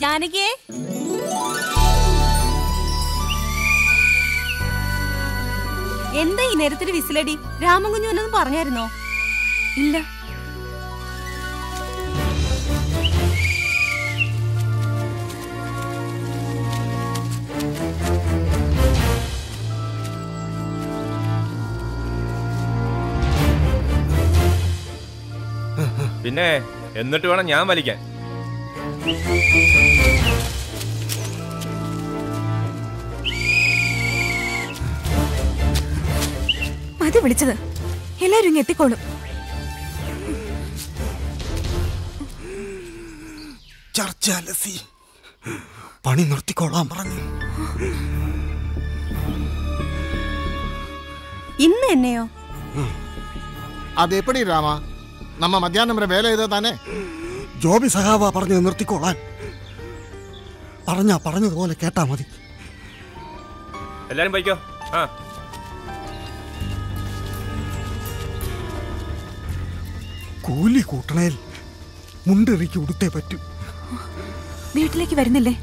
ജാനകിയെ എന്താ ഈ നേരത്തിന് വിസിലടി രാമകുഞ്ഞു എന്നൊന്നും പറഞ്ഞായിരുന്നോ ഇല്ല പിന്നെ എന്നിട്ട് വേണം ഞാൻ വലിക്കാൻ മതി വിളിച്ചത് എല്ലാരും ഇങ്ങ് എത്തിക്കോളും ചർച്ച അലസി പണി നിർത്തിക്കോളാൻ പറഞ്ഞു ഇന്ന് എന്നെയോ அது எப்படி ராமா நம்ம மத்தியானம் வரை வேலை ஏதோ தானே ജോബി സഹാവ പറഞ്ഞു നിർത്തിക്കോളാൻ പറഞ്ഞാ പറഞ്ഞതുപോലെ കേട്ടാ മതി എല്ലാരും പോയിക്കോ ആ കൂലി കൂട്ടണേൽ മുണ്ടിറിക്ക് ഉടുത്തേ പറ്റൂ വീട്ടിലേക്ക് വരുന്നില്ലേ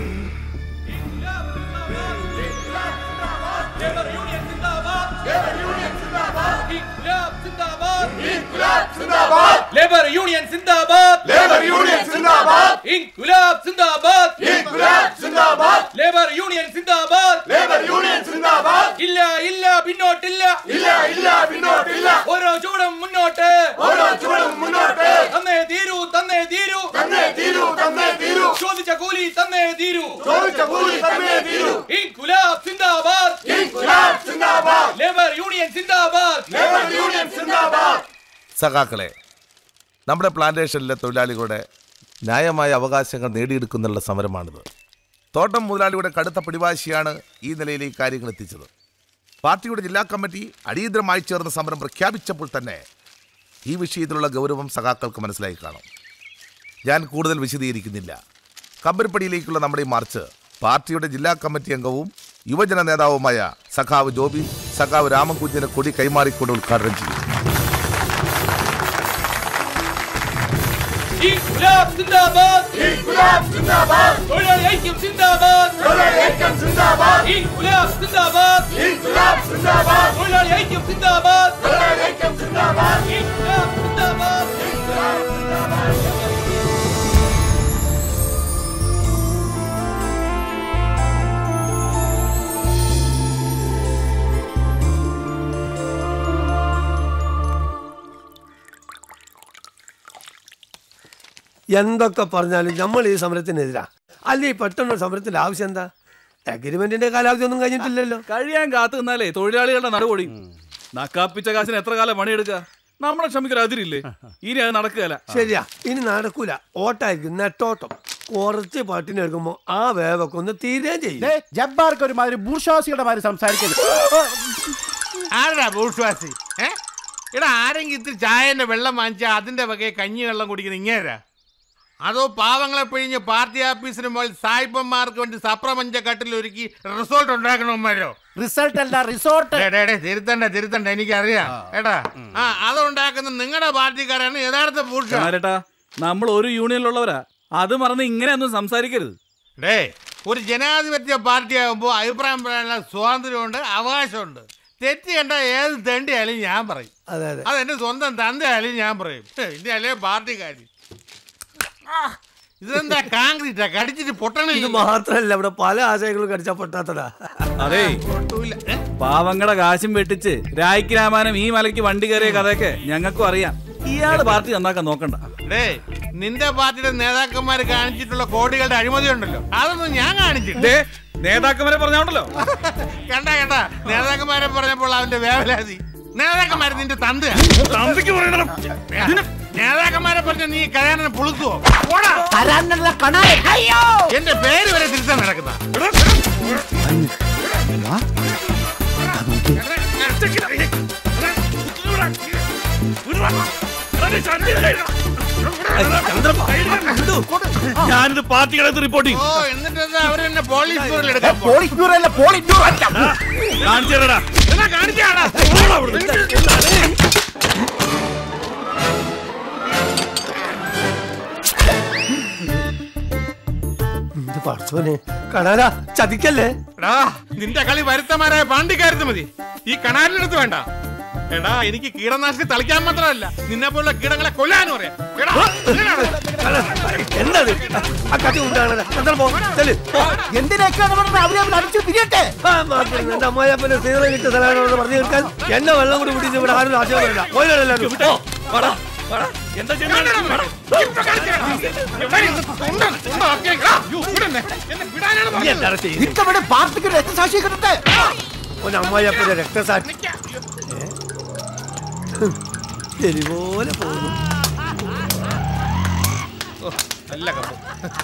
लेबर यूनियन जिंदाबाद लेबर यूनियन जिंदाबाद इंकुलाब जिंदाबाद इंकुलाब जिंदाबाद लेबर यूनियन जिंदाबाद लेबर यूनियन जिंदाबाद ഇല്ല ഇല്ല പിന്നോട്ടില്ല ഇല്ല ഇല്ല പിന്നോട്ടില്ല ഓരോ ചൂടും മുന്നോട്ട് ഓരോ ചുവടും മുന്നോട്ട് തന്നേ തീരൂ തന്നേ തീരൂ തന്നേ തീരൂ തന്നേ തീരൂ ചോദിച്ച കൂലി തന്നേ തീരൂ ചോദിച്ച കൂലി തന്നേ തീരൂ ഇൻകുലാബ് സിന്ദാബാദ് ഇൻകുലാബ് സിന്ദാബാദ് ലേബർ യൂണിയൻ സിന്ദാബാദ് ലേബർ യൂണിയൻ സിന്ദാബാദ് സഖാക്കളെ നമ്മുടെ പ്ലാന്റേഷനിലെ തൊഴിലാളികളുടെ ന്യായമായ അവകാശങ്ങൾ നേടിയെടുക്കുന്നുള്ള സമരമാണിത് തോട്ടം മുതലാളിയുടെ കടുത്ത പിടിവാശിയാണ് ഈ നിലയിലേക്ക് കാര്യങ്ങൾ എത്തിച്ചത് പാർട്ടിയുടെ ജില്ലാ കമ്മിറ്റി അടിയന്തരമായി ചേർന്ന സമരം പ്രഖ്യാപിച്ചപ്പോൾ തന്നെ ഈ വിഷയത്തിലുള്ള ഗൗരവം സഖാക്കൾക്ക് മനസ്സിലായി കാണും ഞാൻ കൂടുതൽ വിശദീകരിക്കുന്നില്ല കമ്പരിപ്പടിയിലേക്കുള്ള നമ്മുടെ ഈ മാർച്ച് പാർട്ടിയുടെ ജില്ലാ കമ്മിറ്റി അംഗവും യുവജന നേതാവുമായ സഖാവ് ജോബി സഖാവ് രാമൻകുഞ്ഞിന് കൊടി കൈമാറിക്കൊണ്ട് ഉദ്ഘാടനം ചെയ്യും ഇൻകുലാബ് സിന്ദാബാദ് ഇൻകുലാബ് സിന്ദാബാദ് തൊഴിലാളി ഐക്യം സിന്ദാബാദ് തൊഴിലാളി ഐക്യം സിന്ദാബാദ് ഇൻകുലാബ് സിന്ദാബാദ് ഇൻകുലാബ് സിന്ദാബാദ് തൊഴിലാളി ഐക്യം സിന്ദാബാദ് തൊഴിലാളി ഐക്യം സിന്ദാബാദ് ഇൻകുലാബ് സിന്ദാബാദ് ഇൻകുലാബ് സിന്ദാബാദ് എന്തൊക്കെ പറഞ്ഞാലും നമ്മൾ ഈ സമരത്തിനെതിരാ അല്ലേ ഈ പെട്ടെന്ന് സമരത്തിന്റെ ആവശ്യം എന്താ അഗ്രിമെന്റിന്റെ കാലാവധി ഒന്നും കഴിഞ്ഞിട്ടില്ലല്ലോ കഴിയാൻ കാത്തു നിന്നാലേ തൊഴിലാളികളുടെ നടുപൊടി നക്കാപ്പിച്ച കാശിന് എത്ര കാലം പണിയെടുക്കുക നമ്മളെ ക്ഷമിക്കൊരു അതിരില്ലേ ഇനി അത് നടക്കുകയല്ല ശരിയാ ഇനി നടക്കൂല ഓട്ടായിരിക്കും നെട്ടോട്ടം കുറച്ച് പട്ടിണി എടുക്കുമ്പോ ആ വേവൊക്കെ ഒന്ന് തീരുകയും ചെയ്യും ജബ്ബാർക്ക് ഒരുമാതിരി ബൂർഷാസിയുടെ മാതിരി സംസാരിക്കരുത് ആരടാ ബൂർഷ്വാസി ഏ എടാ ആരെങ്കിലും ഇത്തിരി ചായന്റെ വെള്ളം വാങ്ങിച്ചാൽ അതിന്റെ വകയെ കഞ്ഞി വെള്ളം കുടിക്കുന്ന ഇങ്ങേരാ അതോ പാവങ്ങളെ പിഴിഞ്ഞ് പാർട്ടി ഓഫീസിന് മുകളിൽ സായിപ്പന്മാർക്ക് വേണ്ടി സപ്രപഞ്ച കട്ടിൽ ഒരുക്കി റിസോർട്ട് ഉണ്ടാക്കണമാരോ റിസൾട്ട് അല്ല റിസോർട്ട് തിരുത്തണ്ട തിരുത്തണ്ട എനിക്കറിയാം എടാ ആ അതുണ്ടാക്കുന്ന നിങ്ങളുടെ പാർട്ടിക്കാരാണ് യഥാർത്ഥ ബൂർഷ കുമാരേട്ടാ നമ്മൾ ഒരു യൂണിയനിലുള്ളവരാ അത് മറന്ന് ഇങ്ങനെയൊന്നും സംസാരിക്കരുത് ഡേ ഒരു ജനാധിപത്യ പാർട്ടി ആകുമ്പോൾ അഭിപ്രായം പറയാനുള്ള സ്വാതന്ത്ര്യമുണ്ട് അവകാശമുണ്ട് തെറ്റ് കണ്ട ഏത് തെണ്ടിയായാലും ഞാൻ പറയും അതെ അതെ അതെന്റെ സ്വന്തം തന്തയായാലും ഞാൻ പറയും ഇന്റെ അല്ലേ പാർട്ടിക്കാരി ആ, ഇതെന്താ കാങ്ക്രീറ്റാ കടിച്ചിട്ട് ഇത് പൊട്ടണില്ല മാത്രല്ല ഇവിടെ പല ആശയങ്ങളും കടിച്ചാ പൊട്ടാത്തതാ അതെ പൊട്ടൂല ഏ? പാവങ്ങളുടെ കാശും വെട്ടിച്ച് രായ്ക്ക് രാമാനം ഈ മലയ്ക്ക് വണ്ടി കയറിയ കഥയൊക്കെ ഞങ്ങൾക്കും അറിയാം ഇയാള് പാർട്ടി നന്നാക്കാൻ നോക്കണ്ട ഡേ നിന്റെ പാർട്ടിയുടെ നേതാക്കന്മാർ കാണിച്ചിട്ടുള്ള കോടികളുടെ അഴിമതി ഉണ്ടല്ലോ അതൊന്നും ഞാൻ കാണിച്ചിട്ടുണ്ട് ദേ, നേതാക്കന്മാരെ പറഞ്ഞോണ്ടല്ലോ കണ്ട കണ്ട നേതാക്കന്മാരെ പറഞ്ഞപ്പോൾ അവന്റെ വേവലാതി നേതാക്കന്മാരെ നിന്റെ തന്ത നേതാക്കന്മാരെ പറഞ്ഞ നീ കരാനെ പുളുത്തുവോ പോടാ. എന്റെ പേര് വരെ തിരുത്താൻ നടക്കുന്ന ഞാനിത് പാർട്ടികളെ റിപ്പോർട്ട് ചെയ്യും ഓ എന്നിട്ട് അവരെന്നെ പോലീസ് സ്റ്റോറിൽ എടുക്കാൻ പോ. പോളിറ്റ് ബ്യൂറോ അല്ല പോളിറ്റ് ബ്യൂറോ അല്ല കാണിച്ചു തരടാ എന്നാ കാണിച്ചാടാ എന്റെ പറച്ചോനെ കണാരാ ചതിക്കല്ലേ എടാ നിന്റെ കളി വരുത്തമാരായ പാണ്ടിക്കാരത്ത് മതി ഈ കനാലിനടുത്ത് വേണ്ട എടാ എനിക്ക് കീടനാശിനി തളിക്കാൻ മാത്രമല്ല നിന്നെ പോലുള്ള കീടങ്ങളെ കൊല്ലാനും അറിയാം എടാ, ഇതിനാണ്. എന്താ ഇത്? ആ കത്തി ഉണ്ടാകണ എന്തിനൊക്കെയാണ് പറഞ്ഞത് അവരെ അവൻ അടിച്ചു പിരിയട്ടെ എന്റെ അമ്മായപ്പന്റെ സീറ കിട്ടിയ സ്ഥലമാണെന്ന് പറഞ്ഞു തീർക്കാൻ എന്നെ വെള്ളം കൂടി കുടിച്ച് ഇവിടെ ആരും ആശയമില്ല ഓയിലെല്ലാവരും എന്താ ഇപ്പൊ കാണിച്ചുതരാം. ഇവന്മാര് ഇത് തൊണ്ട- തൊണ്ട ആക്കിയേക്ക്. എടാ, ഇവിടെ നിന്നെ. എന്നെ വിടാനാണ് പറഞ്ഞത്. ഇത്തവണ പാർട്ടിക്ക് രക്തസാക്ഷി കിട്ടട്ടെ ഒരു അമ്മായിയപ്പന്റെ രക്തസാക്ഷി എലി പോലെ പോകുന്നു നല്ല കപ്പ്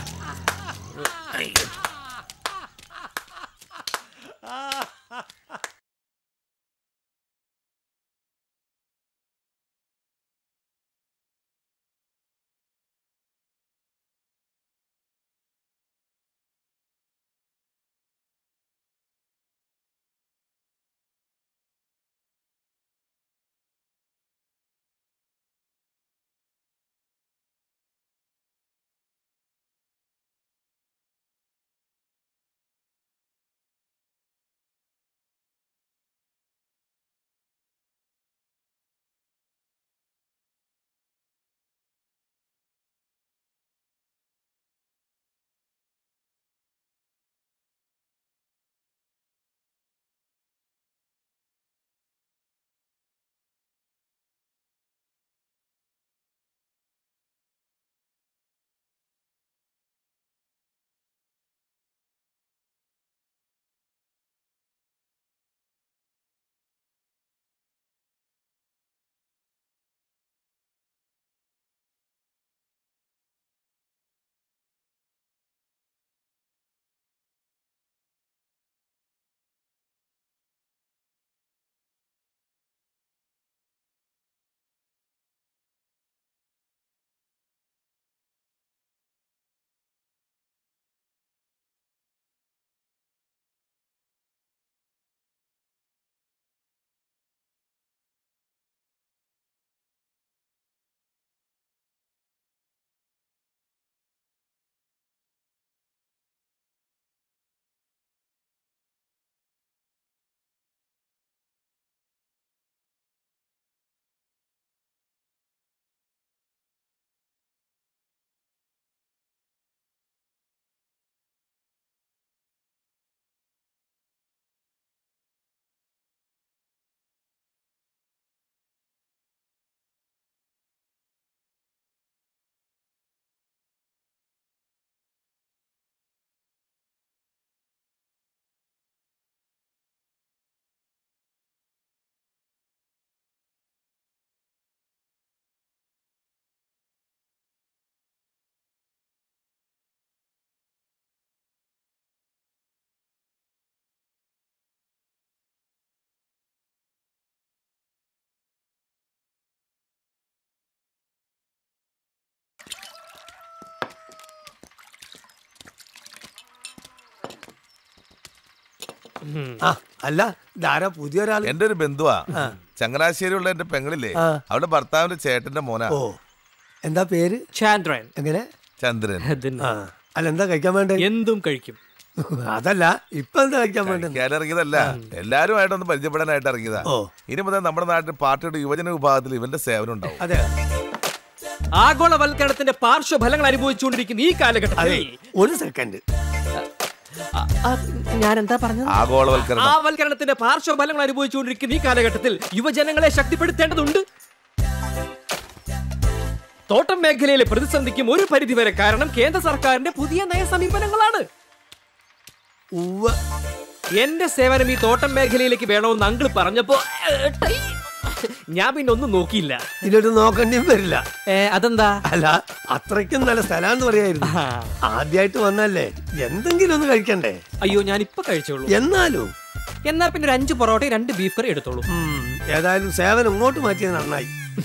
ആ അല്ല ധാരാ പുതിയ ഒരാൾ എന്റെ ഒരു ബന്ധുവാ ചങ്ങനാശ്ശേരിയുള്ള എന്റെ പെങ്ങളില്ലേ ആ. അവളുടെ ഭർത്താവിന്റെ ചേട്ടന്റെ മോനാ ഓ എന്താ പേര് ചാന്ദ്രൻ എങ്ങനെ ചന്ദ്രൻ ആ അല്ല എന്താ കഴിക്കാൻ വേണ്ടേ എന്തും കഴിക്കും അതല്ല ഇപ്പൊ എന്താ കഴിക്കാൻ വേണ്ടത് ഞാൻ ഇറങ്ങിയതല്ല എല്ലാരുമായിട്ടൊന്ന് പരിചയപ്പെടാനായിട്ട് ഇറങ്ങിയതാ ഓ. ഇനി മുതൽ നമ്മുടെ നാട്ടിൽ പാർട്ടിയുടെ യുവജന വിഭാഗത്തിൽ ഇവന്റെ സേവനം ഉണ്ടാവും അതെ ആഗോളവൽക്കരണത്തിന്റെ പാർശ്വഫലങ്ങൾ അനുഭവിച്ചുകൊണ്ടിരിക്കുന്ന ഈ അതെ കാലഘട്ടത്തിൽ ഒരു സെക്കൻഡ് ഞാൻ എന്താ പറഞ്ഞത് ആഗോളവൽക്കരണം ആവൽക്കരണത്തിന്റെ പാർശ്വഫലങ്ങൾ അനുഭവിച്ചുകൊണ്ടിരിക്കുന്ന ഈ കാലഘട്ടത്തിൽ യുവജനങ്ങളെ ശക്തിപ്പെടുത്തേണ്ടതുണ്ട് തോട്ടം മേഖലയിലെ പ്രതിസന്ധിക്കും ഒരു പരിധിവരെ കാരണം കേന്ദ്ര സർക്കാരിന്റെ പുതിയ നയ സമീപനങ്ങളാണ് എന്റെ സേവനം ഈ തോട്ടം മേഖലയിലേക്ക് വേണമെന്ന് അങ്കിൾ പറഞ്ഞപ്പോ ഏ, ടൈ. ഞാൻ പിന്നെ ഒന്നും നോക്കിയില്ല ഇതിലൊരു നോക്കേണ്ടിയും വരില്ല അതെന്താ അല്ല അത്രയ്ക്കും നല്ല സ്ഥലമാന്ന് പറയായിരുന്നു ആദ്യമായിട്ട് വന്നല്ലേ എന്തെങ്കിലും ഒന്ന് കഴിക്കണ്ടേ അയ്യോ ഞാൻ ഇപ്പൊ കഴിച്ചോളൂ എന്നാലും എന്നാ പിന്നെ ഒരു അഞ്ച് പൊറോട്ടയും രണ്ട് ബീഫ് കറി എടുത്തോളൂ ഉം, ഏതായാലും സേവനം ഇങ്ങോട്ട് മാറ്റിയത് നന്നായി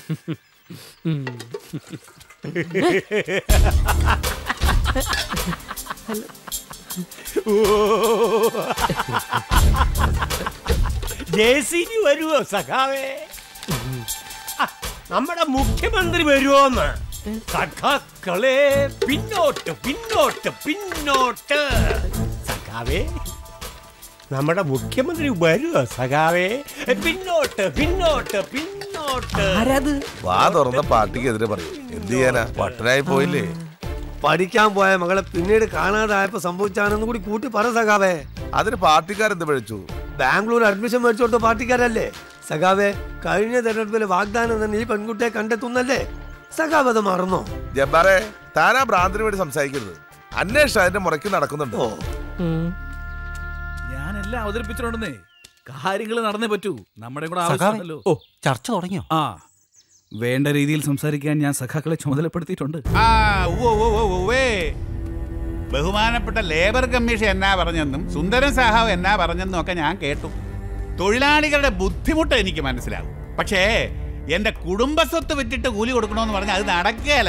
ജെ സി ബി വരുമോ സഖാവേ ആ, നമ്മുടെ മുഖ്യമന്ത്രി വരുമോന്ന് സഖാ മക്കളെ പിന്നോട്ട് പിന്നോട്ട് പിന്നോട്ട് സഖാവേ നമ്മുടെ മുഖ്യമന്ത്രി വരുമോ സഖാവേ പിന്നോട്ട് പിന്നോട്ട് പിന്നോട്ട് വാ തുറന്ന പാർട്ടിക്കെതിരെ പറയും എന്ത് ചെയ്യാനാ പട്ടനായി പോയില്ലേ പഠിക്കാൻ പോയ മകളെ പിന്നീട് കാണാതായപ്പോ സംഭവിച്ചാണെന്ന് കൂടി കൂട്ടി പറ സഖാവേ അതിന് പാർട്ടിക്കാരെന്ത് പഴിച്ചു ബാംഗ്ലൂർ അഡ്മിഷൻ മേടിച്ചു കൊടുത്ത പാർട്ടിക്കാരല്ലേ സഖാവേ കഴിഞ്ഞ തെരഞ്ഞെടുപ്പിൽ വാഗ്ദാനം തന്നെ ഈ പെൺകുട്ടിയെ കണ്ടെത്തുന്നല്ലേ സഖാവ് അത് മറന്നോ ജബ്ബാറെ താനാ ഭ്രാന്തിന് വേണ്ടി സംസാരിക്കരുത് അന്വേഷണം അതിന്റെ മുറയ്ക്ക് നടക്കുന്നുണ്ട് ഞാനെല്ലാം അവതരിപ്പിച്ചിട്ടുണ്ടെന്നേ കാര്യങ്ങൾ നടന്നേ പറ്റൂ നമ്മുടെ കൂടെ സഖാവേ, ആവശ്യമുണ്ടല്ലോ ഓ ചർച്ച തുടങ്ങിയോ ആ വേണ്ട രീതിയിൽ സംസാരിക്കാൻ ഞാൻ സഖാക്കളെ ചുമതലപ്പെടുത്തിയിട്ടുണ്ട് ആ ഉവ്വ് ഉവ്വ് ഉവ്വ് ഉവ്വേ. ബഹുമാനപ്പെട്ട ലേബർ കമ്മീഷൻ എന്നാ പറഞ്ഞെന്നും സുന്ദരൻ സാഹാവ് എന്നാ പറഞ്ഞെന്നും ഒക്കെ ഞാൻ കേട്ടു തൊഴിലാളികളുടെ ബുദ്ധിമുട്ട് എനിക്ക് മനസ്സിലാവും പക്ഷേ എന്റെ കുടുംബസ്വത്ത് വിറ്റിട്ട് കൂലി കൊടുക്കണമെന്ന് പറഞ്ഞാൽ അത് നടക്കുകയല്ല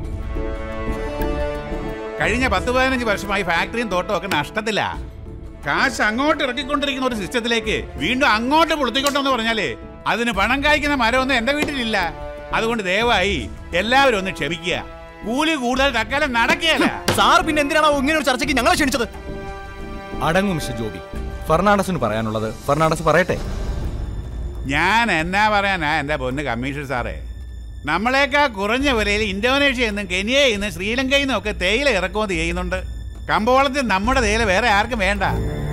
കഴിഞ്ഞ പത്ത് പതിനഞ്ച് വർഷമായി ഫാക്ടറിയും തോട്ടവും ഒക്കെ നഷ്ടത്തില്ല കാശ് അങ്ങോട്ട് ഇറക്കിക്കൊണ്ടിരിക്കുന്ന ഒരു സിസ്റ്റത്തിലേക്ക് വീണ്ടും അങ്ങോട്ട് പൊളുത്തിക്കൊണ്ടെന്ന് പറഞ്ഞാലേ അതിന് പണം കായ്ക്കുന്ന മരമൊന്നും എന്റെ വീട്ടിലില്ല അതുകൊണ്ട് ദയവായി എല്ലാവരും ഒന്ന് ക്ഷമിക്കുക കൂലി കൂടുതൽ തക്കാലം നടക്കുകയല്ല സാർ പിന്നെ എന്തിനാണോ ഇങ്ങനെ ഒരു ചർച്ചയ്ക്ക് ഞങ്ങളെ ക്ഷണിച്ചത് അടങ്ങും മിസ്റ്റർ ജോബി ഫെർണാണ്ടസിന് പറയാനുള്ളത് ഫെർണാണ്ടസ് പറയട്ടെ ഞാൻ എന്നാ പറയാനാ എന്റെ പൊന്ന് കമ്മീഷണർ സാറേ നമ്മളെക്കാൾ കുറഞ്ഞ വിലയിൽ ഇന്തോനേഷ്യയിൽ നിന്നും കെനിയയിൽ നിന്നും ശ്രീലങ്കയിൽ നിന്നും ഒക്കെ തേയില ഇറക്കുമതി ചെയ്യുന്നുണ്ട് കമ്പോളത്തിൽ നമ്മുടെ തേയില വേറെ ആർക്കും വേണ്ട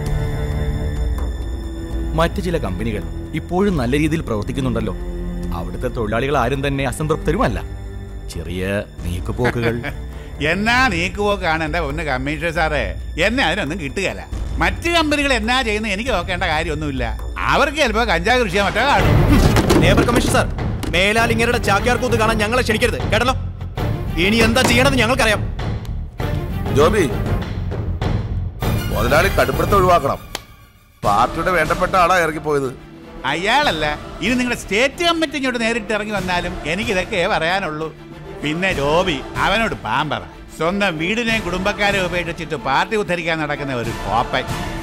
മറ്റു ചില കമ്പനികൾ ഇപ്പോഴും നല്ല രീതിയിൽ പ്രവർത്തിക്കുന്നുണ്ടല്ലോ അവിടുത്തെ തൊഴിലാളികൾ ആരും തന്നെ അസംതൃപ്തരുമല്ല ചെറിയ നീക്കുപോക്കുകൾ എന്നാ നീക്കുപോക്കാണ് എന്റെ പൊന്ന് കമ്മീഷണർ സാറേ എന്നെ അതിനൊന്നും കിട്ടുകയല്ല മറ്റു കമ്പനികൾ എന്നാ ചെയ്യുന്നത് എനിക്ക് നോക്കേണ്ട കാര്യമൊന്നുമില്ല അവർക്ക് ചിലപ്പോൾ കഞ്ചാവ് കൃഷിയോ മറ്റോ കാണും ലേബർ കമ്മീഷൻ സാർ മേലാൽ ഇങ്ങരുടെ ചാക്യാർ കൂത്ത് കാണാൻ ഞങ്ങളെ ക്ഷണിക്കരുത് കേട്ടല്ലോ ഇനി എന്താ ചെയ്യണമെന്ന് ഞങ്ങൾക്കറിയാം ജോബി മുതലാളി കടുപ്പെടുത്തം ഒഴിവാക്കണം പാർട്ടിയുടെ വേണ്ടപ്പെട്ട ആളാ ഇറങ്ങിപ്പോയത് അയാളല്ല ഇനി നിങ്ങളുടെ സ്റ്റേറ്റ് കമ്മിറ്റി ഇങ്ങോട്ട് നേരിട്ട് ഇറങ്ങി വന്നാലും എനിക്ക് ഇതൊക്കെ പറയാനുള്ളൂ പിന്നെ ജോബി അവനോട് പാമ്പറ സ്വന്തം വീടിനെയും കുടുംബക്കാരെയും ഉപേക്ഷിച്ചിട്ട് പാർട്ടി ഉദ്ധരിക്കാൻ നടക്കുന്ന ഒരു കോപ്പൻ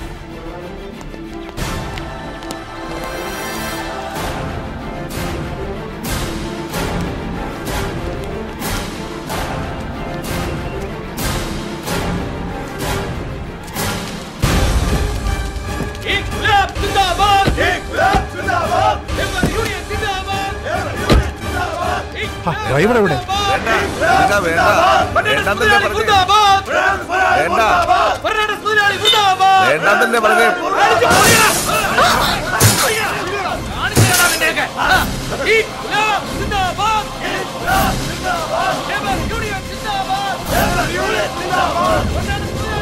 ഇൻക്ലാബ് സിന്ദാബാദ് ഇൻക്ലാബ് സിന്ദാബാദ് ലേബർ യൂണിയൻ സിന്ദാബാദ് ലേബർ യൂണിയൻ സിന്ദാബാദ് ഡ്രൈവർ എവിടെ വേണ്ട വേണ്ട വേണ്ടെന്നല്ലേ പറഞ്ഞേ വേണ്ട വേണ്ടെന്നല്ലേ പറഞ്ഞേ ഇൻക്ലാബ് സിന്ദാബാദ് ഇൻക്ലാബ് സിന്ദാബാദ് ലേബർ യൂണിയൻ സിന്ദാബാദ് ലേബർ യൂണിയൻ സിന്ദാബാദ്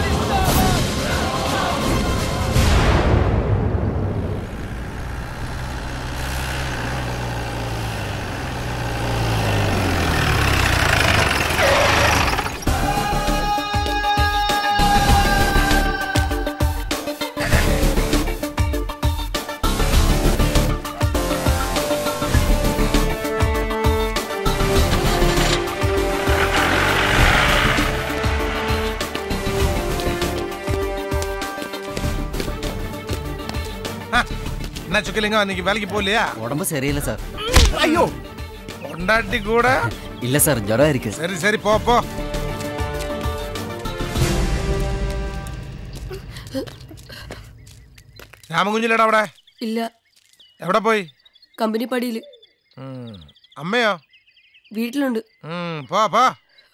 என்ன சுக்கலிங்கம் அன்னைக்கு வேலைக்கு போகலையா உடம்பு சரியில்லை சார் ஐயோ பொண்டாட்டி கூட இல்ல சார் ஜுரம் இருக்கு சரி சரி போ போ രാമകുഞ്ഞിലേടാ അവിടെ ഇല്ല എവിടെ പോയി കമ്പനി പടിയിൽ ഉം. അമ്മയോ വീട്ടിലുണ്ട് ഉം, പോ പോ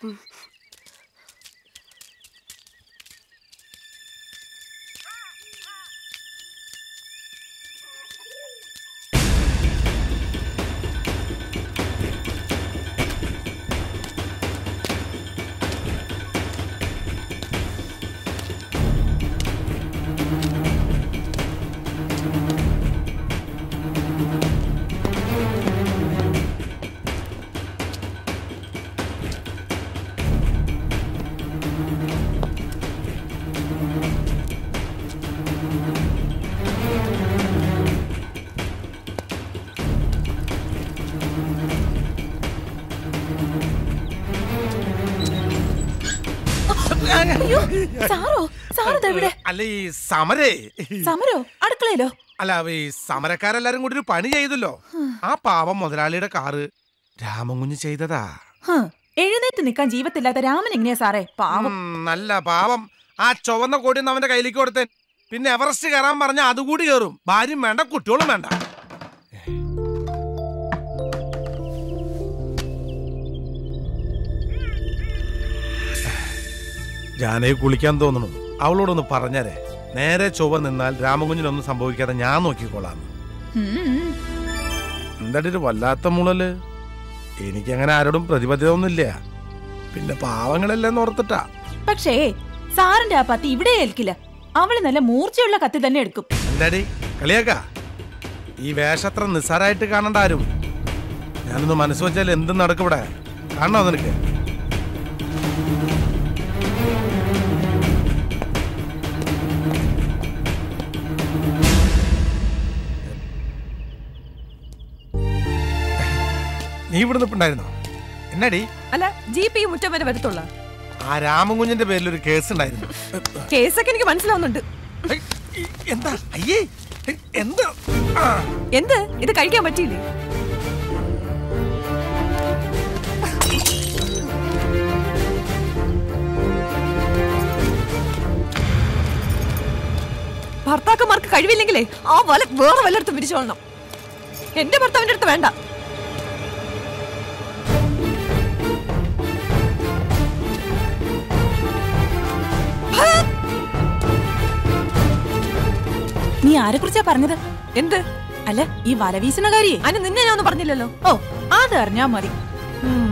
അയ്യോ സാറോ സാറ് ദാ ഇവിടെ അല്ല ഈ സമരേ സമരോ അടുക്കളയിലോ അല്ല ഈ സമരക്കാരെല്ലാരും കൂടി ഒരു പണി ചെയ്തല്ലോ ആ പാവം മുതലാളിയുടെ കാറ് രാമൻകുഞ്ഞ് ചെയ്തതാ ഹ്, എഴുന്നേറ്റ് നിൽക്കാൻ ജീവത്തില്ലാത്ത രാമൻ എങ്ങനെയാ സാറേ പാവം ഉം, നല്ല പാവം ആ ചുവന്ന കൊടിയൊന്നും അവന്റെ കയ്യിലേക്ക് കൊടുത്തേ പിന്നെ എവറസ്റ്റ് കയറാൻ പറഞ്ഞ അതുകൂടി കയറും ഭാര്യയും വേണ്ട കുട്ടികളും വേണ്ട ജാനകി കുളിക്കാൻ തോന്നുന്നു അവളോടൊന്ന് പറഞ്ഞേരെ നേരെ ചൊവ്വ നിന്നാൽ രാമകുഞ്ഞിനൊന്നും സംഭവിക്കാതെ ഞാൻ നോക്കിക്കോളാം ഉം. എന്താടി ഒരു വല്ലാത്ത മുളല് എനിക്കങ്ങനെ ആരോടും പ്രതിബദ്ധത ഒന്നുമില്ല പിന്നെ പാവങ്ങളെല്ലാം ഓർത്തിട്ടാ പക്ഷേ സാറിന്റെ ആ പത്തി ഇവിടെ ഏൽക്കില്ല അവള് നല്ല മൂർച്ചയുള്ള കത്തി തന്നെ എടുക്കും എന്താടി കളിയാക്ക ഈ വേഷത്ര നിസ്സാരായിട്ട് കാണണ്ട ആരും ഞാനൊന്ന് മനസ്സ് വെച്ചാൽ എന്തും നടക്കും ഇവിടെ കാണണോ നിനക്ക് നീ ഇവിടെ നിൽപ്പുണ്ടായിരുന്നോ എന്നാടി അല്ല ജീപ്പ് ഈ മുറ്റം വരെ വരത്തുള്ള ആ രാമകുഞ്ഞിന്റെ പേരിൽ ഒരു കേസ് ഉണ്ടായിരുന്നു കേസൊക്കെ എനിക്ക് മനസ്സിലാവുന്നുണ്ട് എന്താ അയ്യേ എന്താ എന്ത് ഇത് കഴിക്കാൻ പറ്റിയില്ലേ ഭർത്താക്കന്മാർക്ക് കഴിവില്ലെങ്കിലേ ആ വല വേറെ വല്ലയിടത്തും പിരിച്ചോളണം എന്റെ ഭർത്താവിന്റെ അടുത്ത് വേണ്ട നീ ആരെ കുറിച്ചാ പറഞ്ഞത് എന്ത് അല്ല ഈ വലവീശണകാരിയെ അതിന് നിന്നെ ഞാൻ ഒന്നും പറഞ്ഞില്ലല്ലോ ഓ അത് അറിഞ്ഞാ മതി ഉം.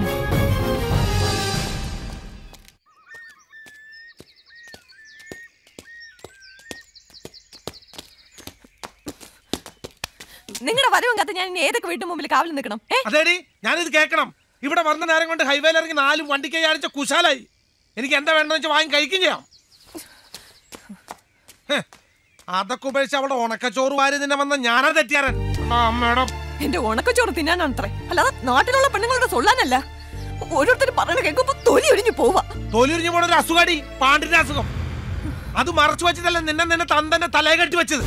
നിങ്ങളുടെ വരവും കത്ത് ഞാൻ ഇനി ഏതൊക്കെ വീട്ടു മുമ്പിൽ കാവൽ നിൽക്കണം ഏ അതേടി ഞാനിത് കേൾക്കണം ഇവിടെ വന്ന നേരം കൊണ്ട് ഹൈവേയിൽ ഇറങ്ങി നാലും വണ്ടിക്ക് അടിച്ച കുശാലായി എനിക്ക് എന്താ വേണ്ടെന്ന് വെച്ചാൽ വാങ്ങി കഴിക്കും ചെയ്യാം ഹ്, അതൊക്കെ ഉപേക്ഷിച്ച് അവിടെ ഉണക്കച്ചോറ് വാരി തന്നെ വന്ന ഞാനാ തെറ്റിയാരൻ ആ, അമ്മയുടെ എന്റെ ഉണക്കച്ചോറ് തിന്നാനാണത്രേ അല്ലാതെ നാട്ടിലുള്ള പെണ്ണുങ്ങളുടെ സൊള്ളാനല്ല ഓരോരുത്തരും പറയണ കേൾക്കുമ്പോ തൊലി ഒരിഞ്ഞു പോവാ തൊലി ഉരിഞ്ഞു പോണ ഒരു അസുഖടി പാണ്ടിന്റെ അസുഖം അത് മറച്ചു വെച്ചതല്ല നിന്നെ നിന്നെ തന്തന്നെ തലയെ കെട്ടി വെച്ചത്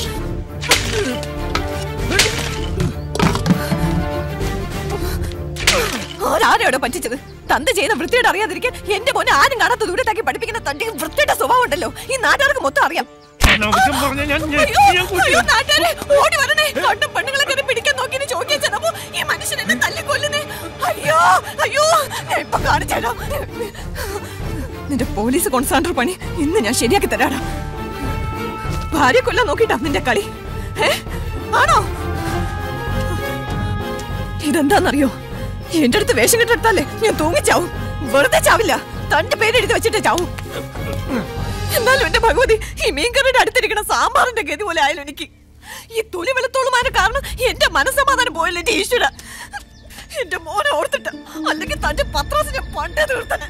ആരാരോടെ പറ്റിച്ചത് തന്ത ചെയ്യുന്ന വൃത്തിയോട് അറിയാതിരിക്കാൻ എന്റെ മോനെ ആരും കാണാത്ത ദൂരത്താക്കി പഠിപ്പിക്കുന്ന തന്റെ വൃത്തിയുടെ സ്വഭാവം ഉണ്ടല്ലോ ഈ നാട്ടുകാർക്ക് മൊത്തം അറിയാം അനാവശ്യം പറഞ്ഞ ഞാൻ ഞെ- അയ്യോ, ഞാൻ കുത്തി- അയ്യോ, നാട്ടുകാരെ, ഓടി വരണേ കണ്ട പെണ്ണുങ്ങളെ കയറി പിടിക്കാൻ നോക്കിയെന്ന് ചോദിക്കാൻ ചെന്നപ്പോ ഈ മനുഷ്യൻ എന്നെ തല്ലിക്കൊല്ലുന്നേ അയ്യോ അയ്യോ ഞാൻ ഇപ്പൊ കാണിച്ചേരാം നിന്റെ പോലീസ് കോൺസാൻഡർ പണി ഇന്ന് ഞാൻ ശരിയാക്കി തരാടാ ഭാര്യ കൊല്ലാൻ നോക്കിട്ടാ നിന്റെ കളി ഏ ആണോ ഇതെന്താന്നറിയോ എന്റെ അടുത്ത് വേഷം കെട്ടെടുത്താലേ ഞാൻ തൂങ്ങിച്ചാവും വെറുതെ ചാവില്ല തന്റെ പേരെഴുതി വെച്ചിട്ട് ചാവും എന്നാലും എന്റെ ഭഗവതി ഈ മീൻകറിയുടെ അടുത്തിരിക്കണ സാമ്പാറിന്റെ ഗതി പോലെ ആയാലും എനിക്ക് ഈ തൊലി വെളുത്തോളുമാന കാരണം എന്റെ മനസ്സമാധാനം പോയല്ലോ എന്റെ ഈശ്വര എന്റെ മോനെ ഓർത്തിട്ട് അല്ലെങ്കിൽ തന്റെ പത്രാസിനെ പണ്ടേ തീർത്തനെ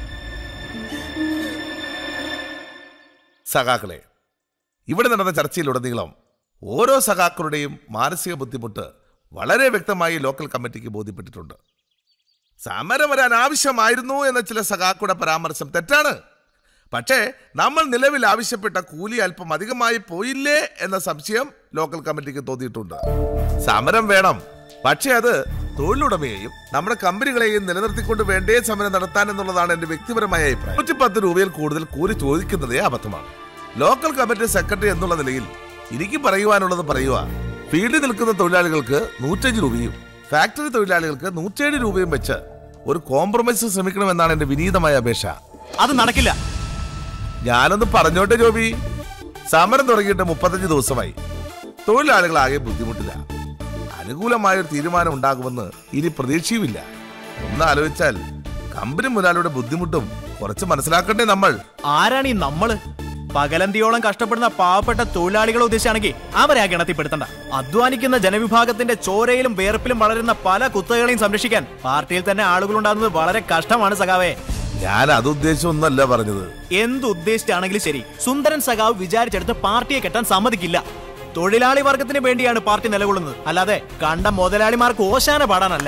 സഖാക്കളെ ഇവിടെ നടന്ന ചർച്ചയിലുടനീളം ഓരോ സഖാക്കളുടെയും മാനസിക ബുദ്ധിമുട്ട് വളരെ വ്യക്തമായി ലോക്കൽ കമ്മിറ്റിക്ക് ബോധ്യപ്പെട്ടിട്ടുണ്ട് സമരം വരാൻ ആവശ്യമായിരുന്നു എന്ന ചില സഖാക്കളുടെ പരാമർശം തെറ്റാണ് പക്ഷേ നമ്മൾ നിലവിൽ ആവശ്യപ്പെട്ട കൂലി അല്പം അധികമായി പോയില്ലേ എന്ന സംശയം ലോക്കൽ കമ്മിറ്റിക്ക് തോന്നിയിട്ടുണ്ട് സമരം വേണം പക്ഷേ അത് തൊഴിലുടമയെയും നമ്മുടെ കമ്പനികളെയും നിലനിർത്തിക്കൊണ്ട് വേണ്ടേ സമരം നടത്താൻ എന്നുള്ളതാണ് എന്റെ വ്യക്തിപരമായ അഭിപ്രായം നൂറ്റിപ്പത്ത് രൂപയിൽ കൂടുതൽ കൂലി ചോദിക്കുന്നതേ അബദ്ധമാണ് ലോക്കൽ കമ്മിറ്റി സെക്രട്ടറി എന്നുള്ള നിലയിൽ എനിക്ക് പറയുവാനുള്ളത് പറയുക ഫീൽഡിൽ നിൽക്കുന്ന തൊഴിലാളികൾക്ക് നൂറ്റഞ്ച് രൂപയും ഫാക്ടറി തൊഴിലാളികൾക്ക് നൂറ്റേഴ് രൂപയും വെച്ച് ഒരു കോംപ്രമൈസ് ശ്രമിക്കണമെന്നാണ് എന്റെ വിനീതമായ അപേക്ഷ അത് നടക്കില്ല ഞാനൊന്ന് പറഞ്ഞോട്ടെ ജോബി സമരം തുടങ്ങിയിട്ട് മുപ്പത്തഞ്ച് ദിവസമായി തൊഴിലാളികൾ ആകെ ബുദ്ധിമുട്ടില്ല അനുകൂലമായ ഒരു തീരുമാനം ഉണ്ടാകുമെന്ന് ഇനി പ്രതീക്ഷയുമില്ല ഒന്ന് ആലോചിച്ചാൽ കമ്പനി മുതലാളിയുടെ ബുദ്ധിമുട്ടും കുറച്ച് മനസ്സിലാക്കണ്ടേ നമ്മൾ ആരാണ് ഈ നമ്മള് പകലന്തിയോളം കഷ്ടപ്പെടുന്ന പാവപ്പെട്ട തൊഴിലാളികളെ ഉദ്ദേശിച്ചാണെങ്കിൽ അവരെ ആ ഗണത്തിൽപ്പെടുത്തണ്ട അധ്വാനിക്കുന്ന ജനവിഭാഗത്തിന്റെ ചോരയിലും വേർപ്പിലും വളരുന്ന പല കുത്തകളെയും സംരക്ഷിക്കാൻ പാർട്ടിയിൽ തന്നെ ആളുകളുണ്ടാകുന്നത് വളരെ കഷ്ടമാണ് സഖാവേ ഞാൻ അത് ഉദ്ദേശിച്ചൊന്നല്ല പറഞ്ഞത് എന്ത് ഉദ്ദേശിച്ചാണെങ്കിലും ശരി സുന്ദരൻ സഖാവ് വിചാരിച്ചെടുത്ത് പാർട്ടിയെ കെട്ടാൻ സമ്മതിക്കില്ല തൊഴിലാളി വർഗത്തിന് വേണ്ടിയാണ് പാർട്ടി നിലകൊള്ളുന്നത് അല്ലാതെ കണ്ട മുതലാളിമാർക്ക് ഓശാന പാടാനല്ല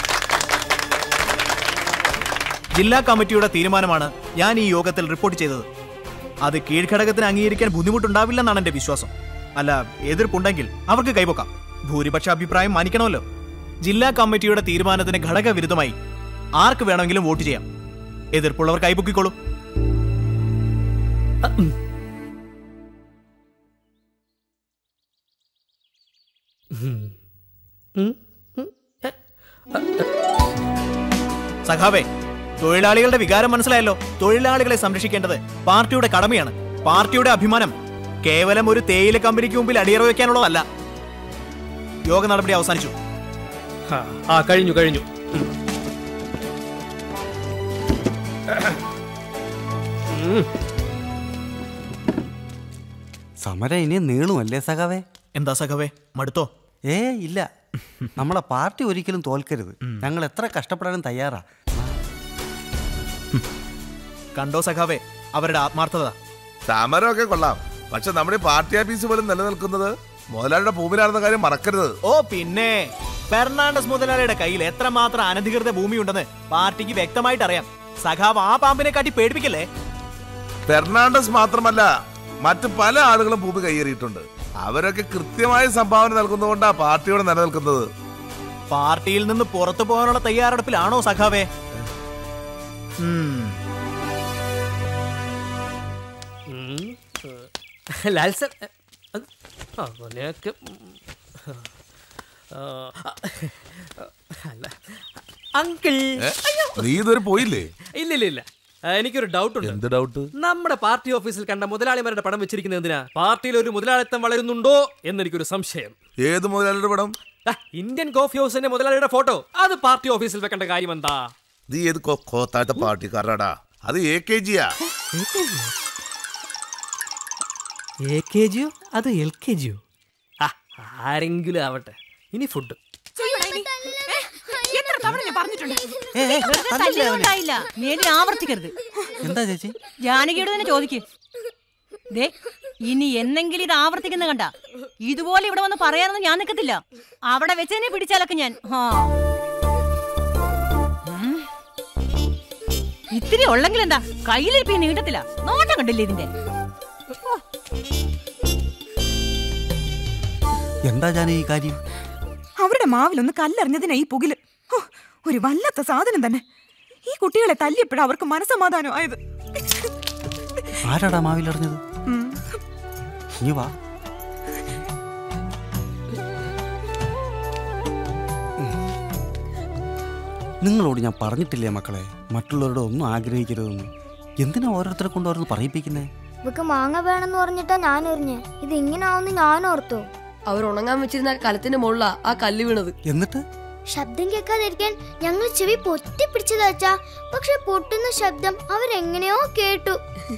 ജില്ലാ കമ്മിറ്റിയുടെ തീരുമാനമാണ് ഞാൻ ഈ യോഗത്തിൽ റിപ്പോർട്ട് ചെയ്തത് അത് കീഴ്ഘടകത്തിന് അംഗീകരിക്കാൻ ബുദ്ധിമുട്ടുണ്ടാവില്ലെന്നാണ് എന്റെ വിശ്വാസം അല്ല എതിർപ്പുണ്ടെങ്കിൽ അവർക്ക് കൈവക്കാം ഭൂരിപക്ഷ അഭിപ്രായം മാനിക്കണമല്ലോ ജില്ലാ കമ്മിറ്റിയുടെ തീരുമാനത്തിന് ഘടകവിരുദ്ധമായി ആർക്ക് വേണമെങ്കിലും വോട്ട് ചെയ്യാം എതിർപ്പുള്ളവർ കൈപൊക്കിക്കോളൂ സഖാവേ തൊഴിലാളികളുടെ വികാരം മനസ്സിലായല്ലോ തൊഴിലാളികളെ സംരക്ഷിക്കേണ്ടത് പാർട്ടിയുടെ കടമയാണ് പാർട്ടിയുടെ അഭിമാനം കേവലം ഒരു തേയില കമ്പനിക്ക് മുമ്പിൽ അടിയറ വെക്കാനുള്ളതല്ല യോഗ നടപടി അവസാനിച്ചു ആ കഴിഞ്ഞു കഴിഞ്ഞു സമരം ഇനി നീളുമല്ലേ സഖാവേ എന്താ സഖാവേ മടുത്തോ ഏ ഇല്ല നമ്മളെ പാർട്ടി ഒരിക്കലും തോൽക്കരുത് ഞങ്ങൾ എത്ര കഷ്ടപ്പെടാനും തയ്യാറാ കണ്ടോ സഖാവേ അവരുടെ ആത്മാർത്ഥത സമരമൊക്കെ കൊള്ളാം പക്ഷെ നമ്മുടെ ഈ പാർട്ടി ഓഫീസ് പോലും നിലനിൽക്കുന്നത് മുതലാളിയുടെ ഭൂമിയിലാണെന്ന കാര്യം മറക്കരുത് ഓ പിന്നെ ഫെർണാണ്ടസ് മുതലാളിയുടെ കയ്യിൽ എത്രമാത്രം അനധികൃത ഭൂമിയുണ്ടെന്ന് പാർട്ടിക്ക് വ്യക്തമായിട്ട് അറിയാം സഖാവ് ആ പാമ്പിനെ കാട്ടി പേടിപ്പിക്കല്ലേ ഫെർണാണ്ടസ് മാത്രമല്ല മറ്റ് പല ആളുകളും ഭൂമി കൈയേറിയിട്ടുണ്ട് അവരൊക്കെ കൃത്യമായ സംഭാവന നൽകുന്നതുകൊണ്ടാ പാർട്ടിയോടെ നിലനിൽക്കുന്നത് പാർട്ടിയിൽ നിന്ന് പുറത്തു പോകാനുള്ള തയ്യാറെടുപ്പിലാണോ സഖാവേ ഉം. ലാൽ സർ അവനെയൊക്കെ അല്ല അങ്കിൾ ഏ? നീ ഇതുവരെ പോയില്ലേ ഇല്ല ഇല്ല ഇല്ല ആ, എനിക്കൊരു ഡൗട്ട് ഉണ്ട് എന്ത് ഡൗട്ട് നമ്മുടെ പാർട്ടി ഓഫീസിൽ കണ്ട മുതലാളിമാരുടെ പടം വെച്ചിരിക്കുന്നത് എന്തിനാ പാർട്ടിയിൽ ഒരു മുതലാളിത്തം വളരുന്നുണ്ടോ എന്നെനിക്കൊരു സംശയം ഏത് മുതലാളിയുടെ പടം ആ, ഇന്ത്യൻ കോഫി ഹൗസിന്റെ മുതലാളിയുടെ ഫോട്ടോ അത് പാർട്ടി ഓഫീസിൽ വെക്കേണ്ട കാര്യം എന്താ നീ ഏത് കൊ- കോത്താഴത്തെ പാർട്ടിക്കാരനാടാ അത് എ കെ ജിയാ എ കെ ജിയോ അത് എൽ കെ ജിയോ ആ ആരെങ്കിലും ആവട്ടെ ഇനി ഫുഡ് എത്ര തവണ ഞാൻ പറഞ്ഞിട്ടുണ്ട് വെറുതെ തല്ലിയതുകൊണ്ടായില്ല മേലിൽ ആവർത്തിക്കരുത് എന്താ ചേച്ചി ജാനകിയോട് തന്നെ ചോദിക്ക് ദേ ഇനി എന്നെങ്കിലും ഇത് ആവർത്തിക്കുന്ന കണ്ട ഇതുപോലെ ഇവിടെ വന്ന് പറയാനൊന്നും ഞാൻ നിൽക്കത്തില്ല അവിടെ വെച്ച് തന്നെ പിടിച്ചാലൊക്കെ ഞാൻ ഹാ. ഉം. ഇത്തിരി ഉള്ളെങ്കിൽ എന്താ കയ്യിലിരിപ്പി നീട്ടത്തില്ല നോട്ടം കണ്ടില്ലേ ഇതിന്റെ ഓ, എന്താ ഞാൻ ഈ കാര്യം അവരുടെ മാവിലൊന്ന് കല്ലെറിഞ്ഞതിനാ ഈ പുകില് ഹോ, ഒരു വല്ലാത്ത സാധനം തന്നെ ഈ കുട്ടികളെ തല്ലിയപ്പോഴാ അവർക്ക് മനസമാധാനം ആയത് ആരാടാ മാവിലെറിഞ്ഞത് ഉം. ഇനി വാ നിങ്ങളോട് ഞാൻ പറഞ്ഞിട്ടില്ലേ മക്കളെ മറ്റുള്ളവരുടെ ഒന്നും ആഗ്രഹിക്കരുതെന്ന് എന്തിനാ ഓരോരുത്തരെ കൊണ്ട് ഓരോന്ന് പറയിപ്പിക്കുന്നേ ഇവക്ക് മാങ്ങ വേണമെന്ന് പറഞ്ഞിട്ടാ ഞാൻ എറിഞ്ഞ് ഇത് ഇങ്ങനാവുന്ന് ഞാൻ ഓർത്തു അവർ ഉണങ്ങാൻ വെച്ചിരുന്ന കലത്തിന്റെ മുകളിലാ ആ കല്ല് വീണത് എന്നിട്ട് ശബ്ദം കേൾക്കാതിരിക്കാൻ ഞങ്ങൾ ചെവി പൊത്തി പിടിച്ചതാ അച്ഛാ പക്ഷെ പൊട്ടുന്ന ശബ്ദം അവരെങ്ങനെയോ കേട്ടു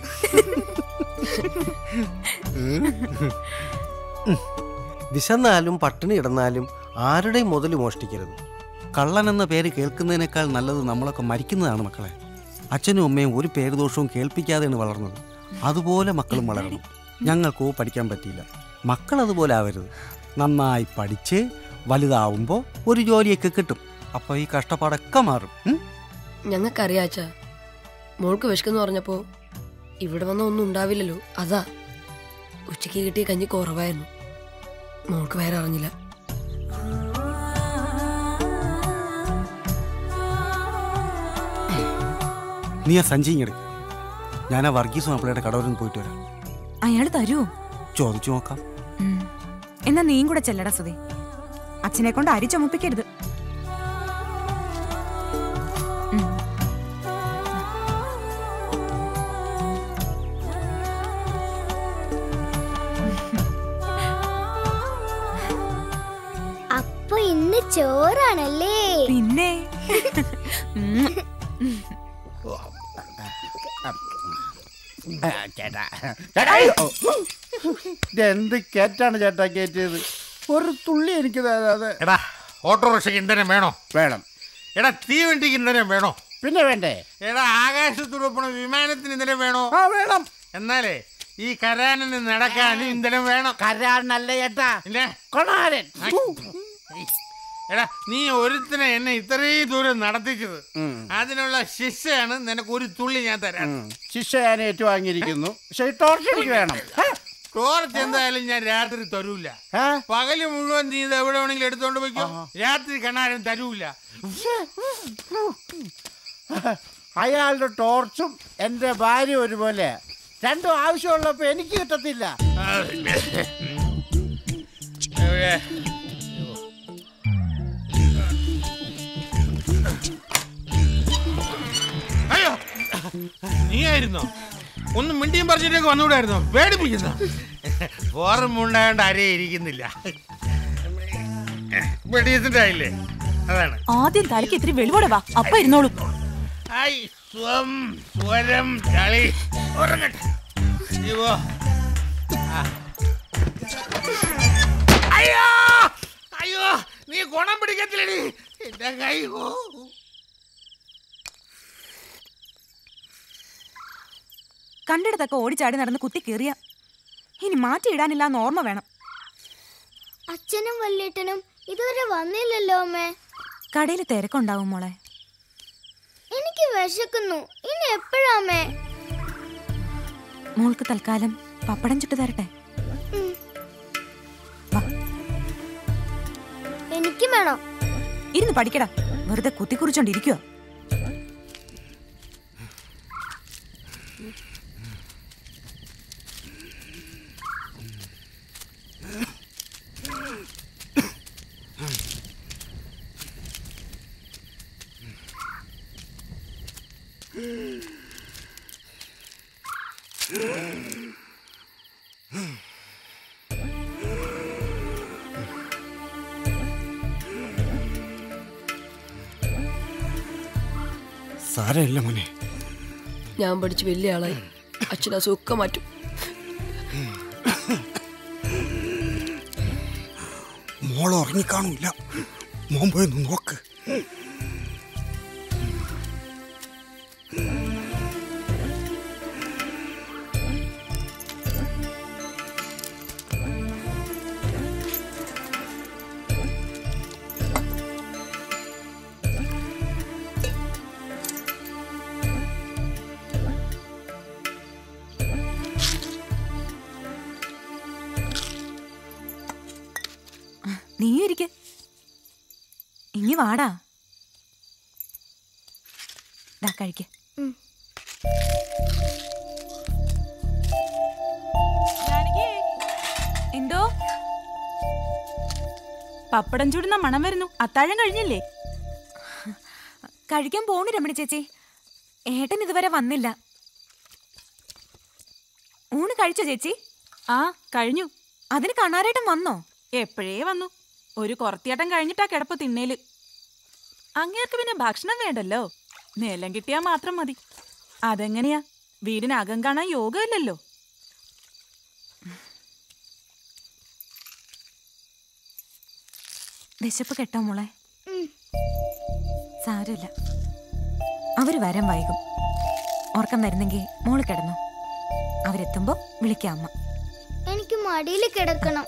വിശന്നാലും പട്ടിണി കിടന്നാലും ആരുടെയും മുതൽ മോഷ്ടിക്കരുത് കള്ളൻ എന്ന പേര് കേൾക്കുന്നതിനേക്കാൾ നല്ലത് നമ്മളൊക്കെ മരിക്കുന്നതാണ് മക്കളെ അച്ഛനും അമ്മയും ഒരു പേര് ദോഷവും കേൾപ്പിക്കാതെയാണ് വളർന്നത് അതുപോലെ മക്കളും വളരണം ഞങ്ങൾക്കോ പഠിക്കാൻ പറ്റിയില്ല മക്കൾ അതുപോലെ ആവരുത് നന്നായി പഠിച്ച് വലുതാവുമ്പോൾ ഒരു ജോലിയൊക്കെ കിട്ടും അപ്പോൾ ഈ കഷ്ടപ്പാടൊക്കെ മാറും ഉം? ഞങ്ങൾക്കറിയാച്ച മോൾക്ക് വിശക്കെന്ന് പറഞ്ഞപ്പോ ഇവിടെ വന്ന ഒന്നും ഉണ്ടാവില്ലല്ലോ അതാ ഉച്ചയ്ക്ക് കിട്ടിയ കഞ്ഞി കുറവായിരുന്നു മോൾക്ക് വേറെ അറിഞ്ഞില്ല നീ ആ സഞ്ചി ഇങ്ങട് ഞാൻ ആ വർഗീസ് മാപ്പിളയുടെ കടവരിൽ പോയിട്ട് വരാം അയാൾ തരുമോ ചോദിച്ചു നോക്കാം എന്നാ നീയും കൂടെ ചെല്ലടാ സുധി അച്ഛനെ കൊണ്ട് അരി ചുമപ്പിക്കരുത് അപ്പൊ ഇന്ന് ചോറാണല്ലേ പിന്നെ ചേട്ടാ ചേട്ടാ ഇതെന്ത് കേറ്റാണ് ചേട്ടാ കേറ്റിയത് ഒരു തുള്ളി എനിക്ക് തരാതെ എടാ ഓട്ടോറിക്ഷയ്ക്ക് ഇന്ധനം വേണോ വേണം എടാ തീവണ്ടിക്ക് ഇന്ധനം വേണോ പിന്നെ വേണ്ടേ എടാ ആകാശത്തൂടെ പോണ വിമാനത്തിന് ഇന്ധനം വേണോ ആ വേണം എന്നാലേ ഈ കരാനിന് നടക്കാൻ ഇന്ധനം വേണം കരാനല്ല ചേട്ടാ ഇല്ലേ കൊണാരൻ എടാ നീ ഒരുത്തിനെ എന്നെ ഇത്രയും ദൂരം നടത്തിച്ചത് അതിനുള്ള ശിക്ഷയാണ് നിനക്ക് ഒരു തുള്ളി ഞാൻ തരാം ശിക്ഷ ഞാൻ ഏറ്റുവാങ്ങിയിരിക്കുന്നു പക്ഷെ ഈ ടോർച്ച് എനിക്ക് വേണം ടോർച്ച് എന്തായാലും ഞാൻ രാത്രി തരൂല പകല് മുഴുവൻ നീ ഇത് എവിടെ വേണമെങ്കിലും എടുത്തോണ്ട് പോയിക്കോ രാത്രി കണ്ണാരും തരൂല അയാളുടെ ടോർച്ചും എൻ്റെ ഭാര്യ ഒരുപോലെ രണ്ടും ആവശ്യമുള്ളപ്പോൾ എനിക്ക് കിട്ടത്തില്ല അയ്യോ നീയായിരുന്നോ ഒന്ന് മിണ്ടിയും പറിച്ചിട്ടേക്ക് വന്നുകൂടായിരുന്നോ പേടിപ്പിക്കുന്ന ഫോറും ഉണ്ടായോണ്ട് ആരെയും ഇരിക്കുന്നില്ല ഡീസന്റ് ആയില്ലേ അതാണ് ആദ്യം തലയ്ക്ക് ഇത്തിരി വെളിവോടെ വാ അപ്പ ഇരുന്നോളൂ ഐ സ്വം സ്വരം ചളി ഉറങ്ങട്ടെ നീ പോ. ആ. അയ്യോ അയ്യോ നീ ഗുണം പിടിക്കത്തില്ലടി എന്റെ കൈ ഓ കണ്ടിടത്തൊക്കെ ഓടിച്ചാടി നടന്ന് കുത്തി കീറിയ ഇനി മാറ്റിയിടാനില്ലാന്ന് ഓർമ്മ വേണം അച്ഛനും വല്യേട്ടനും ഇതുവരെ വന്നില്ലല്ലോ അമ്മേ കടയിൽ തിരക്കുണ്ടാവും മോളെ എനിക്ക് വിശക്കുന്നു ഇനി എപ്പോഴാ അമ്മേ മോൾക്ക് തൽക്കാലം പപ്പടം ചുട്ടു തരട്ടെ എനിക്കും വേണം ഇരുന്ന് പഠിക്കടാ വെറുതെ കുത്തിക്കുറിച്ചോണ്ടിരിക്കുക സാരമില്ല മോനെ ഞാൻ പഠിച്ച് വലിയ ആളായി അച്ഛൻ അസുഖമൊക്കെ മാറ്റും മോൾ ഉറങ്ങിക്കാണൂല മോൻ പോയി ഒന്ന് നോക്ക് നീയും ഇരിക്കെ ഇനി വാടാ ദാ കഴിക്ക് എന്തോ പപ്പടം ചൂടുന്ന മണം വരുന്നു അത്താഴം കഴിഞ്ഞില്ലേ കഴിക്കാൻ പോണു രമണി ചേച്ചി ഏട്ടൻ ഇതുവരെ വന്നില്ല ഊണ് കഴിച്ചോ ചേച്ചി ആ കഴിഞ്ഞു അതിന് കാണാരേട്ടൻ വന്നോ എപ്പോഴേ വന്നു ഒരു കുറത്തിയാട്ടം കഴിഞ്ഞിട്ടാ കിടപ്പ് തിന്നേല് അങ്ങേർക്ക് പിന്നെ ഭക്ഷണം വേണ്ടല്ലോ നിലം കിട്ടിയാ മാത്രം മതി അതെങ്ങനെയാ വീടിനകം കാണാൻ യോഗമില്ലല്ലോ വിശപ്പ് കെട്ടോ മോളെ സാരമില്ല അവര് വരം വൈകും ഉറക്കം വരുന്നെങ്കിൽ മോള് കിടന്നു അവരെത്തുമ്പോ വിളിക്കാം അമ്മ എനിക്ക് മടിയിൽ കിടക്കണം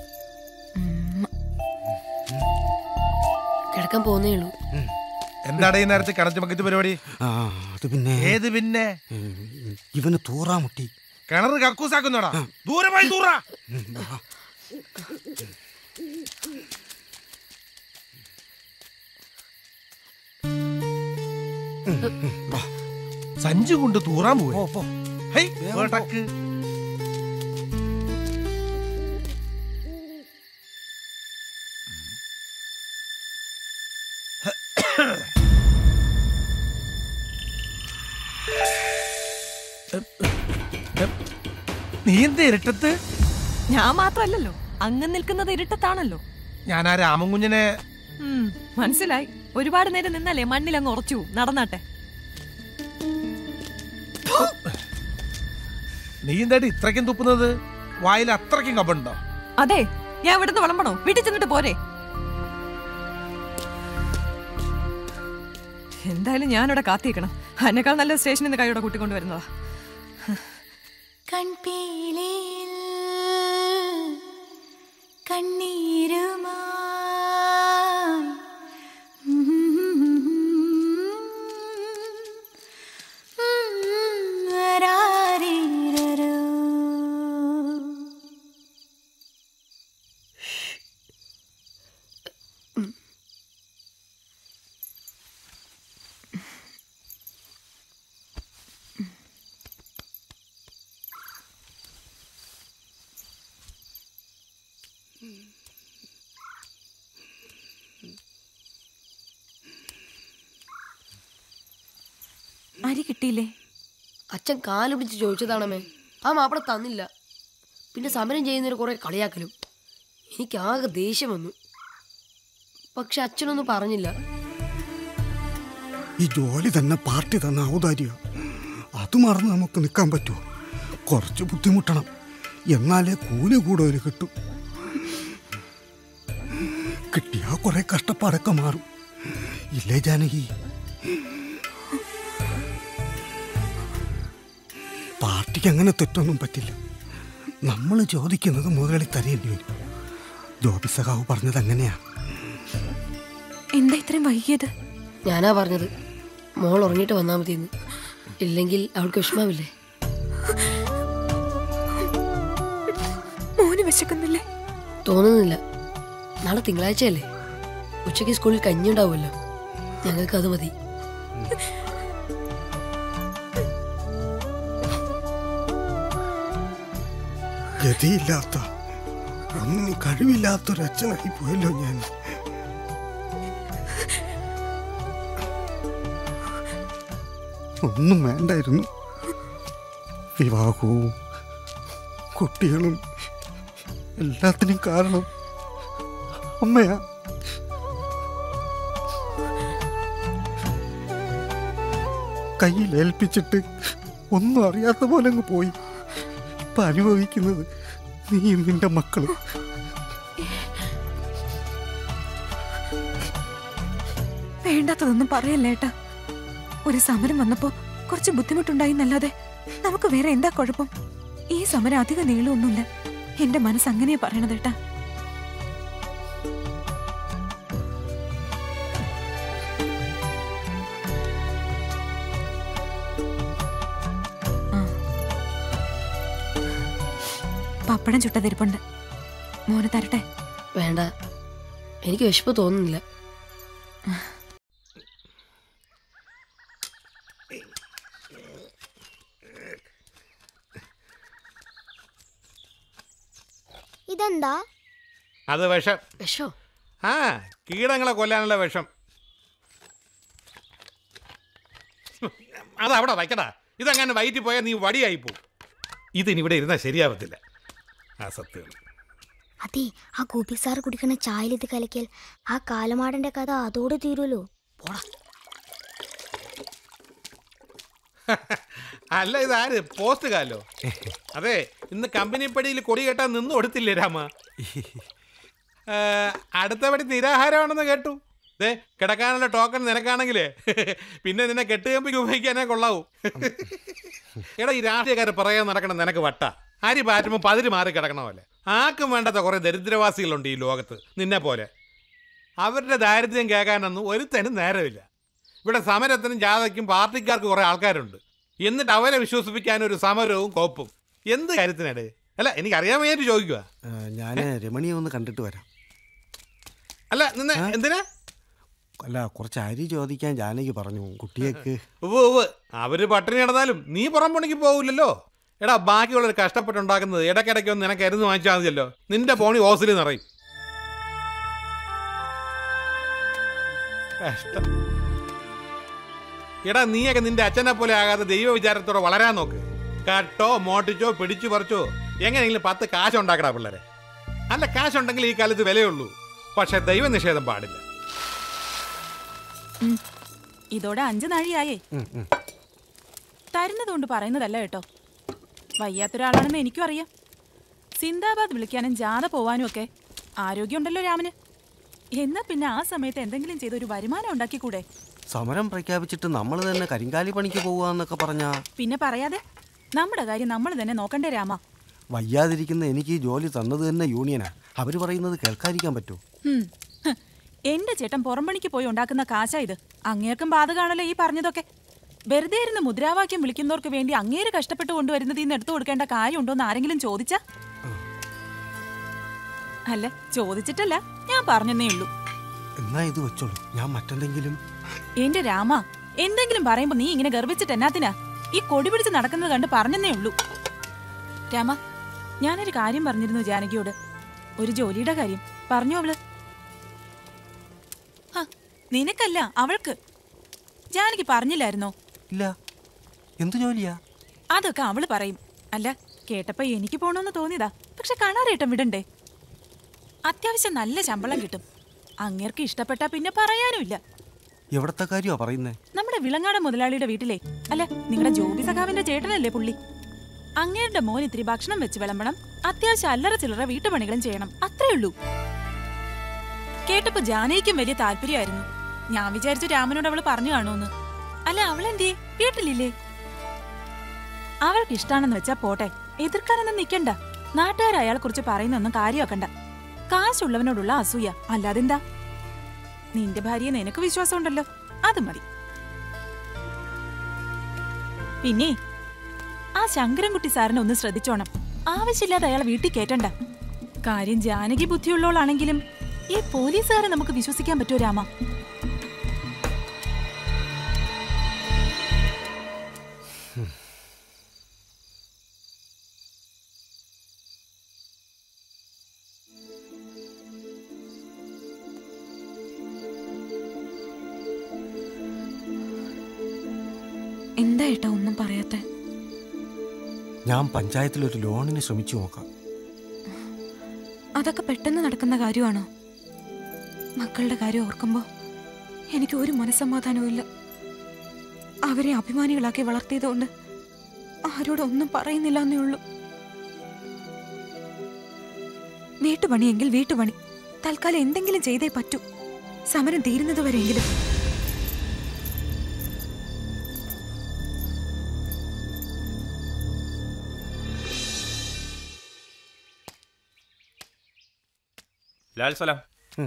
കിടക്കാൻ പോകുന്നേ ഉള്ളൂ എന്താണ് ഈ നേരത്തെ കിണറ്റ് ബക്കറ്റ് പരിപാടി ആ അത് പിന്നെ ഏത് പിന്നെ ഇവന് തൂറാ മുട്ടി കിണർ കക്കൂസാക്കുന്നോടാ ദൂരെ പോയി ദൂറ സഞ്ചി കൊണ്ട് തൂറാൻ പോവേ ഹൈ, വേട്ടക്ക്. നീ എന്താ ഇരട്ടത്ത് ഞാൻ മാത്രല്ലല്ലോ അങ്ങ് നിൽക്കുന്നത് ഇരുട്ടത്താണല്ലോ ഞാൻ ആ രാമൻകുഞ്ഞിനെ ഉം, മനസ്സിലായി ഒരുപാട് നേരം നിന്നല്ലേ മണ്ണിൽ അങ്ങ് ഉറച്ചു പോവും. നടന്നാട്ടെ നീ എന്തായിട്ട് ഇത്രയ്ക്കും തുപ്പുന്നത് വായിൽ അത്രയ്ക്കും കബുണ്ടോ അതെ ഞാൻ ഇവിടുന്ന് വിളമ്പണോ വീട്ടിൽ ചെന്നിട്ട് പോരെ എന്തായാലും ഞാനിവിടെ കാത്തിരിക്കണം അതിനേക്കാൾ നല്ല സ്റ്റേഷനിൽ നിന്ന് കൈയോടെ കൂട്ടിക്കൊണ്ട് വരുന്നതാ കൺപീലിയിൽ കണ്ണീരുമായി ആരാരീരരോ. അരി കിട്ടിയില്ലേ അച്ഛൻ കാല് പിടിച്ച് ചോദിച്ചതാണമേ ആ മാപ്പിള തന്നില്ല പിന്നെ സമരം ചെയ്യുന്നതിന് കുറെ കളിയാക്കലും എനിക്കാകെ ദേഷ്യം വന്നു പക്ഷെ അച്ഛനൊന്നും പറഞ്ഞില്ല ഈ ജോലി തന്നെ പാർട്ടി തന്ന ഔദാര്യ അത് മറന്ന് നമുക്ക് നിൽക്കാൻ പറ്റുമോ കുറച്ച് ബുദ്ധിമുട്ടണം എന്നാലേ കൂലി കൂടുതൽ കിട്ടും കിട്ടിയാ കുറെ കഷ്ടപ്പാടൊക്കെ മാറും ഇല്ലേ ജാനകി പാർട്ടിക്ക് അങ്ങനെ തെറ്റൊന്നും പറ്റില്ല നമ്മൾ ചോദിക്കുന്നത് മുതലാളി തരേണ്ടി വരും ജോബി സഖാവ് പറഞ്ഞത് അങ്ങനെയാ എന്താ ഇത്രയും വൈകിയത് ഞാനാ പറഞ്ഞത് മോൾ ഉറങ്ങിയിട്ട് വന്നാൽ മതിയെന്ന് ഇല്ലെങ്കിൽ അവൾക്ക് വിഷമാവില്ലേ മോന് വിശക്കുന്നില്ലേ തോന്നുന്നില്ല നാളെ തിങ്കളാഴ്ചയല്ലേ ഉച്ചയ്ക്ക് സ്കൂളിൽ കഞ്ഞി ഉണ്ടാവുമല്ലോ ഞങ്ങൾക്ക് അത് മതി ഗതിയില്ലാത്ത ഒന്നിനും കഴിവില്ലാത്തൊരച്ഛനായി പോയല്ലോ ഞാൻ ഒന്നും വേണ്ടായിരുന്നു വിവാഹവും കുട്ടികളും എല്ലാത്തിനും കാരണം അമ്മയാ കയ്യിൽ ഏൽപ്പിച്ചിട്ട് ഒന്നും അറിയാത്ത പോലെ അങ്ങ് പോയി ഇപ്പൊ അനുഭവിക്കുന്നത് നീയും നിന്റെ മക്കളും വേണ്ടാത്തതൊന്നും പറയല്ലേ ഏട്ടാ ഒരു സമരം വന്നപ്പോ കുറച്ച് ബുദ്ധിമുട്ടുണ്ടായി എന്നല്ലാതെ നമുക്ക് വേറെ എന്താ കുഴപ്പം ഈ സമരം അധികം നീളമൊന്നുമില്ല എന്റെ മനസ്സ് അങ്ങനെയാ പറയണത് ഏട്ടാ ആ. പപ്പടം ചുട്ടതിരിപ്പുണ്ട് മോന് തരട്ടെ വേണ്ട എനിക്ക് വിശപ്പ് തോന്നുന്നില്ല ഇതെന്താ അത് വിഷം വിഷോ ആ കീടങ്ങളെ കൊല്ലാനുള്ള വിഷം അത് അവിടെ വയ്ക്കടാ ഇതങ്ങനെ വയറ്റി പോയാൽ നീ വടിയായി പോവും ഇതിനിവിടെ ഇരുന്നാൽ ശരിയാവത്തില്ല ആ സത്യം അതെ ആ ഗോപി സാർ കുടിക്കണ ചായയിൽ ഇത് കലക്കിയാൽ ആ കാലമാടന്റെ കഥ അതോടെ തീരുമല്ലോ അല്ല ഇതാര് പോസ്റ്റ് കാലോ അതെ ഇന്ന് കമ്പനി പടിയിൽ കൊടി കെട്ടാൻ നിന്നു കൊടുത്തില്ലേ രാമ ഏ, അടുത്ത പടി നിരാഹാരമാണെന്ന് കേട്ടു ദേ കിടക്കാനുള്ള ടോക്കൺ നിനക്കാണെങ്കിലേ പിന്നെ നിന്നെ കെട്ടുകമ്പിക്ക് ഉപയോഗിക്കാനേ കൊള്ളാവൂ എടാ ഈ രാഷ്ട്രീയക്കാരെ പറയാൻ നടക്കണം നിനക്ക് വട്ട അരി പാറ്റുമ്പോൾ പതിര് മാറി കിടക്കണ പോലെ ആർക്കും വേണ്ടാത്ത കുറെ ദരിദ്രവാസികളുണ്ട് ഈ ലോകത്ത് നിന്നെ പോലെ അവരുടെ ദാരിദ്ര്യം കേൾക്കാനൊന്നും ഒരുത്തനും നേരമില്ല ഇവിടെ സമരത്തിനും ജാഥയ്ക്കും പാർട്ടിക്കാർക്ക് കുറെ ആൾക്കാരുണ്ട് എന്നിട്ട് അവരെ വിശ്വസിപ്പിക്കാൻ ഒരു സമരവും കോപ്പും എന്ത് കാര്യത്തിനടേ അല്ല എനിക്ക് അറിയാൻ വേണ്ടി ചോദിക്കുക ഞാൻ രമണിയെ ഒന്ന് കണ്ടിട്ട് വരാം അല്ല നിന്നെ എന്തിനാ അല്ല കുറച്ച് അരി ചോദിക്കാൻ ജാനകി പറഞ്ഞു കുട്ടിയേക്ക് ഉവ്വ് ഉവ്വ് അവര് പട്ടിണി കിടന്നാലും നീ പുറം പണിക്ക് പോകില്ലല്ലോ എടാ ബാക്കിയുള്ളവർ കഷ്ടപ്പെട്ടുണ്ടാക്കുന്നത് ഇടയ്ക്കിടയ്ക്ക് ഒന്ന് നിനക്ക് അരുന്ന് വാങ്ങിച്ചാൽ മതിയല്ലോ നിന്റെ പോണി ഓസിൽ നിറയും കഷ്ടം എടാ നീയൊക്കെ നിന്റെ അച്ഛനെ പോലെ ആകാതെ ദൈവ വിചാരത്തോടെ വളരാൻ നോക്ക് കട്ടോ മോട്ടിച്ചോ പിടിച്ചു പറിച്ചോ എങ്ങനെയെങ്കിലും പത്ത് കാശ് ഉണ്ടാക്കടാ പിള്ളേരെ അല്ല കാശുണ്ടെങ്കിൽ ഈ കാലത്ത് വിലയുള്ളൂ പക്ഷെ ദൈവനിഷേധം പാടില്ല ഉം. ഇതോടെ അഞ്ച് നാഴിയായേ തരുന്നതുകൊണ്ട് പറയുന്നതല്ല കേട്ടോ വയ്യാത്തൊരാളാണെന്ന് എനിക്കും അറിയാം സിന്ദാബാദ് വിളിക്കാനും ജാഥ പോവാനും ഒക്കെ ആരോഗ്യമുണ്ടല്ലോ രാമന് എന്നാ പിന്നെ ആ സമയത്ത് എന്തെങ്കിലും ചെയ്ത് ഒരു വരുമാനം ഉണ്ടാക്കിക്കൂടെ സമരം പ്രഖ്യാപിച്ചിട്ട് നമ്മൾ തന്നെ കരിങ്കാലി പണിക്ക് പോവാന്നൊക്കെ പറഞ്ഞാ പിന്നെ പറയാതെ നമ്മുടെ കാര്യം നമ്മൾ തന്നെ നോക്കണ്ടേ രാമ വയ്യാതിരിക്കുന്ന എനിക്ക് ഈ ജോലി തന്നത് തന്നെ യൂണിയനാ അവര് പറയുന്നത് കേൾക്കാതിരിക്കാൻ പറ്റുമോ ഹും. ഹ്. എന്റെ ചേട്ടൻ പുറംപണിക്ക് പോയി ഉണ്ടാക്കുന്ന കാശാ ഇത് അങ്ങേർക്കും ബാധകാണല്ലോ ഈ പറഞ്ഞതൊക്കെ വെറുതെ ഇരുന്ന് മുദ്രാവാക്യം വിളിക്കുന്നവർക്ക് വേണ്ടി അങ്ങേര് കഷ്ടപ്പെട്ട് കൊണ്ടുവരുന്നത് ഇന്ന് എടുത്തു കൊടുക്കേണ്ട കാര്യമുണ്ടോ എന്ന് ആരെങ്കിലും ചോദിച്ചാ അല്ല ചോദിച്ചിട്ടല്ല ഞാൻ പറഞ്ഞെന്നേ ഉള്ളൂ എന്നാ ഇത് വെച്ചോളൂ ഞാൻ മറ്റെന്തെങ്കിലും എന്റെ രാമ എന്തെങ്കിലും പറയുമ്പോ നീ ഇങ്ങനെ ഗർഭിച്ചിട്ട് എന്നാത്തിനാ ഈ കൊടി പിടിച്ച് നടക്കുന്നത് കണ്ട് പറഞ്ഞെന്നേ ഉള്ളൂ രാമ ഞാനൊരു കാര്യം പറഞ്ഞിരുന്നു ജാനകിയോട് ഒരു ജോലിയുടെ കാര്യം പറഞ്ഞു അവള് ഹ, നിനക്കല്ല അവൾക്ക് ജാനകി പറഞ്ഞില്ലായിരുന്നോ ഇല്ല എന്ത് ജോലിയാ അതൊക്കെ അവള് പറയും അല്ല കേട്ടപ്പോ എനിക്ക് പോണോന്ന് തോന്നിയതാ പക്ഷെ കാണാറേട്ടം വിടണ്ടേ അത്യാവശ്യം നല്ല ശമ്പളം കിട്ടും അങ്ങേർക്ക് ഇഷ്ടപ്പെട്ടാ പിന്നെ പറയാനുമില്ല എവിടത്തെ കാര്യമാ പറയുന്നേ നമ്മുടെ വിളങ്ങാട് മുതലാളിയുടെ വീട്ടിലെ അല്ല നിങ്ങളുടെ ജോബി സഖാവിന്റെ ചേട്ടനല്ലേ പുള്ളി അങ്ങേരുടെ മോൻ ഇത്തിരി ഭക്ഷണം വെച്ച് വിളമ്പണം അത്യാവശ്യം അല്ലറ ചില്ലറ വീട്ടുപണികളും ചെയ്യണം അത്രേ ഉള്ളൂ കേട്ടപ്പോ ജാനകിക്കും വലിയ താല്പര്യമായിരുന്നു ഞാൻ വിചാരിച്ചു രാമനോട് അവള് പറഞ്ഞു കാണുമെന്ന് അല്ല അവളെന്തേ വീട്ടിലില്ലേ അവൾക്ക് ഇഷ്ടാണെന്ന് വെച്ചാ പോട്ടെ എതിർക്കാനൊന്നും നിക്കണ്ട നാട്ടുകാർ അയാളെ കുറിച്ച് പറയുന്നൊന്നും കാര്യമാക്കണ്ട കാശുള്ളവനോടുള്ള അസൂയ അല്ലാതെന്താ നിന്റെ ഭാര്യയെ നിനക്ക് വിശ്വാസമുണ്ടല്ലോ അത് മതി പിന്നെ ആ ശങ്കരൻകുട്ടി സാറിനെ ഒന്ന് ശ്രദ്ധിച്ചോണം ആവശ്യമില്ലാതെ അയാളെ വീട്ടിൽ കേറ്റണ്ട കാര്യം ജാനകി ബുദ്ധിയുള്ളവളാണെങ്കിലും ഈ പോലീസുകാരെ നമുക്ക് വിശ്വസിക്കാൻ പറ്റുമോ രാമ എന്താ ഏട്ടാ ഒന്നും പറയാത്തെ ഞാൻ പഞ്ചായത്തിൽ ഒരു ലോണിന് ശ്രമിച്ചു നോക്കാം അതൊക്കെ പെട്ടെന്ന് നടക്കുന്ന കാര്യമാണോ മക്കളുടെ കാര്യം ഓർക്കുമ്പോ എനിക്ക് ഒരു മനസ്സമാധാനവും ഇല്ല അവരെ അഭിമാനികളാക്കി വളർത്തിയതുകൊണ്ട് ആരോടൊന്നും പറയുന്നില്ല എന്നേ ഉള്ളൂ വീട്ടുപണിയെങ്കിൽ വീട്ടുപണി തൽക്കാലം എന്തെങ്കിലും ചെയ്തേ പറ്റൂ സമരം തീരുന്നത് വരെയെങ്കിലും ലാൽ സലാം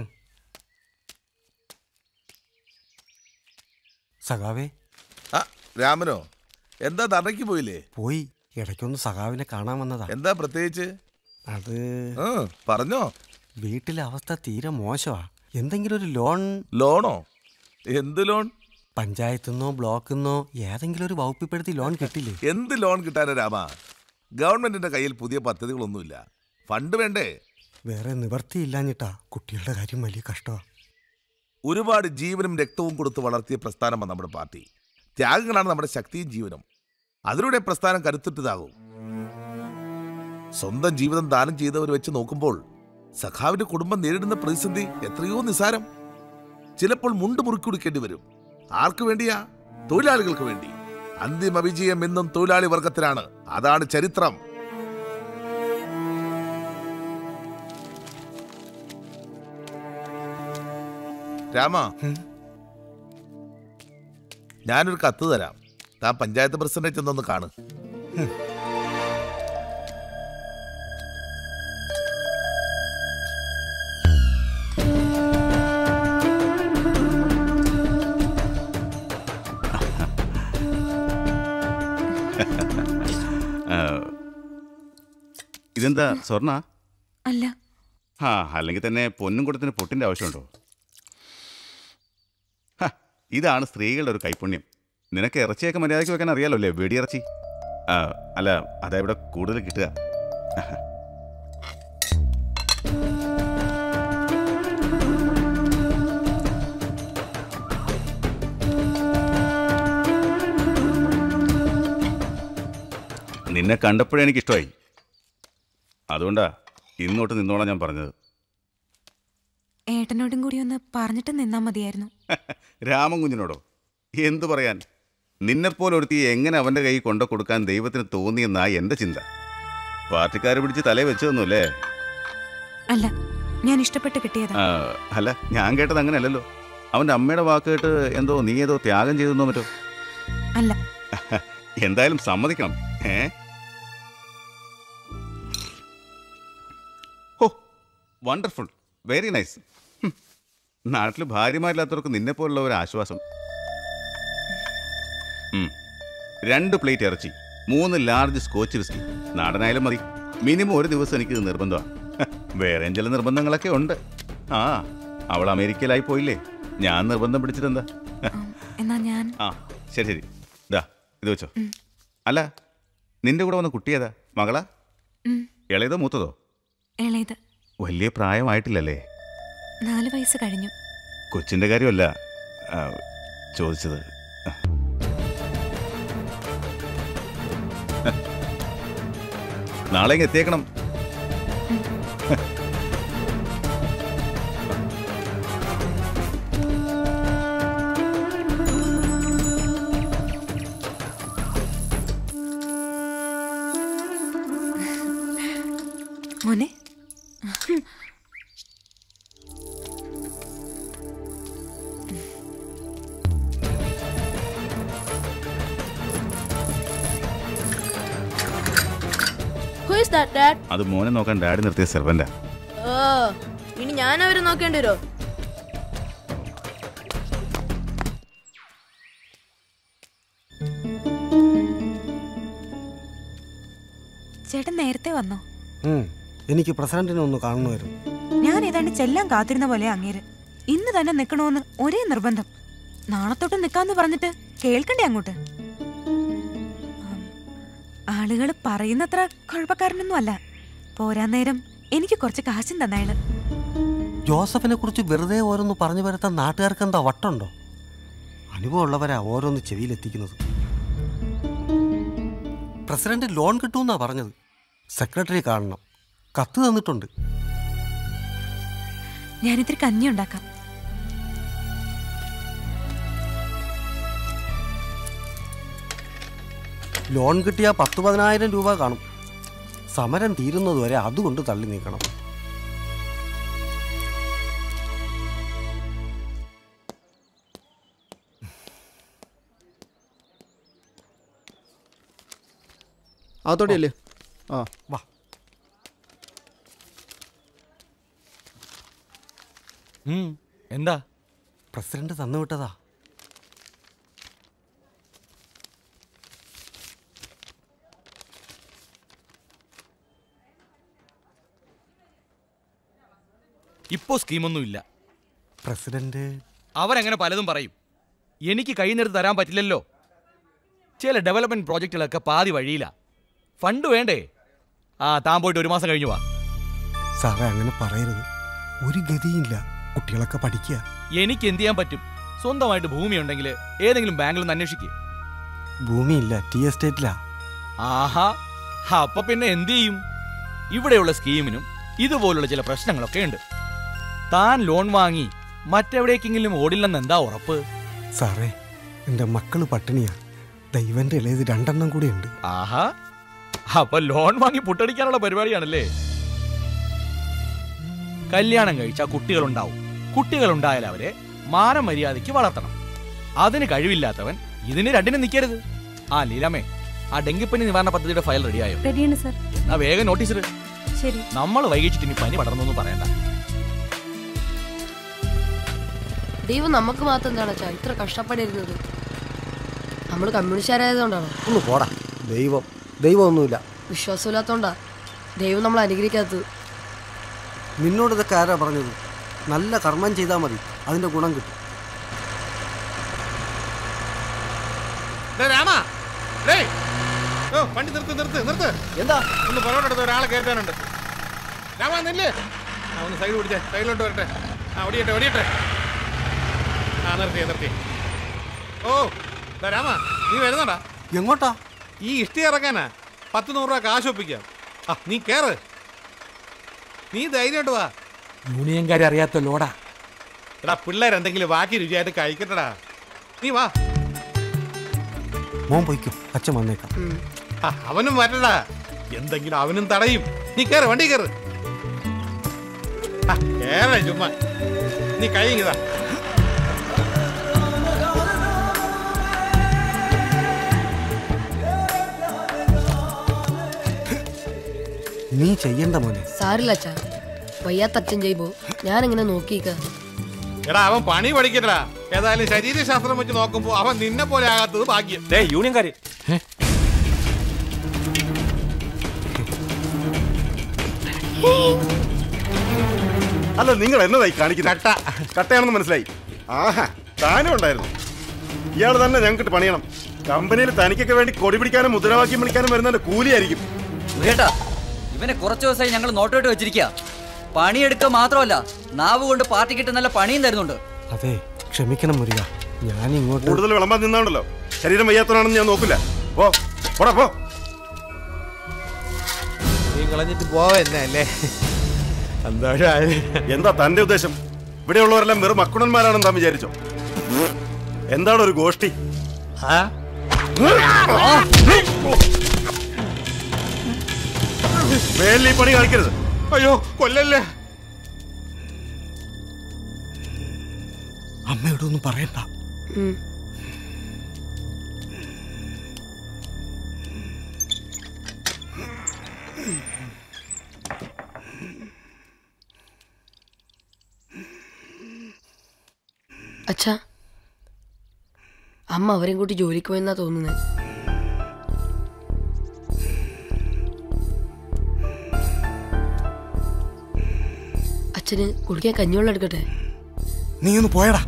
സഖാവേ ആ രാമനോ എന്താ ധർണയ്ക്ക് പോയില്ലേ പോയി ഇടയ്ക്കൊന്ന് സഖാവിനെ കാണാൻ വന്നതാ എന്താ പ്രത്യേകിച്ച് അത് പറഞ്ഞോ വീട്ടിലെ അവസ്ഥ തീരെ മോശമാ എന്തെങ്കിലും ഒരു ലോൺ ലോണോ എന്ത് ലോൺ പഞ്ചായത്തുനിന്നോ ബ്ലോക്കിന്നോ ഏതെങ്കിലും ഒരു വകുപ്പിപ്പെടുത്തി ലോൺ കിട്ടില്ലേ എന്ത് ലോൺ കിട്ടാനാ രാമ ഗവൺമെന്റിന്റെ കയ്യിൽ പുതിയ പദ്ധതികളൊന്നുമില്ല ഫണ്ട് വേണ്ടേ വേറെ നിവർത്തിയില്ലാഞ്ഞിട്ടാ കുട്ടികളുടെ കാര്യം വലിയ കഷ്ടമാ ഒരുപാട് ജീവനും രക്തവും കൊടുത്ത് വളർത്തിയ പ്രസ്ഥാനമാണ് നമ്മുടെ പാർട്ടി ത്യാഗങ്ങളാണ് നമ്മുടെ ശക്തിയും ജീവനും അതിലൂടെ പ്രസ്ഥാനം കരുത്തുറ്റതാകും സ്വന്തം ജീവിതം ദാനം ചെയ്തവർ വെച്ച് നോക്കുമ്പോൾ സഖാവിന്റെ കുടുംബം നേരിടുന്ന പ്രതിസന്ധി എത്രയോ നിസാരം ചിലപ്പോൾ മുണ്ട് മുറുക്കി കൊടുക്കേണ്ടി വരും ആർക്കു വേണ്ടിയാ തൊഴിലാളികൾക്ക് വേണ്ടി അന്തിമ വിജയം എന്നും തൊഴിലാളി വർഗത്തിനാണ് അതാണ് ചരിത്രം രാമ ഞാനൊരു കത്ത് തരാം താൻ പഞ്ചായത്ത് പ്രസിഡന്റ് ചെന്നൊന്ന് കാണ് ആ, ഇതെന്താ സ്വർണ്ണ അല്ല ആ അല്ലെങ്കിൽ തന്നെ പൊന്നും കൊടുത്തിന് പൊട്ടിന്റെ ആവശ്യമുണ്ടോ ഹ, ഇതാണ് സ്ത്രീകളുടെ ഒരു കൈപുണ്യം നിനക്ക് ഇറച്ചിയൊക്കെ മര്യാദയ്ക്ക് വെക്കാൻ അറിയാലോ അല്ലേ വെടിയിറച്ചി ആ, അല്ല അതാ ഇവിടെ കൂടുതൽ കിട്ടുക നിന്നെ കണ്ടപ്പോഴേ എനിക്ക് ഇഷ്ടമായി അതുകൊണ്ടാ ഇന്നോട്ട് നിന്നോളാം ഞാൻ പറഞ്ഞത് ഏട്ടനോടും കൂടി ഒന്ന് പറഞ്ഞിട്ട് നിന്നാ മതിയായിരുന്നു രാമൻകുഞ്ഞിനോടോ എന്തു പറയാൻ നിന്നെപ്പോലെ ഒരുത്തി എങ്ങനെ അവന്റെ കൈ കൊണ്ടു കൊടുക്കാൻ ദൈവത്തിന് തോന്നിയെന്നാ എന്റെ ചിന്ത പാർട്ടിക്കാർ പിടിച്ച് തലേ വെച്ചതൊന്നുമല്ലേ അല്ല ഞാൻ ഇഷ്ടപ്പെട്ട് കിട്ടിയതാ ആ, അല്ല ഞാൻ കേട്ടത് അങ്ങനെയല്ലല്ലോ അവന്റെ അമ്മയുടെ വാക്ക് കേട്ട് എന്തോ നീ ഏതോ ത്യാഗം ചെയ്തെന്നോ മറ്റോ അല്ല എന്തായാലും സമ്മതിക്കണം ഏ ഓ വണ്ടർഫുൾ വെരി നൈസ് നാട്ടിൽ ഭാര്യമാരില്ലാത്തവർക്ക് നിന്നെ പോലുള്ള ഒരു ആശ്വാസം ഉം. രണ്ട് പ്ലേറ്റ് ഇറച്ചി മൂന്ന് ലാർജ് സ്കോച്ച് വിസ്കി നാടനായാലും മതി മിനിമം ഒരു ദിവസം എനിക്ക് ഇത് നിർബന്ധമാണ് വേറെ ചില നിർബന്ധങ്ങളൊക്കെ ഉണ്ട് ആ അവൾ അമേരിക്കയിലായി പോയില്ലേ ഞാൻ നിർബന്ധം പിടിച്ചിട്ടെന്താ എന്നാ ഞാൻ ആ ശരി ശരി ഇതാ ഇത് വെച്ചോ അല്ല നിന്റെ കൂടെ വന്ന കുട്ടിയേതാ മകളാ ഉം, ഇളയതോ മൂത്തതോ ഇളയത് വലിയ പ്രായമായിട്ടില്ലല്ലേ നാല് വയസ്സ് കഴിഞ്ഞു കൊച്ചിന്റെ കാര്യമല്ല ആ, ചോദിച്ചത് നാളെ ഇങ്ങ് എത്തിയേക്കണം മോനെ Who is that, Dad? അത് മോനെ നോക്കാൻ ഡാഡി നിർത്തിയ സെർവന്റാ ഓ ഇനി ഞാൻ അവരെ നോക്കേണ്ടി വരുമോ ചേട്ടൻ നേരത്തെ വന്നോ ഉം. എനിക്ക് പ്രസിഡന്റിനെ ഒന്ന് കാണണമായിരുന്നു ഞാൻ ഏതാണ്ട് ചെല്ലാൻ കാത്തിരുന്ന പോലെ അങ്ങേര് ഇന്ന് തന്നെ നിക്കണോന്ന് ഒരേ നിർബന്ധം നാളെ തൊട്ട് നിക്കാന്ന് പറഞ്ഞിട്ട് കേൾക്കണ്ടേ അങ്ങോട്ട് ആളുകൾ പറയുന്നത്ര കുഴപ്പക്കാരനൊന്നും അല്ല പോരാൻ നേരം എനിക്ക് കുറച്ച് കാശും തന്നയാള് ജോസഫിനെ കുറിച്ച് വെറുതെ ഓരോന്ന് പറഞ്ഞു വരുത്താൻ നാട്ടുകാർക്ക് എന്താ വട്ടുണ്ടോ അനുഭവമുള്ളവരാ ഓരോന്ന് ചെവിയിലെത്തിക്കുന്നത് പ്രസിഡന്റ് ലോൺ കിട്ടുമെന്നാ പറഞ്ഞത് സെക്രട്ടറി കാണണം കത്ത് തന്നിട്ടുണ്ട് ഞാനിത്തിരി കഞ്ഞി ഉണ്ടാക്കാം ലോൺ കിട്ടിയാൽ പത്ത് പതിനായിരം രൂപ കാണും സമരം തീരുന്നതുവരെ അതുകൊണ്ട് തള്ളി നീക്കണം അതോടെയല്ലേ ആ വാ എന്താ പ്രസിഡന്റ് തന്നുവിട്ടതാ ഇപ്പോ സ്കീമൊന്നും ഇല്ല പ്രസിഡന്റ് അവരങ്ങനെ പലതും പറയും എനിക്ക് കൈ നിറത്ത് തരാൻ പറ്റില്ലല്ലോ ചില ഡെവലപ്മെന്റ് പ്രോജക്റ്റുകളൊക്കെ പാതി വഴിയില്ല ഫണ്ട് വേണ്ടേ ആ താൻ പോയിട്ട് ഒരു മാസം കഴിഞ്ഞു വാ സാറേ അങ്ങനെ പറയരുത് ഒരു ഗതിയില്ല കുട്ടികളൊക്കെ പഠിക്കുക എനിക്ക് എന്ത് ചെയ്യാൻ പറ്റും സ്വന്തമായിട്ട് ഭൂമി ഉണ്ടെങ്കിൽ ഏതെങ്കിലും ബാങ്കിൽ നിന്ന് അന്വേഷിക്കുക ഭൂമിയില്ല ടി എസ്റ്റേറ്റിലാ ആഹാ അപ്പൊ പിന്നെ എന്ത് ചെയ്യും ഇവിടെയുള്ള സ്കീമിനും ഇതുപോലുള്ള ചില പ്രശ്നങ്ങളൊക്കെ ഉണ്ട് താൻ ലോൺ വാങ്ങി മറ്റെവിടേക്കെങ്കിലും ഓടില്ലെന്ന് എന്താ ഉറപ്പ് സാറേ എൻ്റെ മക്കള് പട്ടിണിയാ ദൈവന്റെ ഇളയത് രണ്ടെണ്ണം കൂടി ഉണ്ട് ആഹാ അപ്പൊ ലോൺ വാങ്ങി പുട്ടടിക്കാനുള്ള പരിപാടിയാണല്ലേ കല്യാണം കഴിച്ചാൽ കുട്ടികളുണ്ടാവും കുട്ടികളുണ്ടായാൽ അവരെ മാനം മര്യാദയ്ക്ക് വളർത്തണം അതിന് കഴിവില്ലാത്തവൻ ഇതിന് രണ്ടിനും നിൽക്കരുത് ആ ലീലാമേ ആ ഡെങ്കിപ്പനി നിവാരണ പദ്ധതിയുടെ ഫയൽ റെഡിയായോ റെഡിയാണ് സർ ആ വേഗം നോട്ടീസ് ഇട്. ശരി നമ്മൾ വൈകിച്ചിട്ട് ഇനി പനി പടർന്നൊന്നും പറയണ്ട ദൈവം നമുക്ക് മാത്രം എന്താണ് അച്ഛാ ഇത്ര കഷ്ടപ്പെടിരുന്നത് നമ്മൾ കമ്മ്യൂണിസ്റ്റുകാരായതുകൊണ്ടാണോ ഒന്ന് പോടാ ദൈവം ദൈവമൊന്നുമില്ല വിശ്വാസമില്ലാത്തോണ്ടാ ദൈവം നമ്മൾ അനുഗ്രഹിക്കാത്തത് നിന്നോട് ഇതൊക്കെ ആരാ പറഞ്ഞത് നല്ല കർമ്മം ചെയ്താൽ മതി അതിന്റെ ഗുണം കിട്ടും ഡേ രാമ ഡേ ഓ വണ്ടി നിർത്ത് നിർത്ത് നിർത്ത് എന്താ ഒന്ന് പുറകോട്ടെടുത്ത് ഒരാളെ കയറ്റാനുണ്ട് രാമ നില്ല് ആ ഒന്ന് സൈഡ് പിടിച്ചേ സൈഡിലോട്ട് വരട്ടെ ആ ഓടിയട്ടെ ഓടിയട്ടെ ആ നിർത്തി നിർത്തി ഓ ഡാ രാമ നീ വരുന്നടാ എങ്ങോട്ടാ ഈ ഇഷ്ടി ഇറക്കാനാ പത്ത് നൂറ് രൂപ കാശ് ഒപ്പിക്കാം ആ നീ കേറ് നീ ധൈര്യമായിട്ട് വാ യൂണിയൻകാരെ അറിയാത്ത ലോഡാ എടാ പിള്ളേർ എന്തെങ്കിലും ബാക്കി രുചിയായിട്ട് കഴിക്കട്ടടാ നീ വാ മോൻ പോയിക്കും അച്ഛൻ വന്നേക്കാം ആ, അവനും വരടാ എന്തെങ്കിലും അവനും തടയും നീ കേറ് വണ്ടി കേറ് ആ, കേറ ചുമ്മാ നീ കഴിയുന്നതാ നീ ചെയ്യണ്ട മോനെ സാരില്ല അച്ഛാ വയ്യാത്ത അച്ഛൻ ചെയ്യുമ്പോ ഞാൻ എങ്ങനെ നോക്കിക്ക എടാ അവൻ പണി പഠിക്കട്ടടാ ഏതായാലും ശരീരശാസ്ത്രം വെച്ച് നോക്കുമ്പോ അവൻ നിന്നെ പോലെ ആകാത്തത് ഭാഗ്യം യൂണിയൻകാര് അല്ല നിങ്ങൾ എന്നതായി കാണിക്കുന്നത് കട്ട കട്ടയാണെന്ന് മനസ്സിലായി ആഹാ താനും ഉണ്ടായിരുന്നു ഇയാൾ തന്നെ ഞങ്ങൾക്ക് പണിയണം കമ്പനിയിൽ തനിക്കൊക്കെ വേണ്ടി കൊടി പിടിക്കാനും മുദ്രാവാക്യം വിളിക്കാനും വരുന്നതിന്റെ കൂലിയായിരിക്കും കേട്ടാ ഇവനെ കുറച്ച് ദിവസമായി ഞങ്ങൾ നോട്ടോട്ട് വെച്ചിരിക്കുക പണിയെടുക്കുക മാത്രമല്ല നാവ് കൊണ്ട് പാർട്ടിക്കിട്ട് നല്ല പണിയും തരുന്നുണ്ട് അതെ ക്ഷമിക്കണം മുരുക ഞാൻ ഇങ്ങോട്ട് കൂടുതൽ വിളമ്പാൻ നിന്നാണല്ലോ ശരീരം വയ്യാത്തവനാണെന്ന് ഞാൻ നോക്കില്ല പോ പോടാ പോ നീ കളഞ്ഞിട്ട് പോവന്നെ അല്ലേ സന്തോഷമായി എന്താ തന്റെ ഉദ്ദേശം ഇവിടെയുള്ളവരെല്ലാം വെറും മക്കുണന്മാരാണെന്ന് താൻ വിചാരിച്ചോ എന്താണ് ഒരു ഗോഷ്ടി മേലിൽ ഈ പണി കളിക്കരുത് അയ്യോ കൊല്ലല്ലേ അമ്മയോടൊന്നും പറയണ്ട അച്ഛാ അമ്മ അവരെയും കൂട്ടി ജോലിക്ക് പോയെന്നാ തോന്നുന്നത് അച്ഛന് കുടിക്കാൻ കഞ്ഞിവെള്ളം എടുക്കട്ടെ നീ ഒന്ന് പോയടാ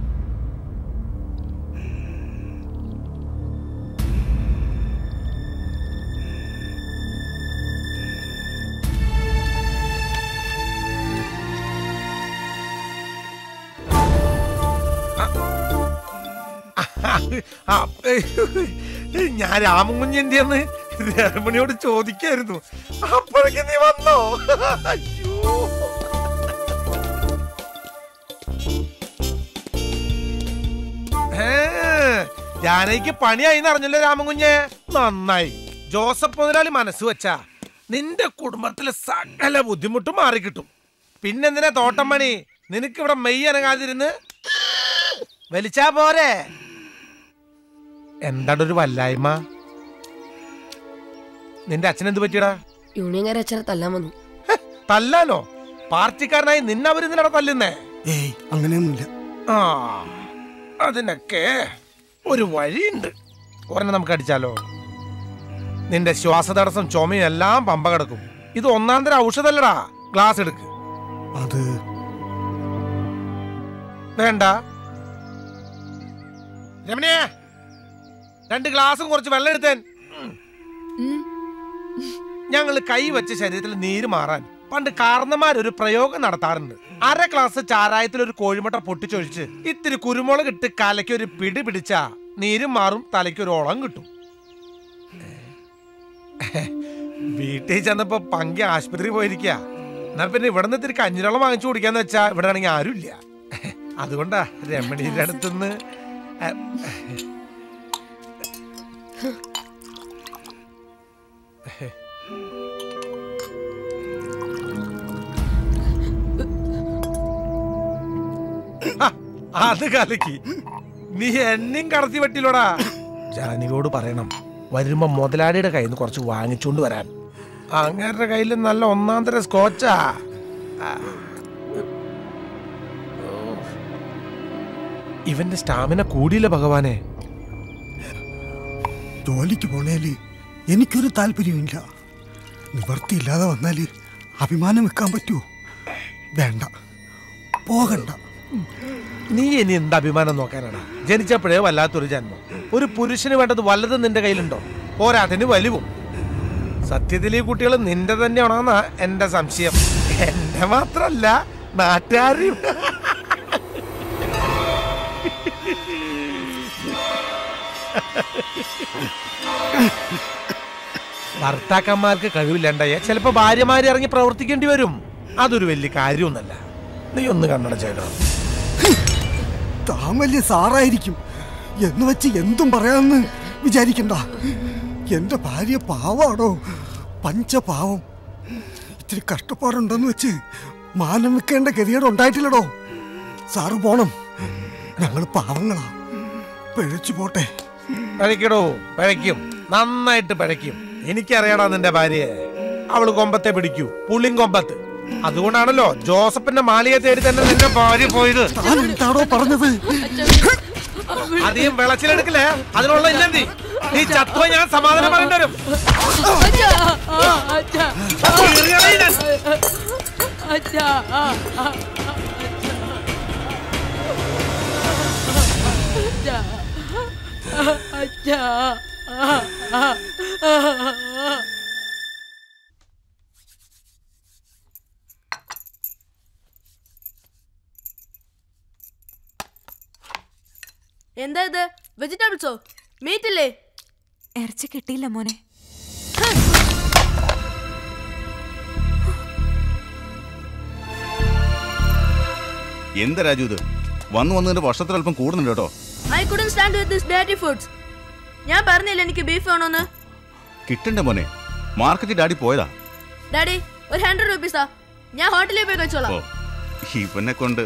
ആ, ഞാൻ രാമകുഞ്ഞിന്റെന്ന് രമണിയോട് ചോദിക്കായിരുന്നു അപ്പോഴേക്ക് നീ വന്നോ അയ്യോ ഏ, ജാനകിക്ക് പണിയായി അറിഞ്ഞല്ലോ രാമകുഞ്ഞെ നന്നായി ജോസഫ് മുതലാളി മനസ്സ് വെച്ചാ നിന്റെ കുടുംബത്തിലെ സകല ബുദ്ധിമുട്ടും മാറിക്കിട്ടും പിന്നെന്തിനാ തോട്ടം പണി നിനക്കിവിടെ മെയ് അനങ്ങാതിരുന്ന് വലിച്ചാ പോരെ എന്താണ് ഒരു വല്ലായ്മ നിന്റെ അച്ഛൻ എന്ത് പറ്റിയടാ യൂണിയൻകാരെ അച്ഛനെ തല്ലാൻ വന്നു തല്ലാനോ പാർട്ടിക്കാരനായി നിന്നെ അവര് നിന്നട തല്ലുന്നേ ഏയ് അങ്ങനെയൊന്നുമില്ല ആ അതിനൊക്കെ ഒരു വഴിയുണ്ട് ഒരെണ്ണം നമുക്ക് അടിച്ചാലോ നിന്റെ ശ്വാസതടസ്സം ചുമയും എല്ലാം പമ്പ കിടക്കും ഇത് ഒന്നാം തരം ഔഷധല്ലടാ ഗ്ലാസ് എടുക്ക് അത് വേണ്ട രമണിയെ രണ്ട് ഗ്ലാസും കുറച്ച് വെള്ളം എടുത്തേൻ ഞങ്ങൾ കൈ വെച്ച ശരീരത്തിൽ നീര് മാറാൻ പണ്ട് കാരണന്മാർ ഒരു പ്രയോഗം നടത്താറുണ്ട് അര ഗ്ലാസ് ചാരായത്തിൽ ഒരു കോഴിമുട്ട പൊട്ടിച്ചൊഴിച്ച് ഇത്തിരി കുരുമുളക് ഇട്ട് കലയ്ക്ക് ഒരു പിടി പിടിച്ചാ നീരും മാറും തലയ്ക്ക് ഒരു ഓളം കിട്ടും വീട്ടിൽ ചെന്നപ്പോ പങ്കി ആശുപത്രി പോയിരിക്ക എന്നാ പിന്നെ ഇവിടെ നിന്ന് ഇത്തിരി കഞ്ഞിരവെള്ളം വാങ്ങിച്ചു കുടിക്കാന്ന് വെച്ചാ ഇവിടെ ആണെങ്കിൽ ആരുമില്ല അതുകൊണ്ടാ രമണിയുടെ അടുത്തുനിന്ന് ഏ, ആ, അത് കലക്കി നീ എന്നെയും കടത്തി വെട്ടിലോടാ ജാനിയോട് പറയണം വരുമ്പോ മുതലാളിയുടെ കയ്യിൽ നിന്ന് കുറച്ച് വാങ്ങിച്ചോണ്ട് വരാൻ അങ്ങേരുടെ കയ്യിൽ നല്ല ഒന്നാം തരം സ്കോച്ചാ ആ. ഓ. ഇവന്റെ സ്റ്റാമിന കൂടിയില്ല ഭഗവാനെ ജോലിക്ക് പോണേല് എനിക്കൊരു താല്പര്യമില്ല നിവർത്തിയില്ലാതെ വന്നാല് അഭിമാനം വെക്കാൻ പറ്റുമോ വേണ്ട പോകണ്ട നീ ഇനി എന്ത് അഭിമാനം നോക്കാനാണ് ജനിച്ചപ്പോഴേ വല്ലാത്തൊരു ജന്മം ഒരു പുരുഷന് വേണ്ടത് വല്ലതും നിന്റെ കയ്യിലുണ്ടോ പോരാത്തിന് വലിവും സത്യത്തിൽ ഈ കുട്ടികൾ നിന്റെ തന്നെയാണോന്നാ എന്റെ സംശയം എന്റെ മാത്രല്ല നാട്ടുകാരും ഭർത്താക്കന്മാർക്ക് കഴിവില്ലണ്ടയെ ചിലപ്പോ ഭാര്യമാര് ഇറങ്ങി പ്രവർത്തിക്കേണ്ടി വരും അതൊരു വലിയ കാര്യമൊന്നല്ല നീ ഒന്ന് കണ്ണട ചെയ്യണം താൻ വലിയ സാറായിരിക്കും എന്ന് വെച്ച് എന്തും പറയാമെന്ന് വിചാരിക്കണ്ട എന്റെ ഭാര്യ പാവാടോ പഞ്ചപാവം ഇത്തിരി കഷ്ടപ്പാടുണ്ടെന്ന് വെച്ച് മാനം വെക്കേണ്ട ഗതികേട് ഉണ്ടായിട്ടില്ലടോ സാറ് പോണം ഞങ്ങൾ പാവങ്ങളാ പിഴച്ചു പോട്ടെ പഴയ്ക്കടോ പഴയ്ക്കും നന്നായിട്ട് പഴയ്ക്കും എനിക്കറിയാടാ നിന്റെ ഭാര്യയെ അവള് കൊമ്പത്തെ പിടിക്കൂ പുളിയും കൊമ്പത്ത് അതുകൊണ്ടാണല്ലോ ജോസഫിന്റെ മാളിയെ തേടി തന്നെ നിന്റെ ഭാര്യ പോയത് താൻ എന്താണോ പറഞ്ഞത് അധികം വിളച്ചിലെടുക്കില്ലേ അതിനുള്ള ഇല്ലെന്തി നീ ചത്തുവ ഞാൻ സമാധാനം പറയേണ്ടി വരും കീറിയടാ ഈ ഞാൻ. എന്താ ഇത് വെജിറ്റബിൾസോ മീറ്റ് ഇല്ലേ ഇറച്ചി കിട്ടിയില്ല മോനെ എന്താ രാജു ഇത് വന്നു വന്നതിന്റെ വർഷത്തിൽ അല്പം കൂടുന്നുണ്ട് കേട്ടോ I couldn't stand with this dairy foods ഞാൻ പറഞ്ഞില്ല എനിക്ക് ബീഫ് വേണോന്ന് കിട്ടണ്ടേ മോനെ മാർക്കറ്റിൽ ഡാഡി പോയതാ ഡാഡി ഒരു ഹൺഡ്രഡ് റുപ്പീസാ ഞാൻ ഹോട്ടലിൽ പോയി കഴിച്ചോളാം ഓ ഇവനെ കൊണ്ട്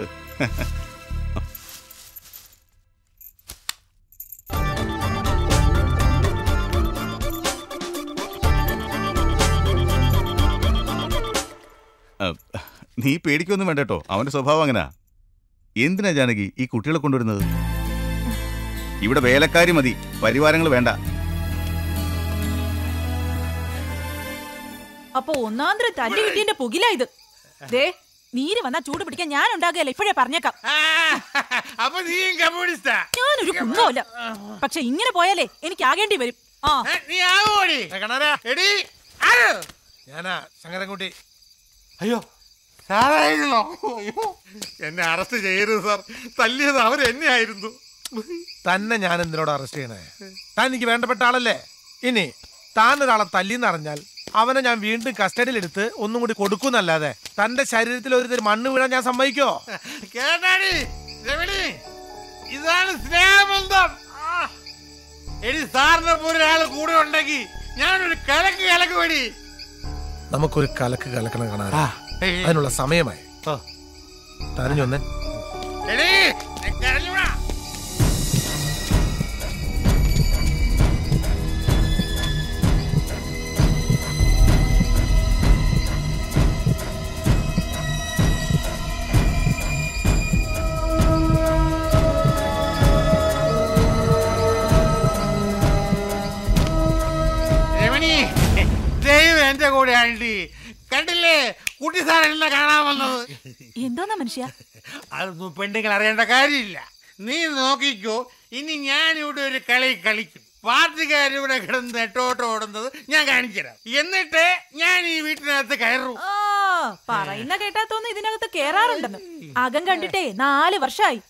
അഹ്, നീ പേടിക്കൊന്നും വേണ്ട കേട്ടോ അവന്റെ സ്വഭാവം അങ്ങനാ എന്തിനാ ജാനകി ഈ കുട്ടികളെ കൊണ്ടുവരുന്നത് ഇവിടെ വേലക്കാരി മതി പരിവാരങ്ങൾ വേണ്ട അപ്പൊ ഒന്നാന്തര തല്ലി കിട്ടിയന്റെ പുകില ഇത് ദേ നീര് വന്നാ ചൂട് പിടിക്കാൻ ഞാൻ ഉണ്ടാകുകയല്ല ഇപ്പോഴേ പറഞ്ഞേക്കാം അപ്പൊ നീയും കമ്മ്യൂണിസ്റ്റാ ഞാനൊരു കുന്നോല്ല പക്ഷെ ഇങ്ങനെ പോയാലേ എനിക്ക് ആകേണ്ടി വരും ആ നീ ആവോടി എടി ഞാനാ ശങ്കരൻകുട്ടി അയ്യോ സാറായിരുന്നോ അയ്യോ എന്നെ അറസ്റ്റ് ചെയ്യരുത് സാർ തല്ലിയത് അവർ എന്നെ ആയിരുന്നു തന്നെ ഞാൻ എന്തിനോട് അറസ്റ്റ് ചെയ്യണേ താൻ എനിക്ക് വേണ്ടപ്പെട്ട ആളല്ലേ ഇനി താൻ ഒരാളെ തല്ലിന്നറിഞ്ഞാൽ അവനെ ഞാൻ വീണ്ടും കസ്റ്റഡിയിൽ എടുത്ത് ഒന്നും കൂടി കൊടുക്കുന്നല്ലാതെ തന്റെ ശരീരത്തിൽ ഒരു തരി മണ്ണ് വീഴാൻ ഞാൻ സമ്മതിക്കോ കേട്ടാടി രമണി ഇതാണ് സ്നേഹബന്ധം ആ. എടി സാറിനെ പോലെ ഒരാൾ കൂടെ ഉണ്ടെങ്കിൽ ഞാനൊരു കലക്ക് കലക്ക് വേടി നമുക്കൊരു കലക്ക് കലക്കണം കാണാൻ അതിനുള്ള സമയമായി തരഞ്ഞൊന്നേ എടി ഞാൻ കരഞ്ഞൂടാ രമണി ദൈവം എന്റെ കൂടെ ആണ്ടി കണ്ടില്ലേ കുട്ടി സാർ എന്നെ കാണാൻ വന്നത് എന്തോന്നാ മനുഷ്യ അതൊന്നും പെണ്ണുങ്ങൾ അറിയേണ്ട കാര്യമില്ല നീ നോക്കിക്കോ ഇനി ഞാൻ ഇവിടെ ഒരു കളി കളിക്കും പാർട്ടിക്കാരിവിടെ കിടന്ന് നെട്ടോട്ട് ഓടുന്നത് ഞാൻ കാണിച്ചുതരാം എന്നിട്ട് ഞാൻ ഈ വീട്ടിനകത്ത് കയറും ആ പറയുന്ന കേട്ടാ തോന്നുന്നു ഇതിനകത്ത് കേറാറുണ്ടെന്ന് അകം കണ്ടിട്ടേ നാല് വർഷമായി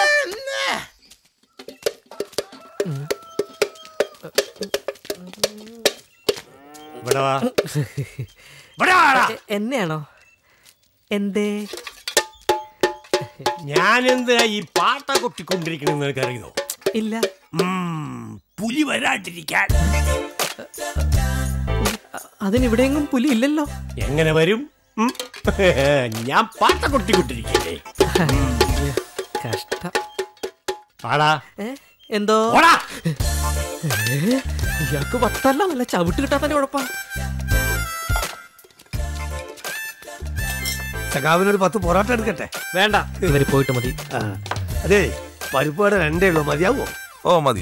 ഇവിടെ വാ ഇവിടെ വാടാ. എന്നെയാണോ എന്തേ ഞാനെന്തിനാ ഈ പാട്ട കൊട്ടിക്കൊണ്ടിരിക്കണെന്ന് നിനക്കറിയോ ഇല്ല ഉം, പുലി വരാണ്ടിരിക്കാൻ അതിനിവിടെയെങ്ങും പുലി ഇല്ലല്ലോ എങ്ങനെ വരും ഉം? ഞാൻ പാട്ട കൊട്ടിക്കൊണ്ടിരിക്കല്ലേ കഷ്ടം പാടാ ഏ? എന്തോ പോടാ. ഏ? ഇയാൾക്ക് വട്ടല്ല നല്ല ചവിട്ട് കിട്ടാത്തന്റെ കുഴപ്പാ സഖാവിനൊരു പത്ത് പൊറോട്ട എടുക്കട്ടെ വേണ്ട ഇവര് പോയിട്ട് മതി ആ, അതെ പരിപ്പാട് രണ്ടേ ഉള്ളൂ മതിയാവോ ഓ മതി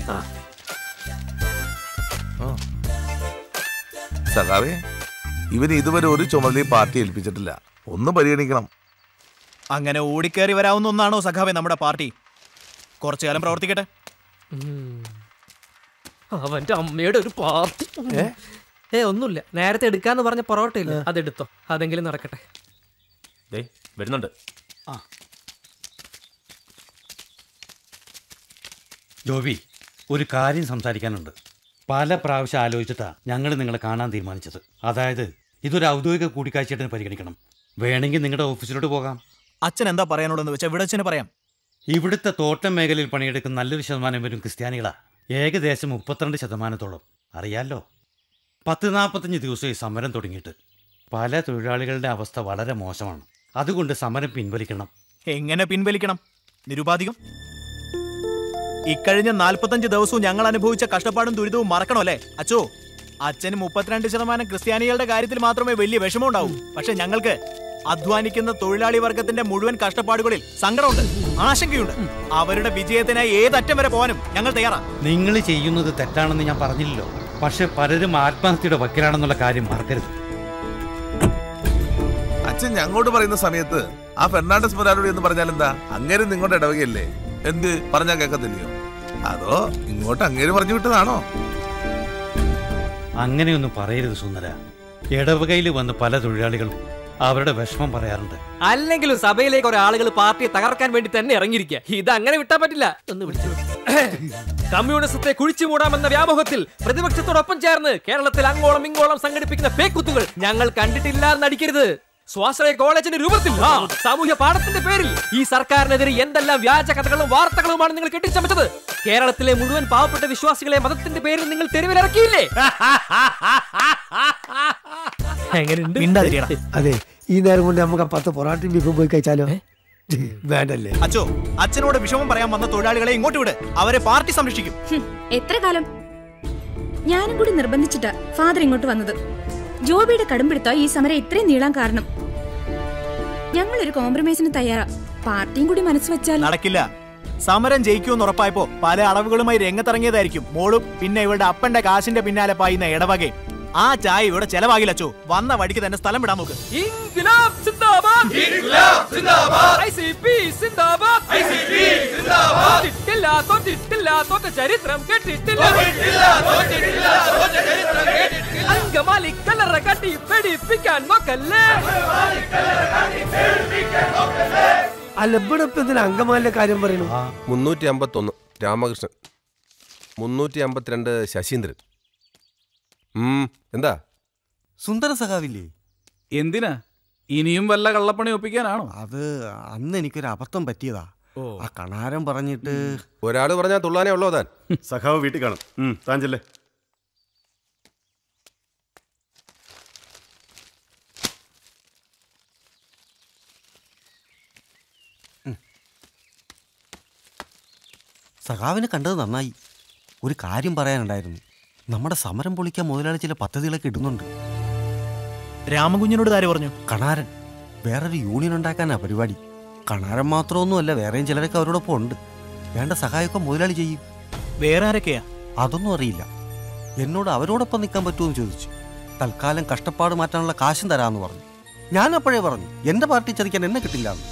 സഖാവേ ഇവന് ഇതുവരെ ഒരു ചുമതലയും പാർട്ടി ഏൽപ്പിച്ചിട്ടില്ല ഒന്ന് പരിഗണിക്കണം അങ്ങനെ ഓടിക്കേറി വരാവുന്ന ഒന്നാണോ സഖാവെ നമ്മുടെ പാർട്ടി കുറച്ചു കാലം പ്രവർത്തിക്കട്ടെ അവന്റെ അമ്മയുടെ ഒരു പാർട്ടി ഏ ഒന്നുമില്ല നേരത്തെ എടുക്കാന്ന് പറഞ്ഞ പൊറോട്ട ഇല്ല അതെടുത്തോ അതെങ്കിലും നടക്കട്ടെ ദേ വരുന്നുണ്ട് ജോബി ഒരു കാര്യം സംസാരിക്കാനുണ്ട് പല പ്രാവശ്യം ആലോചിച്ചിട്ടാ ഞങ്ങൾ നിങ്ങളെ കാണാൻ തീരുമാനിച്ചത് അതായത് ഇതൊരു ഔദ്യോഗിക കൂടിക്കാഴ്ചയായിട്ട് പരിഗണിക്കണം വേണമെങ്കിൽ നിങ്ങളുടെ ഓഫീസിലോട്ട് പോകാം അച്ഛൻ എന്താ പറയാനുള്ളതെന്ന് വെച്ചാൽ ഇവിടെ അച്ഛന് പറയാം ഇവിടുത്തെ തോട്ടം മേഖലയിൽ പണിയെടുക്കുന്ന നല്ലൊരു ശതമാനം പേരും ക്രിസ്ത്യാനികളാ ഏകദേശം മുപ്പത്തിരണ്ട് ശതമാനത്തോളം അറിയാലോ പത്ത് നാൽപ്പത്തഞ്ച് ദിവസം ഈ സമരം തുടങ്ങിയിട്ട് പല തൊഴിലാളികളുടെ അവസ്ഥ വളരെ മോശമാണ് അതുകൊണ്ട് സമരം പിൻവലിക്കണം എങ്ങനെ പിൻവലിക്കണം നിരുപാധികം ഇക്കഴിഞ്ഞ നാൽപ്പത്തഞ്ച് ദിവസവും ഞങ്ങൾ അനുഭവിച്ച കഷ്ടപ്പാടും ദുരിതവും മറക്കണോ അല്ലേ അച്ചോ അച്ഛന് മുപ്പത്തിരണ്ട് ശതമാനം ക്രിസ്ത്യാനികളുടെ കാര്യത്തിൽ മാത്രമേ വലിയ വിഷമം ഉണ്ടാവൂ പക്ഷെ ഞങ്ങൾക്ക് അധ്വാനിക്കുന്ന തൊഴിലാളി വർഗത്തിന്റെ മുഴുവൻ കഷ്ടപ്പാടുകളിൽ സങ്കടമുണ്ട് ആശങ്കയുണ്ട് അവരുടെ വിജയത്തിനായി ഏതറ്റം വരെ പോകാനും ഞങ്ങൾ തയ്യാറാ നിങ്ങൾ ചെയ്യുന്നത് തെറ്റാണെന്ന് ഞാൻ പറഞ്ഞില്ലല്ലോ പക്ഷെ പലരും ആത്മഹത്യയുടെ വക്കിലാണെന്നുള്ള കാര്യം മറക്കരുത് അച്ഛൻ ഞങ്ങളോട് പറയുന്ന സമയത്ത് ആ ഫെർണാണ്ടസ് മുരാലോടി എന്ന് പറഞ്ഞാൽ എന്താ അങ്ങേര് നിങ്ങളുടെ ഇടവകയല്ലേ എന്ത് പറഞ്ഞാൽ കേൾക്കത്തില്ലയോ അതോ ഇങ്ങോട്ട് അങ്ങേര് പറഞ്ഞു വിട്ടതാണോ അങ്ങനെയൊന്നും പറയരുത് സുന്ദര ഇടവകയിൽ വന്ന് പല തൊഴിലാളികളും അവരുടെ വിഷമം പറയാറുണ്ട് അല്ലെങ്കിലും സഭയിലേക്ക് ഒരാളുകൾ പാർട്ടിയെ തകർക്കാൻ വേണ്ടി തന്നെ ഇറങ്ങിയിരിക്കുക ഇത് അങ്ങനെ വിട്ടാൻ പറ്റില്ല ഒന്ന് വിളിച്ചു കമ്മ്യൂണിസത്തെ കുഴിച്ചു മൂടാമെന്ന വ്യാമോഹത്തിൽ പ്രതിപക്ഷത്തോടൊപ്പം ചേർന്ന് കേരളത്തിൽ അങ്ങോളം ഇങ്ങോളം സംഘടിപ്പിക്കുന്ന പേക്കുത്തുകൾ ഞങ്ങൾ കണ്ടിട്ടില്ല എന്നടിക്കരുത് സ്വാശ്രയ കോളേജിന്റെ രൂപത്തിൽ ആ, സാമൂഹ്യ പാഠത്തിന്റെ പേരിൽ ഈ സർക്കാരിനെതിരെ എന്തെല്ലാം വ്യാജ കഥകളും വാർത്തകളുമാണ് നിങ്ങൾ കെട്ടിച്ചമച്ചത് കേരളത്തിലെ മുഴുവൻ പാവപ്പെട്ട വിശ്വാസികളെ മതത്തിന്റെ പേരിൽ നിങ്ങൾ തെരുവിലിറക്കിയില്ലേ എങ്ങനെയുണ്ട് അതെ ഈ നേരം കൊണ്ട് നമുക്ക് ആ പത്ത് പൊറാട്ടയും ബീഫും പോയി കഴിച്ചാലോ വേണ്ടല്ലേ അച്ചോ അച്ഛനോട് വിഷമം പറയാൻ വന്ന തൊഴിലാളികളെ ഇങ്ങോട്ട് വിട് അവരെ പാർട്ടി സംരക്ഷിക്കും എത്ര കാലം ഞാനും കൂടി നിർബന്ധിച്ചിട്ടാ ഫാദർ ഇങ്ങോട്ട് വന്നത് ജോബിയുടെ കടുംപിടുത്ത ഈ സമരം ഇത്രയും നീളാൻ കാരണം ഞങ്ങളൊരു കോംപ്രമൈസിന് തയ്യാറാ പാർട്ടിയും കൂടി മനസ്സ് വെച്ചാൽ നടക്കില്ല സമരം ജയിക്കുമെന്ന് ഉറപ്പായപ്പോ പല അളവുകളുമായി രംഗത്തിറങ്ങിയതായിരിക്കും മോളും പിന്നെ ഇവളുടെ അപ്പന്റെ കാശിന്റെ പിന്നാലെ പായുന്ന ഇടവകയും ആ ചായ ഇവിടെ ചെലവാകില്ല അച്ചോ വന്ന വഴിക്ക് തന്നെ സ്ഥലം വിടാൻ നോക്ക് ഇൻക്ലാബ് സിന്ദാബാദ് ഇൻക്ലാബ് സിന്ദാബാദ് ഐസിപി സിന്ദാബാദ് ഐസിപി സിന്ദാബാദ് തിട്ടില്ല തോറ്റിട്ടില്ല തോറ്റ ചരിത്രം കേട്ടിട്ടില്ല അങ്കമാലി കലറ കട്ടി പേടിപ്പിക്കാൻ നോക്കല്ലേ അല്ല ഇവിടെ ഇപ്പൊ എന്തിനാ അങ്കമാലിന്റെ കാര്യം പറയുന്നു മുന്നൂറ്റി അമ്പത്തൊന്ന് രാമകൃഷ്ണൻ മുന്നൂറ്റി അമ്പത്തിരണ്ട് ശശീന്ദ്രൻ ഉം, എന്താ സുന്ദര സഖാവില്ലേ എന്തിനാ ഇനിയും വല്ല കള്ളപ്പണി ഒപ്പിക്കാനാണോ അത് അന്ന് എനിക്കൊരു അബദ്ധം പറ്റിയതാ ആ കണാരം പറഞ്ഞിട്ട് ഒരാള് പറഞ്ഞാൽ തുള്ളാനേ ഉള്ളോ താൻ സഖാവ് വീട്ടിൽ കാണും ഉം, താൻ ചെല്ലേ സഖാവിനെ കണ്ടത് നന്നായി ഒരു കാര്യം പറയാനുണ്ടായിരുന്നു നമ്മുടെ സമരം പൊളിക്കാൻ മുതലാളി ചില പദ്ധതികളൊക്കെ ഇടുന്നുണ്ട് രാമകുഞ്ഞിനോട് ആര് പറഞ്ഞു കണാരൻ വേറൊരു യൂണിയൻ ഉണ്ടാക്കാനാ പരിപാടി കണാരൻ മാത്രമൊന്നുമല്ല വേറെയും ചിലരൊക്കെ അവരോടൊപ്പം ഉണ്ട് വേണ്ട സഹായമൊക്കെ മുതലാളി ചെയ്യും വേറെ ആരൊക്കെയാ അതൊന്നും അറിയില്ല എന്നോട് അവരോടൊപ്പം നിൽക്കാൻ പറ്റുമെന്ന് ചോദിച്ചു തൽക്കാലം കഷ്ടപ്പാട് മാറ്റാനുള്ള കാശും തരാമെന്ന് പറഞ്ഞു ഞാൻ അപ്പോഴേ പറഞ്ഞു എന്റെ പാർട്ടി ചതിക്കാൻ എന്നെ കിട്ടില്ല എന്ന്.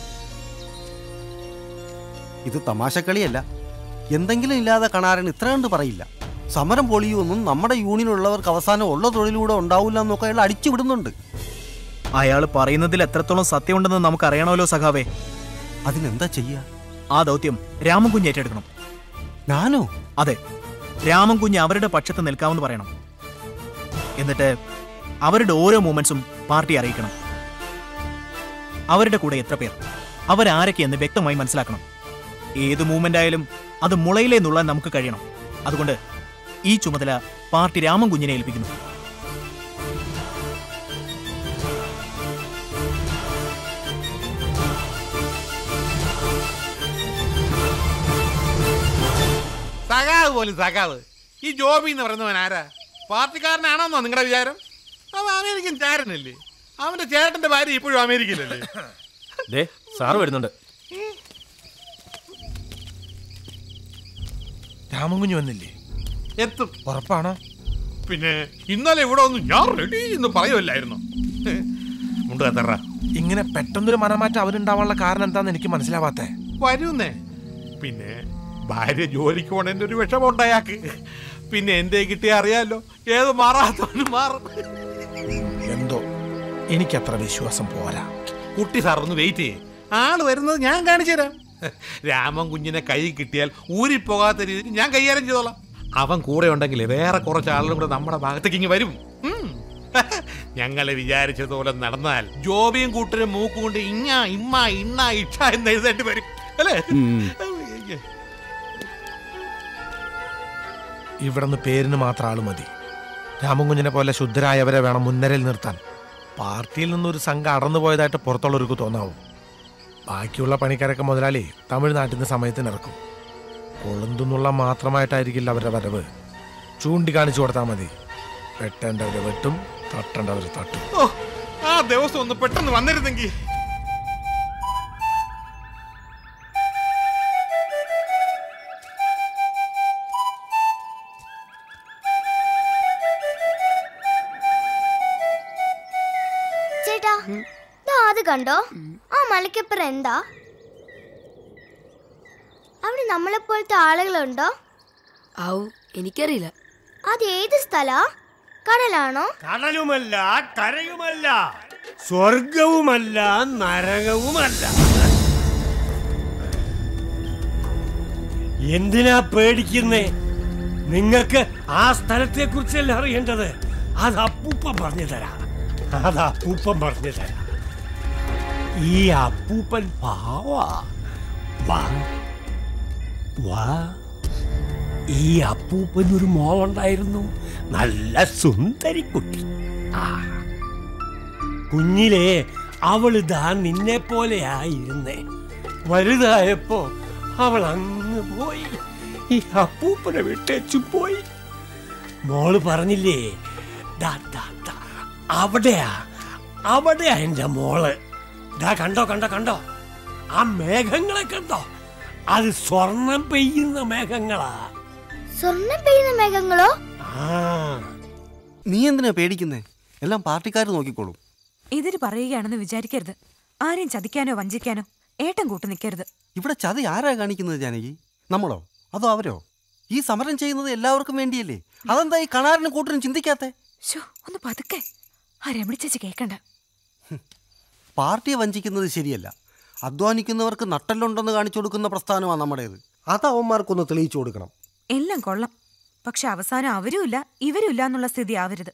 ഇത് തമാശക്കളിയല്ല എന്തെങ്കിലും ഇല്ലാതെ കണാരൻ ഇത്ര കണ്ട് പറയില്ല സമരം പൊളിയുമെന്നും നമ്മുടെ യൂണിയനുള്ളവർക്ക് അവസാനം ഉള്ള തൊഴിലൂടെ ഉണ്ടാവില്ല എന്നൊക്കെ അയാൾ അടിച്ചു വിടുന്നുണ്ട് അയാൾ പറയുന്നതിൽ എത്രത്തോളം സത്യമുണ്ടെന്ന് നമുക്ക് അറിയണമല്ലോ സഖാവേ അതിനെന്താ ചെയ്യുക ആ ദൗത്യം രാമൻകുഞ്ഞ് ഏറ്റെടുക്കണം ഞാനോ അതെ രാമൻകുഞ്ഞ് അവരുടെ പക്ഷത്ത് നിൽക്കാമെന്ന് പറയണം എന്നിട്ട് അവരുടെ ഓരോ മൂമെന്റ്സും പാർട്ടി അറിയിക്കണം അവരുടെ കൂടെ എത്ര പേർ അവരാരൊക്കെയെന്ന് വ്യക്തമായി മനസ്സിലാക്കണം ഏത് മൂവ്മെന്റ് ആയാലും അത് മുളയിലേ നുള്ളാൻ നമുക്ക് കഴിയണം അതുകൊണ്ട് ഈ ചുമതല പാർട്ടി രാമൻകുഞ്ഞിനെ ഏൽപ്പിക്കുന്നു സഖാവ് പോലും സഖാവ് ഈ ജോബി എന്ന് പറയുന്നവൻ ആരാ പാർട്ടിക്കാരനാണോന്നോ നിങ്ങളുടെ വിചാരം അവൻ അമേരിക്കൻ ചാരനല്ലേ അവന്റെ ചേട്ടന്റെ ഭാര്യ ഇപ്പോഴും അമേരിക്കയിലല്ലേ ദേ സാറ് വരുന്നുണ്ട് രാമൻകുഞ്ഞ് വന്നില്ലേ എത്തും ഉറപ്പാണോ പിന്നെ ഇന്നലെ ഇവിടെ ഒന്ന് ഞാൻ റെഡി എന്ന് പറയുമല്ലായിരുന്നു മുണ്ട് കത്തറ ഇങ്ങനെ പെട്ടെന്നൊരു മനമാറ്റം അവരുണ്ടാവാനുള്ള കാരണം എന്താന്ന് എനിക്ക് മനസ്സിലാവാത്തേ വരുന്നേ പിന്നെ ഭാര്യ ജോലിക്ക് പോണതിന്റെ ഒരു വിഷമം ഉണ്ടായാക്ക് പിന്നെ എന്റെ കിട്ടിയ അറിയാലോ ഏത് മാറാത്തവന് മാറും എന്തോ എനിക്കത്ര വിശ്വാസം പോരാ കുട്ടി സാർ ഒന്ന് വെയിറ്റ് ചെയ്യേ ആള് വരുന്നത് ഞാൻ കാണിച്ചു തരാം രാമൻ കുഞ്ഞിനെ കൈ കിട്ടിയാൽ ഊരിപ്പോകാത്ത രീതിയിൽ ഞാൻ കൈകാര്യം ചെയ്തോളാം അവൻ കൂടെ ഉണ്ടെങ്കിൽ വേറെ കുറച്ച് ആളുകളും കൂടെ നമ്മുടെ ഭാഗത്തേക്ക് ഇങ്ങ് വരും ഉം. ഞങ്ങളെ വിചാരിച്ചതുപോലെ നടന്നാൽ ജോബിയും കൂട്ടരും മൂക്കുകൊണ്ട് ഇങ്ങ ഇമ്മ ഇണ്ണ ഇക്ഷ എന്ന് എഴുതേണ്ടി വരും അല്ലേ ഇവിടുന്ന് പേരിന് മാത്രം ആള് മതി രാമൻകുഞ്ഞിനെ പോലെ ശുദ്ധരായവരെ വേണം മുൻനിരയിൽ നിർത്താൻ പാർട്ടിയിൽ നിന്നൊരു സംഘം അടർന്നു പോയതായിട്ട് പുറത്തുള്ളവർക്ക് തോന്നാവും ബാക്കിയുള്ള പണിക്കാരൊക്കെ മുതലാളി തമിഴ്നാട്ടിൽ നിന്ന് സമയത്തിന് ഇറക്കും കൊളുന്തുന്നുള്ള മാത്രമായിട്ടായിരിക്കില്ല അവരുടെ വരവ് ചൂണ്ടിക്കാണിച്ചു കൊടുത്താൽ മതി വെട്ടേണ്ടവര് വെട്ടും തട്ടേണ്ടവര് തട്ടും ഓ ആ ദിവസം ഒന്ന് പെട്ടെന്ന് വന്നിരുന്നെങ്കിൽ ചേട്ടാ ദാ അത് കണ്ടോ ആ മലക്കപ്പുറം എന്താ അവിടെ നമ്മളെപ്പോലത്തെ ആളുകളുണ്ടോ ഔ എനിക്കറിയില്ല അത് ഏത് സ്ഥലാ കടലാണോ കടലുമല്ല കരയുമല്ല സ്വർഗവുമല്ല നരകവുമല്ല എന്തിനാ പേടിക്കുന്നേ നിങ്ങൾക്ക് ആ സ്ഥലത്തെ കുറിച്ചല്ല അറിയേണ്ടത് അത് അപ്പൂപ്പൻ പറഞ്ഞു തരാം അത് അപ്പൂപ്പൻ പറഞ്ഞു തരാം ഈ അപ്പൂപ്പൻ പാവാ വാ വാ ഈ അപ്പൂപ്പൻ ഒരു മോളുണ്ടായിരുന്നു നല്ല സുന്ദരിക്കുട്ടി ആ കുഞ്ഞിലെ അവളിതാ നിന്നെ പോലെയായിരുന്നേ വലുതായപ്പോ അവൾ അങ്ങ് പോയി ഈ അപ്പൂപ്പനെ വിട്ടേച്ചു പോയി മോള് പറഞ്ഞില്ലേ ദാ, ദാ, ദാ, അവിടെയാ അവിടെയാ എന്റെ മോള് ദാ കണ്ടോ കണ്ടോ കണ്ടോ ആ മേഘങ്ങളെ കണ്ടോ അത് സ്വർണം പെയ്യുന്ന മേഘങ്ങളാ സ്വർണം പെയ്യുന്ന മേഘങ്ങളോ നീ എന്തിനാ പേടിക്കുന്നേ എല്ലാം പാർട്ടിക്കാർ നോക്കിക്കോളും ഇതിന് പറയുകയാണെന്ന് വിചാരിക്കരുത് ആരെയും ചതിക്കാനോ വഞ്ചിക്കാനോ ഏട്ടൻ കൂട്ടു നിൽക്കരുത് ഇവിടെ ചതി ആരാ കാണിക്കുന്നത് ജാനകി നമ്മളോ അതോ അവരോ ഈ സമരം ചെയ്യുന്നത് എല്ലാവർക്കും വേണ്ടിയല്ലേ അതെന്താ ഈ കണാറിനും കൂട്ടിനും ചിന്തിക്കാത്തെ ശോ ഒന്ന് പതുക്കെ ആ രമണി ചേച്ചി കേക്കണ്ട പാർട്ടിയെ വഞ്ചിക്കുന്നത് ശരിയല്ല അധ്വാനിക്കുന്നവർക്ക് നട്ടല്ലുണ്ടെന്ന് കാണിച്ചു കൊടുക്കുന്ന പ്രസ്ഥാനമാണ് നമ്മുടേത് അത് അവന്മാർക്കൊന്ന് തെളിയിച്ചു കൊടുക്കണം എല്ലാം കൊള്ളാം പക്ഷെ അവസാനം അവരും ഇല്ല ഇവരും ഇല്ല എന്നുള്ള സ്ഥിതി ആവരുത്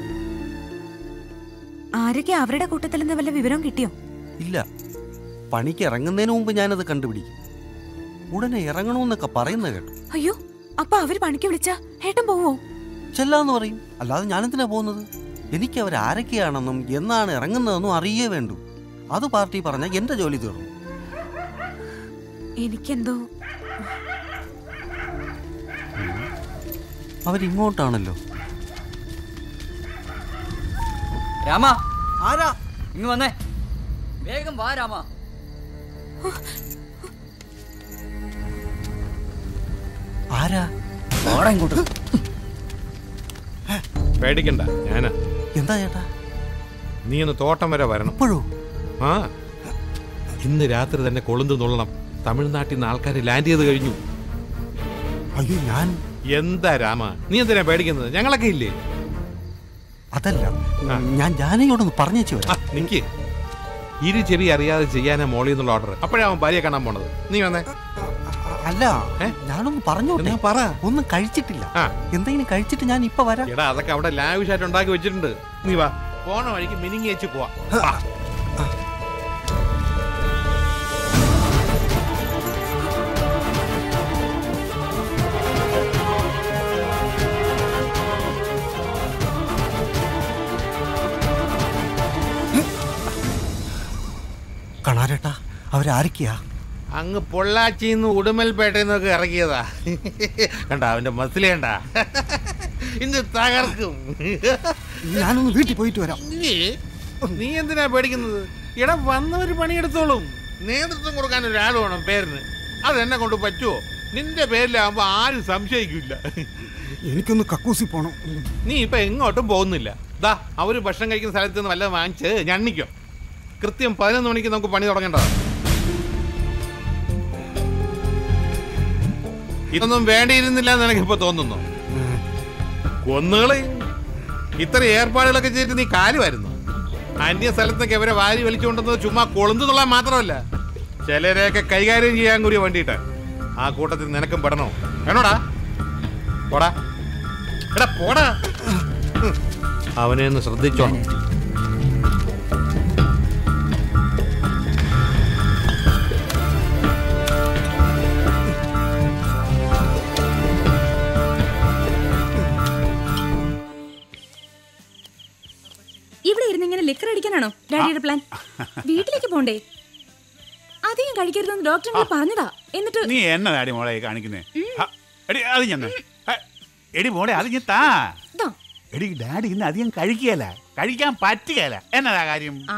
ആരൊക്കെ അവരുടെ കൂട്ടത്തിൽ നിന്ന് വല്ല വിവരവും കിട്ടിയോ ഇല്ല പണിക്ക് ഇറങ്ങുന്നതിന് മുമ്പ് ഞാനത് കണ്ടുപിടിക്കും ഉടനെ ഇറങ്ങണമെന്നൊക്കെ പറയുന്നത് കേട്ടു അയ്യോ അപ്പൊ അവര് പണിക്ക് വിളിച്ചാ ഏട്ടൻ പോവോ ചെല്ലാന്ന് പറയും അല്ലാതെ ഞാനെന്തിനാ പോകുന്നത് എനിക്ക് അവർ ആരൊക്കെയാണെന്നും എന്നാണ് ഇറങ്ങുന്നതെന്നും അറിയേ വേണ്ടു അത് പാർട്ടി പറഞ്ഞ എന്റെ ജോലി തീർന്നു എനിക്കെന്തോ അവരിങ്ങോട്ടാണല്ലോ രാമ ആരാ ഇങ്ങ് വന്നേ വേഗം വാ രാമ ആരാ വാടാ ഇങ്ങോട്ട് പേടിക്കണ്ട ഞാനാ എന്താ ചേട്ടാ നീ ഒന്ന് തോട്ടം വരെ വരണം ഇപ്പോഴോ ആ ഇന്ന് രാത്രി തന്നെ കൊളുന്ത് നുള്ളണം തമിഴ്നാട്ടിൽ നിന്ന് ആൾക്കാർ ലാൻഡ് ചെയ്ത് കഴിഞ്ഞു അയ്യോ ഞാൻ എന്താ രാമ നീ എന്തിനാ പേടിക്കുന്നത് ഞങ്ങളൊക്കെ ഇല്ലേ അതല്ല ഞാൻ ജാനകിയോടൊന്ന് പറഞ്ഞേച്ചു ആ, നിക്ക് ഇരു ചെവി അറിയാതെ ചെയ്യാനാ മോളിൽ നിന്നുള്ള ഓർഡർ അപ്പോഴാ അവൻ ഭാര്യയെ കാണാൻ പോണത് നീ വന്നേ അല്ല ഞാനൊന്ന് പറഞ്ഞോട്ടെ പറ ഒന്നും കഴിച്ചിട്ടില്ല എന്തെങ്കിലും കഴിച്ചിട്ട് ഞാൻ ഇപ്പൊ വരാം എടാ അതൊക്കെ അവിടെ ലാവിഷായിട്ട് ഉണ്ടാക്കി വെച്ചിട്ടുണ്ട് നീ വാ പോണ വഴിക്ക് മിനിങ്ങി വെച്ച് പോവാ വാ. കണാരേട്ടാ അവരാരൊക്കെയാ അങ്ങ് പൊള്ളാച്ചിന്ന് ഉടുമൽപേട്ടയിൽ നിന്നൊക്കെ ഇറങ്ങിയതാ കണ്ട അവന്റെ മസിൽ കണ്ട ഇന്ന് തകർക്കും ഞാനൊന്ന് വീട്ടിൽ പോയിട്ട് വരാം നീ നീ എന്തിനാ പേടിക്കുന്നത് എടാ വന്നവര് പണിയെടുത്തോളും നേതൃത്വം കൊടുക്കാൻ ഒരാൾ വേണം പേരിന് അതെന്നെ കൊണ്ട് പറ്റുമോ നിന്റെ പേരിലാകുമ്പോ ആരും സംശയിക്കില്ല എനിക്കൊന്ന് കക്കൂസി പോണം നീ ഇപ്പൊ എങ്ങോട്ടും പോകുന്നില്ല ദാ അവര് ഭക്ഷണം കഴിക്കുന്ന സ്ഥലത്ത് നിന്ന് വല്ലതും വാങ്ങിച്ച് ഞണ്ണിക്കോ കൃത്യം പതിനൊന്ന് മണിക്ക് നമുക്ക് പണി തുടങ്ങേണ്ടതാ ഇതൊന്നും വേണ്ടിയിരുന്നില്ല എന്ന് എനിക്കിപ്പോ തോന്നുന്നു കൊന്നുകളെ ഇത്ര ഏർപ്പാടുകളൊക്കെ ചെയ്തിട്ട് നീ കാലുമായിരുന്നു അന്യ സ്ഥലത്തൊക്കെ ഇവരെ വാരി വലിച്ചുകൊണ്ടുവന്നത് ചുമ്മാ കൊളുന്തു തൊള്ളാൻ മാത്രമല്ല ചിലരെയൊക്കെ കൈകാര്യം ചെയ്യാൻ കൂടി വേണ്ടിയിട്ട് ആ കൂട്ടത്തിൽ നിനക്കും പെടണോ വേണോടാ പോടാ എടാ പോടാ ഹും. അവനെ ഒന്ന് ശ്രദ്ധിച്ചോണം ഇവിടെ ഇരുന്ന് ഇങ്ങനെ ലിക്കർ അടിക്കാനാണോ ഡാഡിയുടെ പ്ലാൻ വീട്ടിലേക്ക് പോണ്ടേ അധികം കഴിക്കരുതെന്ന് ഡോക്ടർ എന്നോട് പറഞ്ഞതാ എന്നിട്ട് നീ എന്നതാടി മോളെ ഈ കാണിക്കുന്നേ ഹ, എടി അത് ഞാൻ എടി മോളെ അത് ഞാൻ താ ദാ. എടി ഡാഡി ഇന്ന് അധികം കഴിക്കുകയല്ല കഴിക്കാൻ പറ്റുകയല്ല എന്നതാ കാര്യം ആ.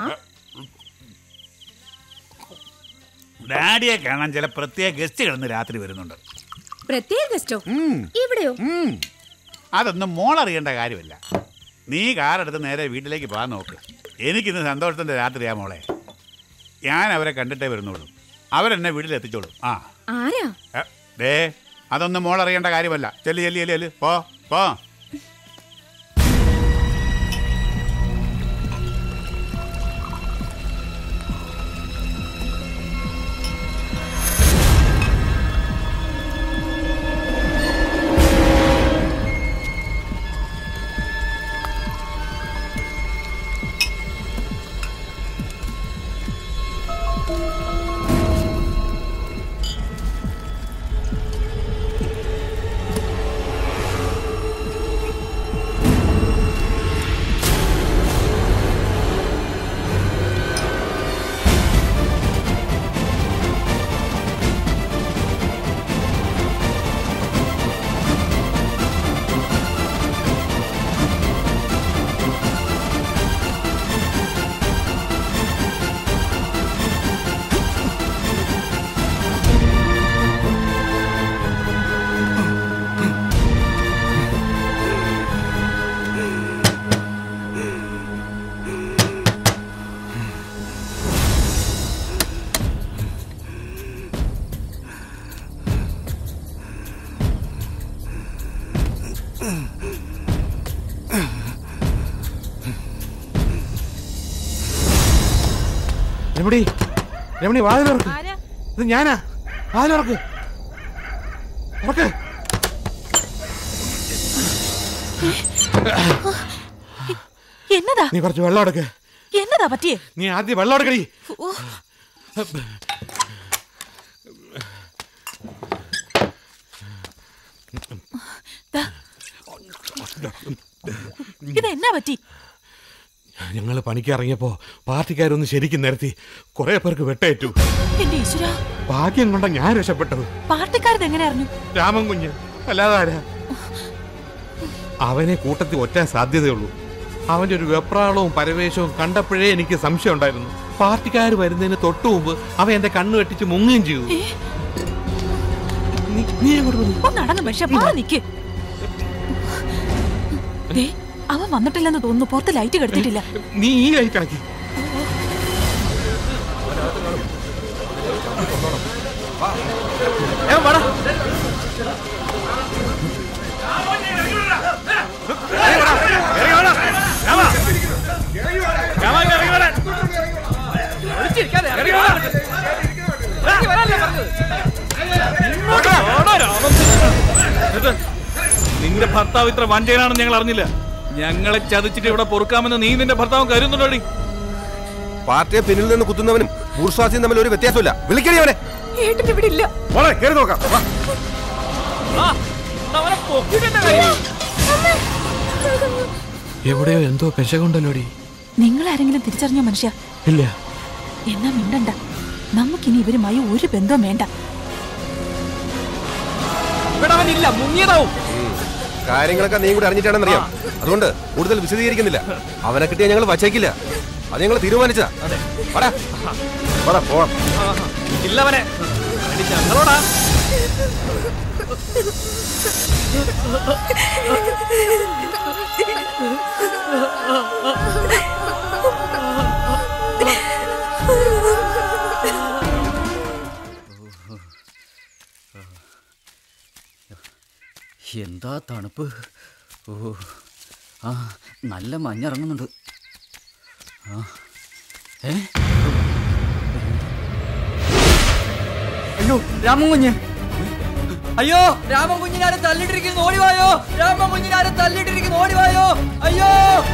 ഡാഡിയെ കാണാൻ ചില പ്രത്യേക ഗസ്റ്റുകൾ ഇന്ന് രാത്രി വരുന്നുണ്ട് പ്രത്യേക ഗസ്റ്റോ ഇവിടെയോ അതൊന്നും മോൾ അറിയേണ്ട കാര്യമില്ല നീ കാറെടുത്ത് നേരെ വീട്ടിലേക്ക് പോകാൻ നോക്ക് എനിക്കിന്ന് സന്തോഷത്തിന്റെ രാത്രിയാ മോളെ ഞാൻ അവരെ കണ്ടിട്ടേ വരുന്നുള്ളൂ അവരെന്നെ വീട്ടിൽ എത്തിച്ചോളും ആ ആരാ ഏ, ദേ അതൊന്നും മോൾ അറിയേണ്ട കാര്യമല്ല ചെല്ലു ചെല്ലു ചെല്ലു ചെല്ലു പോ പോ രമണി രമണി വാതിലുറക്ക് ഇത് ഞാനാ വാതിലുറക്ക് ഉറക്ക് എന്നതാ നീ കുറച്ച് വെള്ളം എടുക്ക് എന്നതാ പറ്റിയേ നീ ആദ്യം വെള്ളം എടുക്കടി ഓ, ദാ. ഇത് എന്നാ പറ്റി ഞങ്ങൾ പണിക്ക് ഇറങ്ങിയപ്പോ പാർട്ടിക്കാരൊന്ന് ശരിക്കും നിരത്തി കുറെ പേർക്ക് വെട്ടേറ്റു എന്റെ ഈശ്വര ഭാഗ്യം കൊണ്ടാ ഞാൻ രക്ഷപ്പെട്ടത് പാർട്ടിക്കാരത് എങ്ങനെ അറിഞ്ഞു രാമൻ കുഞ്ഞ് അല്ലാതെ ആരാ അവനെ കൂട്ടത്തിൽ ഒറ്റ സാധ്യതയുള്ളൂ അവന്റെ ഒരു വെപ്രാളവും പരവേശവും കണ്ടപ്പോഴേ എനിക്ക് സംശയം ഉണ്ടായിരുന്നു പാർട്ടിക്കാർ വരുന്നതിന് തൊട്ടു മുമ്പ് അവൻ എന്റെ കണ്ണു വെട്ടിച്ച് മുങ്ങുകയും ചെയ്തു നീ- നീ എങ്ങോട്ട് വന്നു? ഒന്നടങ്ങ് മനുഷ്യ മാറി നിക്ക് ദേ, അവൻ വന്നിട്ടില്ലെന്ന് തോന്നുന്നു പുറത്ത് ലൈറ്റ് കെടുത്തിട്ടില്ല നീ ഈ ലൈറ്റ് ആക്കി നിന്റെ ഭർത്താവ് ഇത്ര വഞ്ചകനാണെന്ന് ഞങ്ങൾ അറിഞ്ഞില്ല ഞങ്ങളെ ചതിച്ചിട്ട് ഇവിടെ പൊറുക്കാമെന്ന് നീ നിന്റെ ഭർത്താവ് കരുതുന്നുണ്ടോടി പാർട്ടിയെ പിന്നിൽ നിന്ന് കുത്തുന്നവനും ബൂർഷ്വാസിയും തമ്മിൽ ഒരു വ്യത്യാസമില്ല വിളിക്കണി അവനെ ഏട്ടൻ ഇവിടെ ഇല്ല മോളെ കയറി നോക്കാം വാ. എവിടെയോ എന്തോ പെശകുണ്ടല്ലോടി നിങ്ങൾ ആരെങ്കിലും തിരിച്ചറിഞ്ഞ മനുഷ്യ ഇല്ല എന്നാ മിണ്ടണ്ട നമുക്കിനി ഇവരുമായി ഒരു ബന്ധവും വേണ്ട ഇവിടെ അവനില്ല മുങ്ങിയതാവും കാര്യങ്ങളൊക്കെ നീ കൂടി അറിഞ്ഞിട്ടാണെന്ന് അറിയാം അതുകൊണ്ട് കൂടുതൽ വിശദീകരിക്കുന്നില്ല അവനെ കിട്ടിയാൽ ഞങ്ങൾ വച്ചേക്കില്ല അത് ഞങ്ങൾ തീരുമാനിച്ചതാ വാടാ. വാടാ, പോവാം ഇല്ലവനെ ഞങ്ങളോടാ എന്താ തണുപ്പ് ഓ ആ നല്ല മഞ്ഞിറങ്ങുന്നുണ്ട് ആ ഏ അയ്യോ രാമൻ കുഞ്ഞ് അയ്യോ രാമൻ കുഞ്ഞിനാരെ തല്ലിട്ടിരിക്കുന്നു ഓടിവായോ രാമൻ കുഞ്ഞിനാരെ തല്ലിട്ടിരിക്കുന്നു ഓടിവായോ അയ്യോ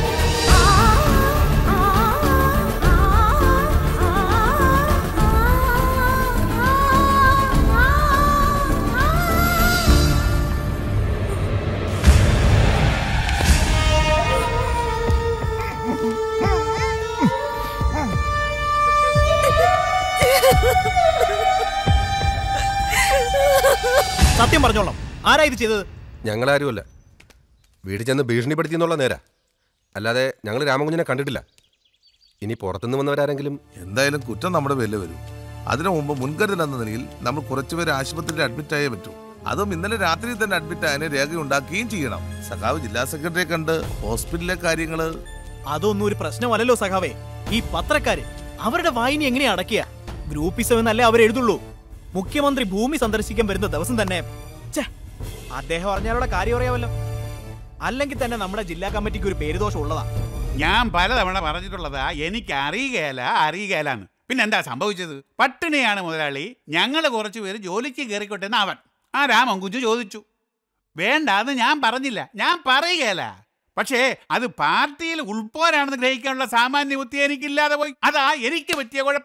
സത്യം പറഞ്ഞോളാം ആരാ ഇത് ചെയ്തത് ഞങ്ങളാരുമല്ല വീട്ടിൽ ചെന്ന് ഭീഷണിപ്പെടുത്തി എന്നുള്ള നേരാ അല്ലാതെ ഞങ്ങൾ രാമകുഞ്ഞിനെ കണ്ടിട്ടില്ല ഇനി പുറത്തുനിന്ന് വന്നവരാരെങ്കിലും എന്തായാലും കുറ്റം നമ്മുടെ പേരിൽ വരും അതിനു മുമ്പ് മുൻകരുതൽ എന്ന നിലയിൽ നമ്മൾ കുറച്ചുപേരെ ആശുപത്രിയിൽ അഡ്മിറ്റ് ആയേ പറ്റൂ അതും ഇന്നലെ രാത്രി തന്നെ അഡ്മിറ്റ് ആയതിനെ രേഖയുണ്ടാക്കുകയും ചെയ്യണം സഖാവ് ജില്ലാ സെക്രട്ടറിയെ കണ്ട് ഹോസ്പിറ്റലിലെ കാര്യങ്ങള് അതൊന്നും ഒരു പ്രശ്നമല്ലല്ലോ സഖാവേ ഈ പത്രക്കാര് അവരുടെ വായിനി എങ്ങനെ അടക്കിയ ഗ്രൂപ്പിസം എന്നല്ലേ അവർ എഴുതുള്ളൂ മുഖ്യമന്ത്രി ഭൂമി സന്ദർശിക്കാൻ വരുന്ന ദിവസം തന്നെ ഛെ, അദ്ദേഹം അറിഞ്ഞാലുള്ള കാര്യം അറിയാമല്ലോ അല്ലെങ്കിൽ തന്നെ നമ്മുടെ ജില്ലാ കമ്മിറ്റിക്ക് ഒരു പേരുദോഷം ഉള്ളതാ ഞാൻ പലതവണ പറഞ്ഞിട്ടുള്ളതാ എനിക്ക് അറിയുകയല്ല അറിയുകയല്ലാന്ന് പിന്നെ എന്താ സംഭവിച്ചത് പട്ടിണിയാണ് മുതലാളി ഞങ്ങൾ കുറച്ച് പേര് ജോലിക്ക് കയറിക്കോട്ടെ എന്ന് അവൻ ആ രാമൻ കുഞ്ഞു ചോദിച്ചു വേണ്ട അത് ഞാൻ പറഞ്ഞില്ല ഞാൻ പറയുകയല്ല പക്ഷേ അത് പാർട്ടിയിൽ ഉൾപ്പോരാണെന്ന് ഗ്രഹിക്കാനുള്ള സാമാന്യ ബുദ്ധി എനിക്കില്ലാതെ പോയി അതാ എനിക്ക് പറ്റിയ കുഴപ്പം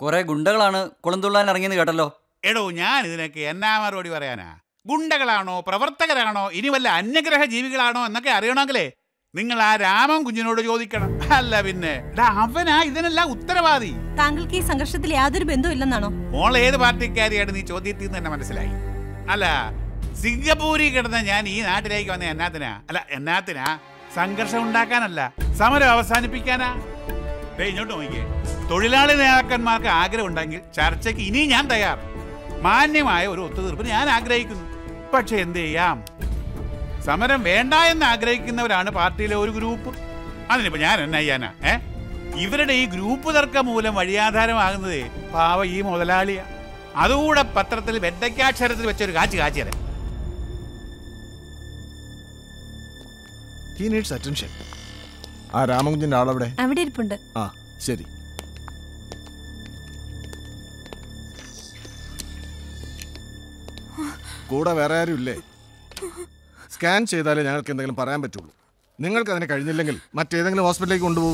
കുറെ ഗുണ്ടകളാണ് കുളംതുള്ളാൻ ഇറങ്ങിയെന്ന് കേട്ടല്ലോ എടോ ഞാൻ ഇതിനൊക്കെ എന്നാ മറുപടി പറയാനാ ഗുണ്ടകളാണോ പ്രവർത്തകരാണോ ഇനി വല്ല അന്യഗ്രഹ ജീവികളാണോ എന്നൊക്കെ അറിയണമെങ്കിലേ നിങ്ങൾ ആ രാമൻ കുഞ്ഞിനോട് ചോദിക്കണം അല്ല പിന്നെ എടാ, അവനാ ഇതിനെല്ലാം ഉത്തരവാദി താങ്കൾക്ക് ഈ സംഘർഷത്തിൽ യാതൊരു ബന്ധമില്ലെന്നാണോ മോൾ ഏത് പാർട്ടിക്കാരിയാണ് നീ ചോദ്യത്തിൽ നിന്ന് തന്നെ മനസ്സിലായി അല്ല സിംഗപ്പൂരിൽ കിടന്ന ഞാൻ ഈ നാട്ടിലേക്ക് വന്ന എന്നാത്തിനാ അല്ല എന്നാത്തിനാ സംഘർഷം ഉണ്ടാക്കാനല്ല സമരം അവസാനിപ്പിക്കാനാ ദേ ഇങ്ങോട്ട് നോക്കിയേ തൊഴിലാളി നേതാക്കന്മാർക്ക് ആഗ്രഹം ഉണ്ടെങ്കിൽ ചർച്ചയ്ക്ക് ഇനി ഞാൻ തയ്യാർ മാന്യമായ ഒരു ഒത്തുതീർപ്പ് ഞാൻ ആഗ്രഹിക്കുന്നു പക്ഷെ എന്ത് ചെയ്യാം സമരം വേണ്ട എന്ന് ആഗ്രഹിക്കുന്നവരാണ് പാർട്ടിയിലെ ഒരു ഗ്രൂപ്പ് അതിനിപ്പോ ഞാൻ എന്നാ ചെയ്യാനാ ഏ ഇവരുടെ ഈ ഗ്രൂപ്പ് തർക്കം മൂലം വഴിയാധാരമാകുന്നതേ പാവ ഈ മുതലാളിയാ അതുകൂടെ പത്രത്തിൽ വെണ്ടയ്ക്കാക്ഷരത്തിൽ വെച്ചൊരു കാച്ചി കാച്ചിയരെ ഹി നീഡ്സ് അറ്റൻഷൻ ആ രാമകുഞ്ഞിന്റെ ആളവിടെ അവിടെ ഇരിപ്പുണ്ട് ആ ശരി കൂടെ വേറെ ആരും ഇല്ലേ സ്കാൻ ചെയ്താലേ ഞങ്ങൾക്ക് എന്തെങ്കിലും പറയാൻ പറ്റുള്ളൂ നിങ്ങൾക്ക് അതിന് കഴിഞ്ഞില്ലെങ്കിൽ മറ്റേതെങ്കിലും ഹോസ്പിറ്റലിലേക്ക് കൊണ്ടുപോകും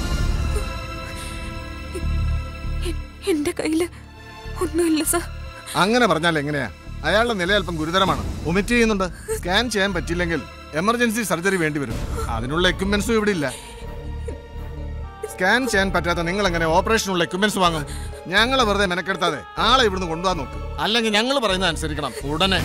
എന്റെ കയ്യില് ഒന്നുമില്ല സാർ അങ്ങനെ പറഞ്ഞാൽ എങ്ങനെയാ അയാളുടെ നില അല്പം ഗുരുതരമാണ് ഒമിറ്റ് ചെയ്യുന്നുണ്ട് സ്കാൻ ചെയ്യാൻ പറ്റില്ലെങ്കിൽ എമർജൻസി സർജറി വേണ്ടി വരും അതിനുള്ള എക്യുപ്മെന്റ്സും ഇവിടെ ഇല്ല സ്കാൻ ചെയ്യാൻ പറ്റാത്ത നിങ്ങൾ എങ്ങനെ ഓപ്പറേഷനുള്ള എക്യുപ്മെന്റ്സ് വാങ്ങും ഞങ്ങളെ വെറുതെ മെനക്കെടുത്താതെ ആളെ ഇവിടുന്ന് കൊണ്ടുപോകാൻ നോക്ക് അല്ലെങ്കിൽ ഞങ്ങൾ പറയുന്നത് അനുസരിക്കണം ഉടനെ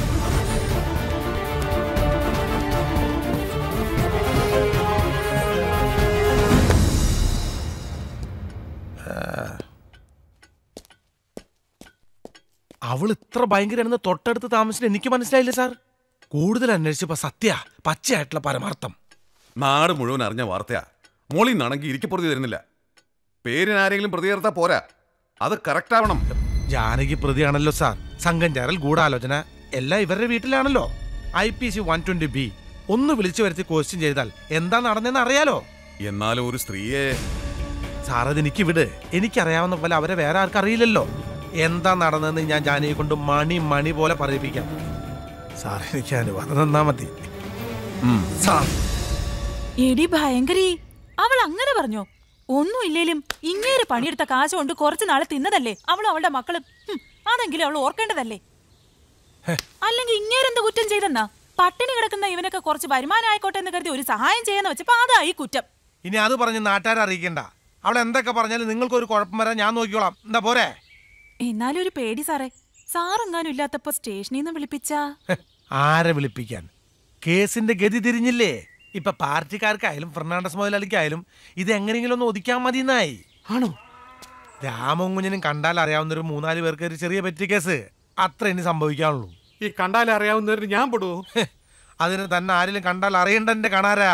അവൾ ഇത്ര ഭയങ്കരമാണെന്ന് തൊട്ടടുത്ത് താമസിച്ചിട്ട് എനിക്ക് മനസ്സിലായില്ല സാർ കൂടുതൽ അന്വേഷിച്ചപ്പോ സത്യ പച്ചയായിട്ടുള്ള പരമാർത്ഥം നാട് മുഴുവൻ അറിഞ്ഞ വാർത്തയാ മോളിൽ നിന്നാണെങ്കിൽ ഇരിക്കപ്പുറത്ത് തരുന്നില്ല പേരിന് ആരെങ്കിലും പ്രതി ചേർത്താ പോരാ അത് കറക്റ്റ് ആവണം ജാനകി പ്രതിയാണല്ലോ സാർ സംഘം ചേരൽ ഗൂഢാലോചന എല്ലാം ഇവരുടെ വീട്ടിലാണല്ലോ I P C one twenty B ഒന്ന് വിളിച്ചു വരുത്തി ക്വസ്റ്റ്യൻ ചെയ്താൽ എന്താ നടന്നെന്ന് അറിയാലോ എന്നാലും ഒരു സ്ത്രീയെ സാർ അത് എനിക്ക് വിട് എനിക്കറിയാവുന്ന പോലെ അവരെ വേറെ ആർക്കും അറിയില്ലല്ലോ എന്താ നടന്നതെന്ന് ഞാൻ ജാനകി കൊണ്ട് മണി മണി പോലെ പറയിപ്പിക്കാം സാർ എനിക്ക് അനുവാദം തന്നാ മതി സാർ എടി ഭയങ്കരി അവൾ അങ്ങനെ പറഞ്ഞോ ഒന്നുമില്ലേലും ഇങ്ങേര് പണിയെടുത്ത കാശ് കൊണ്ട് കുറച്ചു നാളെ തിന്നതല്ലേ അവളും അവളുടെ മക്കളും ഹും, അതെങ്കിലും അവൾ ഓർക്കേണ്ടതല്ലേ അല്ലെങ്കിൽ ഇങ്ങേരെന്ത് കുറ്റം ചെയ്തെന്നാ പട്ടിണി കിടക്കുന്ന ഇവനൊക്കെ കുറച്ച് വരുമാനം ആയിക്കോട്ടെ എന്ന് കരുതി ഒരു സഹായം ചെയ്യാന്ന് വെച്ചപ്പോ അതായി കുറ്റം ഇനി അത് പറഞ്ഞ് നാട്ടുകാരെ അറിയിക്കണ്ട അവൾ എന്തൊക്കെ പറഞ്ഞാലും നിങ്ങൾക്ക് ഒരു കുഴപ്പം വരാൻ ഞാൻ നോക്കിക്കോളാം എന്താ പോരെ എന്നാലും ഒരു പേടി സാറേ സാറെങ്ങാനും ഇല്ലാത്തപ്പോ സ്റ്റേഷനിൽ നിന്ന് വിളിപ്പിച്ചാ ഹെ, ആരെ വിളിപ്പിക്കാൻ കേസിന്റെ ഗതി തിരിഞ്ഞില്ലേ ഇപ്പൊ പാർട്ടിക്കാർക്കായാലും ഫെർണാണ്ടസ് മുതലാളിക്കായാലും ഇത് എങ്ങനെയെങ്കിലും ഒന്ന് ഒതുക്കാൻ മതി എന്നായി ആണോ രാമകുഞ്ഞിനും കണ്ടാൽ അറിയാവുന്ന ഒരു മൂന്നാല് പേർക്ക് ഒരു ചെറിയ പറ്റി കേസ് അത്ര ഇനി സംഭവിക്കാനുള്ളൂ ഈ കണ്ടാൽ അറിയാവുന്നവര് ഞാൻ പെടുവോ അതിന് തന്നെ ആരെങ്കിലും കണ്ടാൽ അറിയണ്ട എന്റെ കാണാരാ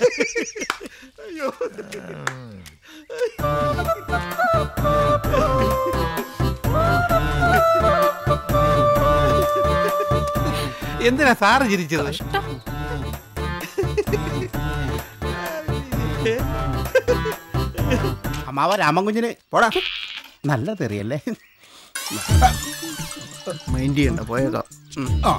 എന്തിനാ സാറ് ചിരിച്ചത് അമ്മാവ രാമൻകുഞ്ഞിന് പോടാ നല്ല തെറിയല്ലേ മൈൻഡ് ചെയ്യണ്ട പോയേക്കാം ഉം. ആ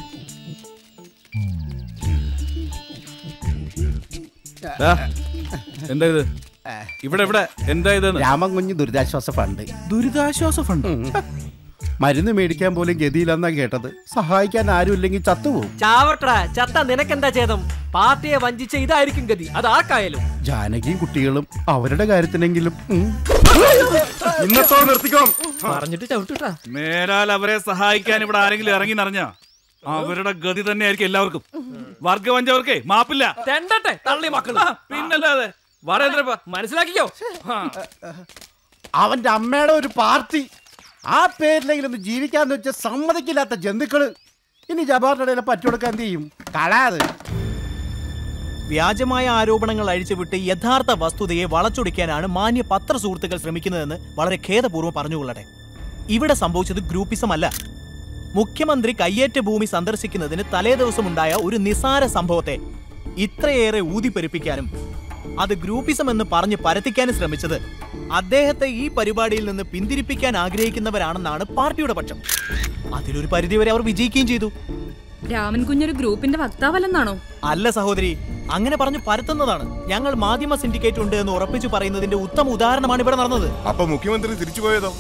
എന്താ ഇത് ഇവിടെ ഇവിടെ എന്താ ഇത് രാമൻകുഞ്ഞ് ദുരിതാശ്വാസ ഫണ്ട് ദുരിതാശ്വാസ ഫണ്ട് മരുന്ന് മേടിക്കാൻ പോലും ഗതിയില്ലെന്നാ കേട്ടത് സഹായിക്കാൻ ആരും ഇല്ലെങ്കിൽ ചത്തുപോകും ചാവർട്ടടാ ചത്ത നിനക്കെന്താ ചേതം പാർട്ടിയെ വഞ്ചിച്ച ഇതായിരിക്കും ഗതി അത് ആർക്കായാലും ജാനകിയും കുട്ടികളും അവരുടെ കാര്യത്തിനെങ്കിലും ഉം. ഇന്നത്തോടെ നിർത്തിക്കോണം പറഞ്ഞിട്ട് ചവിട്ടുട്ടാ മേലാൽ അവരെ സഹായിക്കാൻ ഇവിടെ ആരെങ്കിലും ഇറങ്ങി നിറഞ്ഞ അവരുടെ ഗതി തന്നെയായിരിക്കും എല്ലാവർക്കും വർഗവഞ്ചവർക്കേ മാപ്പില്ല തെണ്ടട്ടെ തള്ളി മക്കൾ പിന്നല്ലാതെ വരേന്ദ്രപ്പ മനസ്സിലാക്കിക്കോ ആ. അവന്റെ അമ്മയുടെ ഒരു പാർട്ടി ആ പേരിലെങ്കിലും ഒന്ന് ജീവിക്കാന്ന് വെച്ച സമ്മതിക്കില്ലാത്ത ജന്തുക്കള് ഇനി ജബാറിന്റെ ഇടയിൽ പറ്റുകൊടുക്കാൻ എന്ത് ചെയ്യും കളാത് വ്യാജമായ ആരോപണങ്ങൾ അഴിച്ചുവിട്ട് യഥാർത്ഥ വസ്തുതയെ വളച്ചൊടിക്കാനാണ് മാന്യ പത്ര സുഹൃത്തുക്കൾ ശ്രമിക്കുന്നതെന്ന് വളരെ ഖേദപൂർവ്വം പറഞ്ഞുകൊള്ളട്ടെ ഇവിടെ സംഭവിച്ചത് ഗ്രൂപ്പിസം അല്ല മുഖ്യമന്ത്രി കയ്യേറ്റ ഭൂമി സന്ദർശിക്കുന്നതിന് തലേദിവസമുണ്ടായ ഒരു നിസാര സംഭവത്തെ ഇത്രയേറെ ഊതിപ്പെരുപ്പിക്കാനും അത് ഗ്രൂപ്പിസം എന്ന് പറഞ്ഞ് പരത്തിക്കാനും ശ്രമിച്ചത് അദ്ദേഹത്തെ ഈ പരിപാടിയിൽ നിന്ന് പിന്തിരിപ്പിക്കാൻ ആഗ്രഹിക്കുന്നവരാണെന്നാണ് പാർട്ടിയുടെ പക്ഷം അതിലൊരു പരിധിവരെ അവർ വിജയിക്കുകയും ചെയ്തു രാമൻ കുഞ്ഞൊരു ഗ്രൂപ്പിന്റെ വക്താവല്ലെന്നാണോ അല്ല സഹോദരി അങ്ങനെ പറഞ്ഞു പരത്തുന്നതാണ് ഞങ്ങൾ മാധ്യമ സിൻഡിക്കേറ്റ് ഉണ്ട് എന്ന് ഉറപ്പിച്ചു പറയുന്നതിന്റെ ഉത്തമ ഉദാഹരണമാണ് ഇവിടെ നടന്നത് അപ്പൊ മുഖ്യമന്ത്രി തിരിച്ചു പോയതോ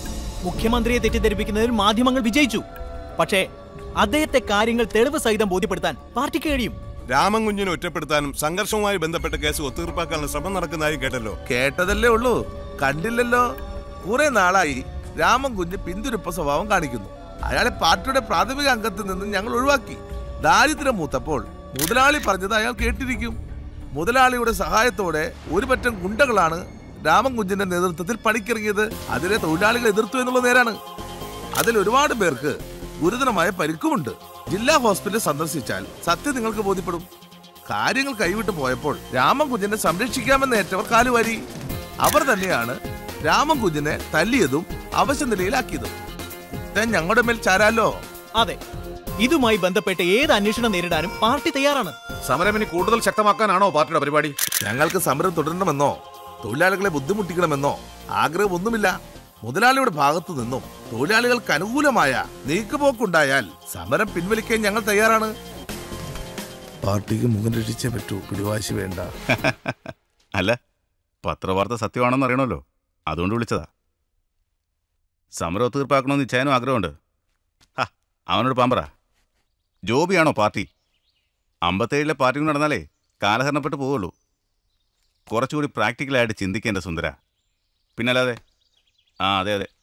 മുഖ്യമന്ത്രിയെ തെറ്റിദ്ധരിപ്പിക്കുന്നതിൽ മാധ്യമങ്ങൾ വിജയിച്ചു പക്ഷേ അദ്ദേഹത്തെ കാര്യങ്ങൾ തെളിവ് സഹിതം ബോധ്യപ്പെടുത്താൻ പാർട്ടിക്ക് കഴിയും രാമൻകുഞ്ഞിനെ ഒറ്റപ്പെടുത്താനും സംഘർഷവുമായി ബന്ധപ്പെട്ട കേസ് ഒത്തീർപ്പാക്കാനുള്ള ശ്രമം നടക്കുന്നതായി കേട്ടല്ലോ കേട്ടതല്ലേ ഉള്ളൂ കണ്ടില്ലല്ലോ കുറെ നാളായി രാമൻ കുഞ്ഞ് പിന്തുരുപ്പ സ്വഭാവം കാണിക്കുന്നു അയാളെ പാർട്ടിയുടെ പ്രാഥമിക അംഗത്തിൽ നിന്ന് ഞങ്ങൾ ഒഴിവാക്കി ദാരിദ്ര്യം മൂത്തപ്പോൾ മുതലാളി പറഞ്ഞത് അയാൾ കേട്ടിരിക്കും മുതലാളിയുടെ സഹായത്തോടെ ഒരു പറ്റം ഗുണ്ടകളാണ് രാമൻ കുഞ്ഞിന്റെ നേതൃത്വത്തിൽ പണിക്കിറങ്ങിയത് അതിലെ തൊഴിലാളികൾ എതിർത്തു എന്നുള്ള നേരാണ് അതിൽ ഒരുപാട് പേർക്ക് ഗുരുതരമായ പരിക്കുമുണ്ട് ജില്ലാ ഹോസ്പിറ്റൽ സന്ദർശിച്ചാൽ സത്യം നിങ്ങൾക്ക് ബോധ്യപ്പെടും കാര്യങ്ങൾ കൈവിട്ടു പോയപ്പോൾ രാമൻ കുഞ്ഞിനെ സംരക്ഷിക്കാമെന്ന് ഏറ്റവർ കാലുവാരി അവർ തന്നെയാണ് രാമൻ കുഞ്ഞിനെ തല്ലിയതും അവശ നിലയിലാക്കിയതും ഞാൻ ഞങ്ങളുടെ മേൽ ചാരാലോ അതെ ഇതുമായി ബന്ധപ്പെട്ട് ഏത് അന്വേഷണം നേരിടാനും പാർട്ടി തയ്യാറാണ് സമരം ഇനി കൂടുതൽ ശക്തമാക്കാനാണോ പാർട്ടിയുടെ പരിപാടി ഞങ്ങൾക്ക് സമരം തുടരണമെന്നോ തൊഴിലാളികളെ ബുദ്ധിമുട്ടിക്കണമെന്നോ ആഗ്രഹമൊന്നുമില്ല മുതലാളിയുടെ ഭാഗത്തു നിന്നും തൊഴിലാളികൾക്ക് അനുകൂലമായ നീക്കുപോക്കുണ്ടായാൽ സമരം പിൻവലിക്കാൻ ഞങ്ങൾ തയ്യാറാണ് പാർട്ടിക്ക് മുഖം രക്ഷിച്ചേ പറ്റൂ പിടിവാശി വേണ്ട അല്ല പത്രവാർത്ത സത്യമാണെന്ന് അറിയണമല്ലോ അതുകൊണ്ട് വിളിച്ചതാ സമരം ഒത്തീർപ്പാക്കണമെന്ന് ഇച്ഛാനും ആഗ്രഹമുണ്ട് ഹാ അവനോട് പാമ്പറ ജോബിയാണോ പാർട്ടി അമ്പത്തേഴിലെ പാർട്ടി കൊണ്ട് നടന്നാലേ കാലഹരണപ്പെട്ട് പോവുള്ളൂ കുറച്ചുകൂടി പ്രാക്ടിക്കലായിട്ട് ചിന്തിക്കേണ്ട സുന്ദര പിന്നല്ലാതെ ആ അതെ അതെ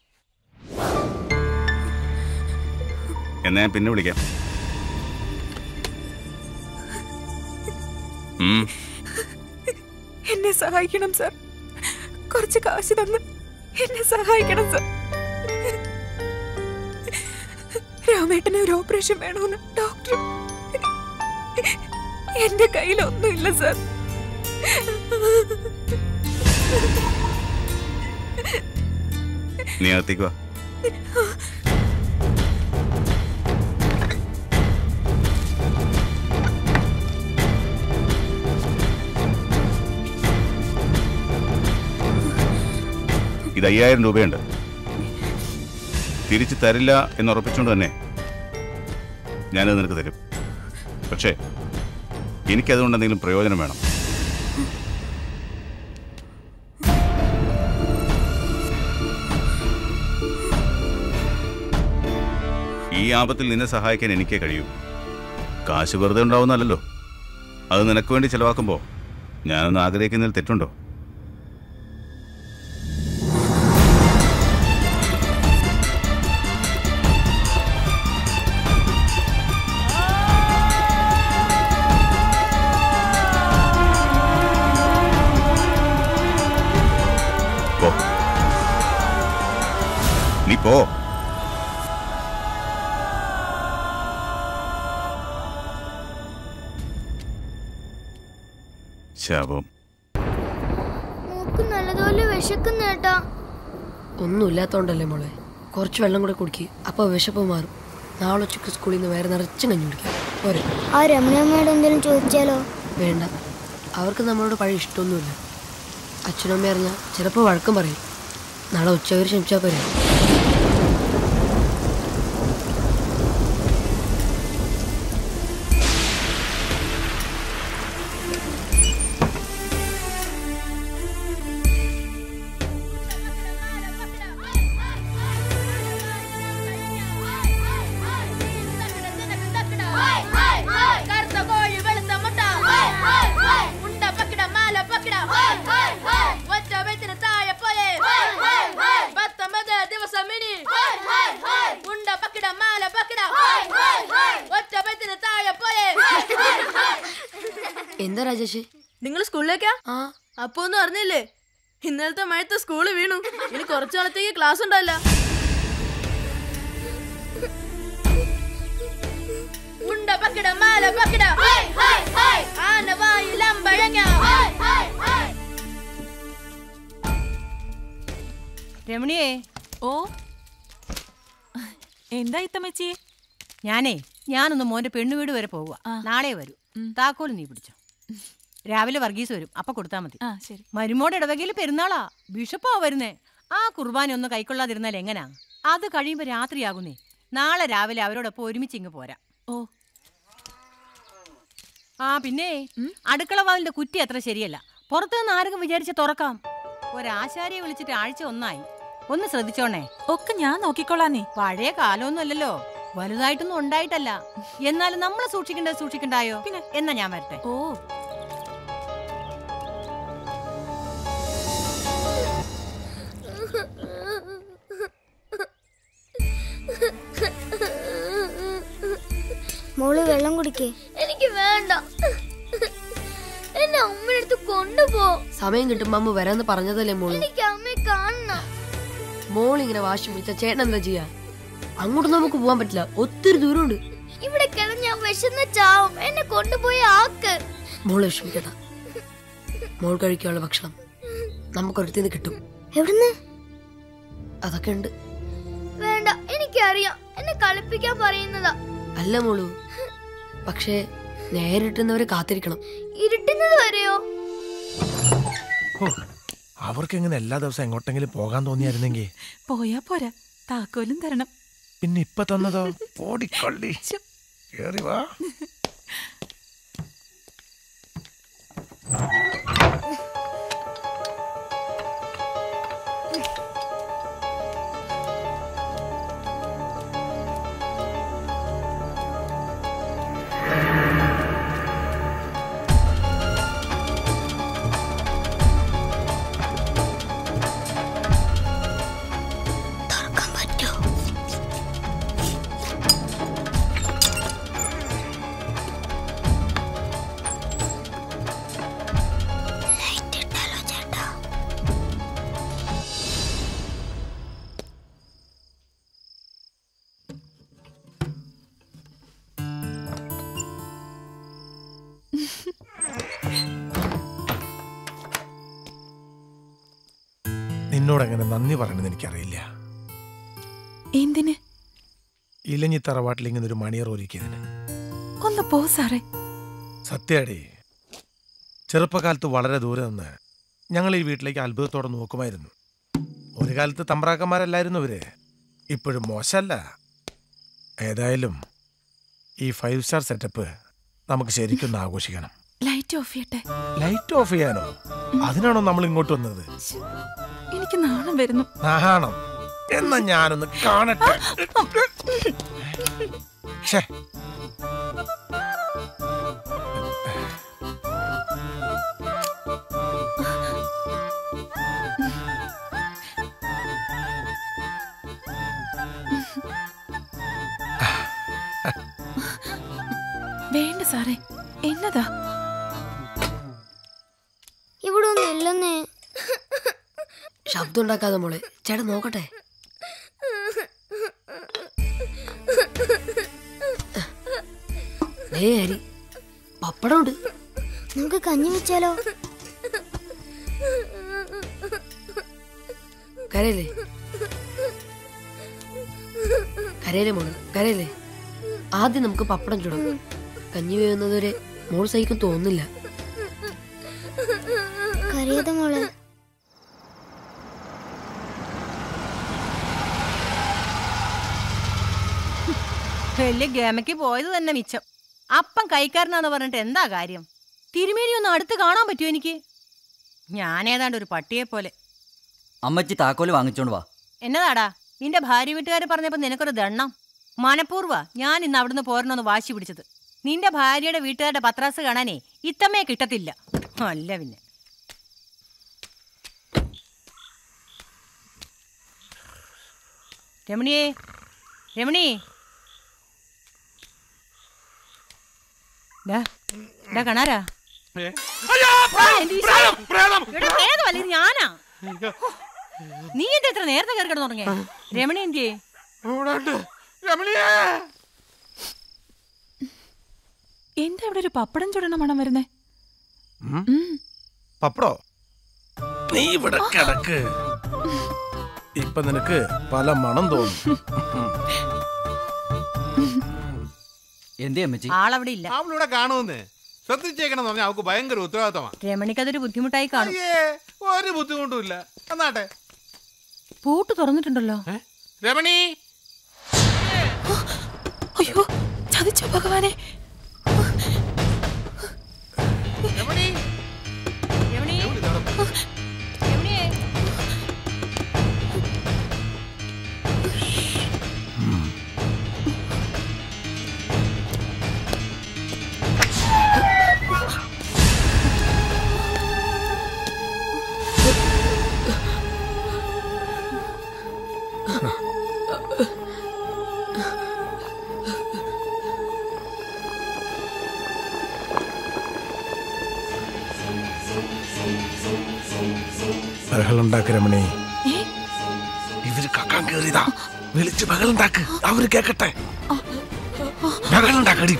എന്നാ ഞാൻ പിന്നെ വിളിക്കാം ഉം എന്നെ സഹായിക്കണം സർ കുറച്ച് കാശ് തന്ന് എന്നെ സഹായിക്കണം സർ രാമേട്ടന് ഒരു ഓപ്പറേഷൻ വേണമെന്ന് ഡോക്ടർ എന്റെ കയ്യിലൊന്നുമില്ല സർ നീ അകത്തേക്ക് വാ ഇത് അയ്യായിരം രൂപയുണ്ട് തിരിച്ചു തരില്ല എന്ന് ഉറപ്പിച്ചുകൊണ്ട് തന്നെ ഞാനത് നിനക്ക് തരും പക്ഷേ എനിക്കതുകൊണ്ട് എന്തെങ്കിലും പ്രയോജനം വേണം ഈ ആപത്തിൽ നിന്നെ സഹായിക്കാൻ എനിക്കേ കഴിയൂ കാശ് വെറുതെ ഉണ്ടാവുന്നല്ലോ അത് നിനക്ക് വേണ്ടി ചെലവാക്കുമ്പോൾ ഞാനൊന്ന് ആഗ്രഹിക്കുന്നതിൽ തെറ്റുണ്ടോ പോ നീ പോ ശാപം മൂക്ക് നല്ലതുപോലെ വിശക്കുന്ന ഏട്ടാ ഒന്നുമില്ലാത്തോണ്ടല്ലേ മോളെ കുറച്ച് വെള്ളം കൂടെ കുടിക്കുക അപ്പൊ വിശപ്പ് മാറും നാളെ ഉച്ചക്ക് സ്കൂളിൽ നിന്ന് വേറെ നിറച്ചും കഞ്ഞി കുടിക്കാം പോരെ ആ രമണമ്മയോട് എന്തെങ്കിലും ചോദിച്ചാലോ വേണ്ട അവർക്ക് നമ്മളോട് പഴയ ഇഷ്ടമൊന്നുമില്ല അച്ഛനും അമ്മ അറിഞ്ഞാൽ ചിലപ്പോൾ വഴക്കം പറയും നാളെ ഉച്ചവരെ ക്ഷമിച്ചാൽ പോരെ എന്താ രാജേഷ് നിങ്ങൾ സ്കൂളിലേക്കാ അപ്പൊ ഒന്നും അറിഞ്ഞില്ലേ ഇന്നലത്തെ മഴത്ത് സ്കൂള് വീണു ഇനി കുറച്ചു നാളത്തേക്ക് ക്ലാസ് ഉണ്ടാവില്ല ഉണ്ട പക്കിട മാല പക്കിട ആന വായിലമ്പഴങ്ങ രമണിയേ ഓ എന്താ ഇത്തമ്മച്ചി ഞാനേ ഞാനൊന്ന് മോന്റെ പെണ്ണുവീട് വരെ പോവുക നാളെ വരൂ താക്കോൽ നീ പിടിച്ചോ രാവിലെ വർഗീസ് വരും അപ്പൊ കൊടുത്താ മതി ആ ശരി മരുമോടെ ഇടവകയിൽ പെരുന്നാളാ ബിഷപ്പാ വരുന്നേ ആ കുർബാന ഒന്ന് കൈക്കൊള്ളാതിരുന്നാൽ എങ്ങനാ അത് കഴിയുമ്പോ രാത്രിയാകുന്നേ നാളെ രാവിലെ അവരോടൊപ്പം ഒരുമിച്ച് ഇങ്ങ് പോരാ ഓ ആ പിന്നെ അടുക്കള വാതിലിന്റെ കുറ്റി അത്ര ശരിയല്ല പുറത്തു നിന്ന് ആരെങ്കിലും വിചാരിച്ച് തുറക്കാം ഒരാശാരിയെ വിളിച്ചിട്ട് ആഴ്ച ഒന്നായി ഒന്ന് ശ്രദ്ധിച്ചോണേ ഒക്കെ ഞാൻ നോക്കിക്കോളാന്നേ പഴയ കാലമൊന്നും അല്ലല്ലോ വലുതായിട്ടൊന്നും ഉണ്ടായിട്ടല്ല എന്നാലും നമ്മൾ സൂക്ഷിക്കേണ്ടത് സൂക്ഷിക്കണ്ടായോ പിന്നെ എന്നാ ഞാൻ വരട്ടെ ഓ മോള് വെള്ളം കുടിക്കേ എനിക്ക് വേണ്ട എന്നെ അമ്മയുടെ അടുത്ത് കൊണ്ടുപോ സമയം കിട്ടുമ്പോ അമ്മ വരാന്ന് പറഞ്ഞതല്ലേ മോള് എനിക്ക് അമ്മയെ കാണണം മോൾ ഇങ്ങനെ വാശി പിടിച്ച ചേട്ടൻ എന്താ ചെയ്യാ അങ്ങോട്ട് നമുക്ക് പോകാൻ പറ്റില്ല ഒത്തിരി ദൂരമുണ്ട് ഇവിടെ കിടന്ന് ഞാൻ വിശന്ന് ചാവും എന്നെ കൊണ്ടുപോയി ആക്ക് മോള് വിഷമിക്കണ്ട മോൾ കഴിക്കാനുള്ള ഭക്ഷണം നമുക്കൊരിടത്തുനിന്ന് കിട്ടും എവിടുന്ന് അതൊക്കെ ഉണ്ട് വേണ്ട എനിക്കറിയാം എന്നെ കളിപ്പിക്കാൻ പറയുന്നതാ അല്ല മോളു പക്ഷേ നേരിട്ടുന്നവരെ കാത്തിരിക്കണം ഇരുട്ടുന്നത് വരെയോ അവർക്ക് എങ്ങനെ എല്ലാ ദിവസവും എങ്ങോട്ടെങ്കിലും പോകാൻ തോന്നിയായിരുന്നെങ്കിൽ പോയാ പോരാ താക്കോലും തരണം പിന്നെ ഇപ്പൊ തന്നതോ ഓടിക്കള്ളി കേറി വാ തുറക്കാൻ പറ്റോ ലൈറ്റ് ഇട്ടാലോ ചേട്ടാ നിന്നോട് എങ്ങനെ നന്ദി പറയണമെന്ന് എനിക്കറിയില്ല എന്തിന് ഇലഞ്ഞി തറവാട്ടിൽ ഇങ്ങനെ ഒരു മണിയർ ഒരുക്കിയതിന് ഒന്ന് പോ സാറേ സത്യാടി ചെറുപ്പകാലത്ത് വളരെ ദൂരെ നിന്ന് ഞങ്ങൾ ഈ വീട്ടിലേക്ക് അത്ഭുതത്തോടെ നോക്കുമായിരുന്നു ഒരു കാലത്ത് തമ്പ്രാക്കന്മാരല്ലായിരുന്നു ഇവര് ഇപ്പോഴും മോശമല്ല ഏതായാലും ഈ ഫൈവ് സ്റ്റാർ സെറ്റപ്പ് നമുക്ക് ശരിക്കൊന്ന് ആഘോഷിക്കണം ലൈറ്റ് ഓഫ് ചെയ്യട്ടെ ലൈറ്റ് ഓഫ് ചെയ്യാനോ അതിനാണോ നമ്മൾ ഇങ്ങോട്ട് വന്നത് എനിക്ക് നാണം വരുന്നു നാണം എന്നാ ഞാനൊന്ന് കാണട്ടെ ഛേ വേണ്ട സാറേ എന്നതാ ഇവിടെ ഒന്നും ഇല്ലെന്നേ ശബ്ദം ഉണ്ടാക്കാതെ മോളെ ചേട്ടൻ നോക്കട്ടെ ദേ അരി പപ്പടം ഉണ്ട് നമുക്ക് കഞ്ഞി വെച്ചാലോ കരയല്ലേ കരയല്ലേ മോള് കരയല്ലേ ആദ്യം നമുക്ക് പപ്പടം ചുടും കഞ്ഞി വേവുന്നതുവരെ മോൾ സഹിക്കും തോന്നില്ല കരയാതെ മോളെ വലിയ ഗമയ്ക്ക് പോയത് തന്നെ മിച്ചം അപ്പം കൈക്കാരനാന്ന് പറഞ്ഞിട്ട് എന്താ കാര്യം തിരുമേനി ഒന്ന് അടുത്ത് കാണാൻ പറ്റുമോ എനിക്ക് ഞാൻ ഏതാണ്ട് ഒരു പട്ടിയെ പോലെ അമ്മച്ചി താക്കോല് വാങ്ങിച്ചോണ്ട് വാ എന്നതാടാ നിന്റെ ഭാര്യ വീട്ടുകാർ പറഞ്ഞപ്പോ നിനക്കൊരു ദണ്ണം മനഃപൂർവ്വ ഞാൻ ഇന്ന് അവിടുന്ന് പോരണമെന്ന് വാശി പിടിച്ചത് നിന്റെ ഭാര്യയുടെ വീട്ടുകാരുടെ പത്രാസ് കാണാനേ ഇത്തമ്മയെ കിട്ടത്തില്ല അല്ല പിന്നെ രമണിയേ രമണി ഡാ, ഡാ കണാരാ ആ, എന്റെ ഈശോയെ. എടാ, പ്രേതമല്ല, ഇത് ഞാനാ നീ എന്താ ഇത്ര നേരത്തെ കയറി കിടന്നു തുടങ്ങിയ രമണി എന്തിയേ എന്താ ഇവിടെ ഒരു പപ്പടം ചുടണ മണം വരുന്നേ പപ്പടോ നീ ഇവിടെ കിടക്ക് ഇപ്പൊ നിനക്ക് പല മണം തോന്നും എന്തേ അമ്മച്ചി ആളവിടെ ഇല്ല അവളിവിടെ കാണുമെന്ന് ശ്രദ്ധിച്ചേക്കണം എന്ന് പറഞ്ഞാൽ അവൾക്ക് ഭയങ്കര ഉത്തരവാദിത്തമാണ് രമണിക്കതൊരു ബുദ്ധിമുട്ടായി കാണും അയ്യേ ഒരു ബുദ്ധിമുട്ടും ഇല്ല എന്നാട്ടെ പൂട്ട് തുറന്നിട്ടുണ്ടല്ലോ രമണി അയ്യോ ചതിച്ചോ ഭഗവാനെ രമണി രമണി രമണിയേ ബഹളുണ്ടാക്ക് രമണി ഇവര് കക്കാൻ കേറിയതാ വിളിച്ച് ബഹളുണ്ടാക്ക് അവര് കേക്കട്ടെ ബഹളുണ്ടാക്കടി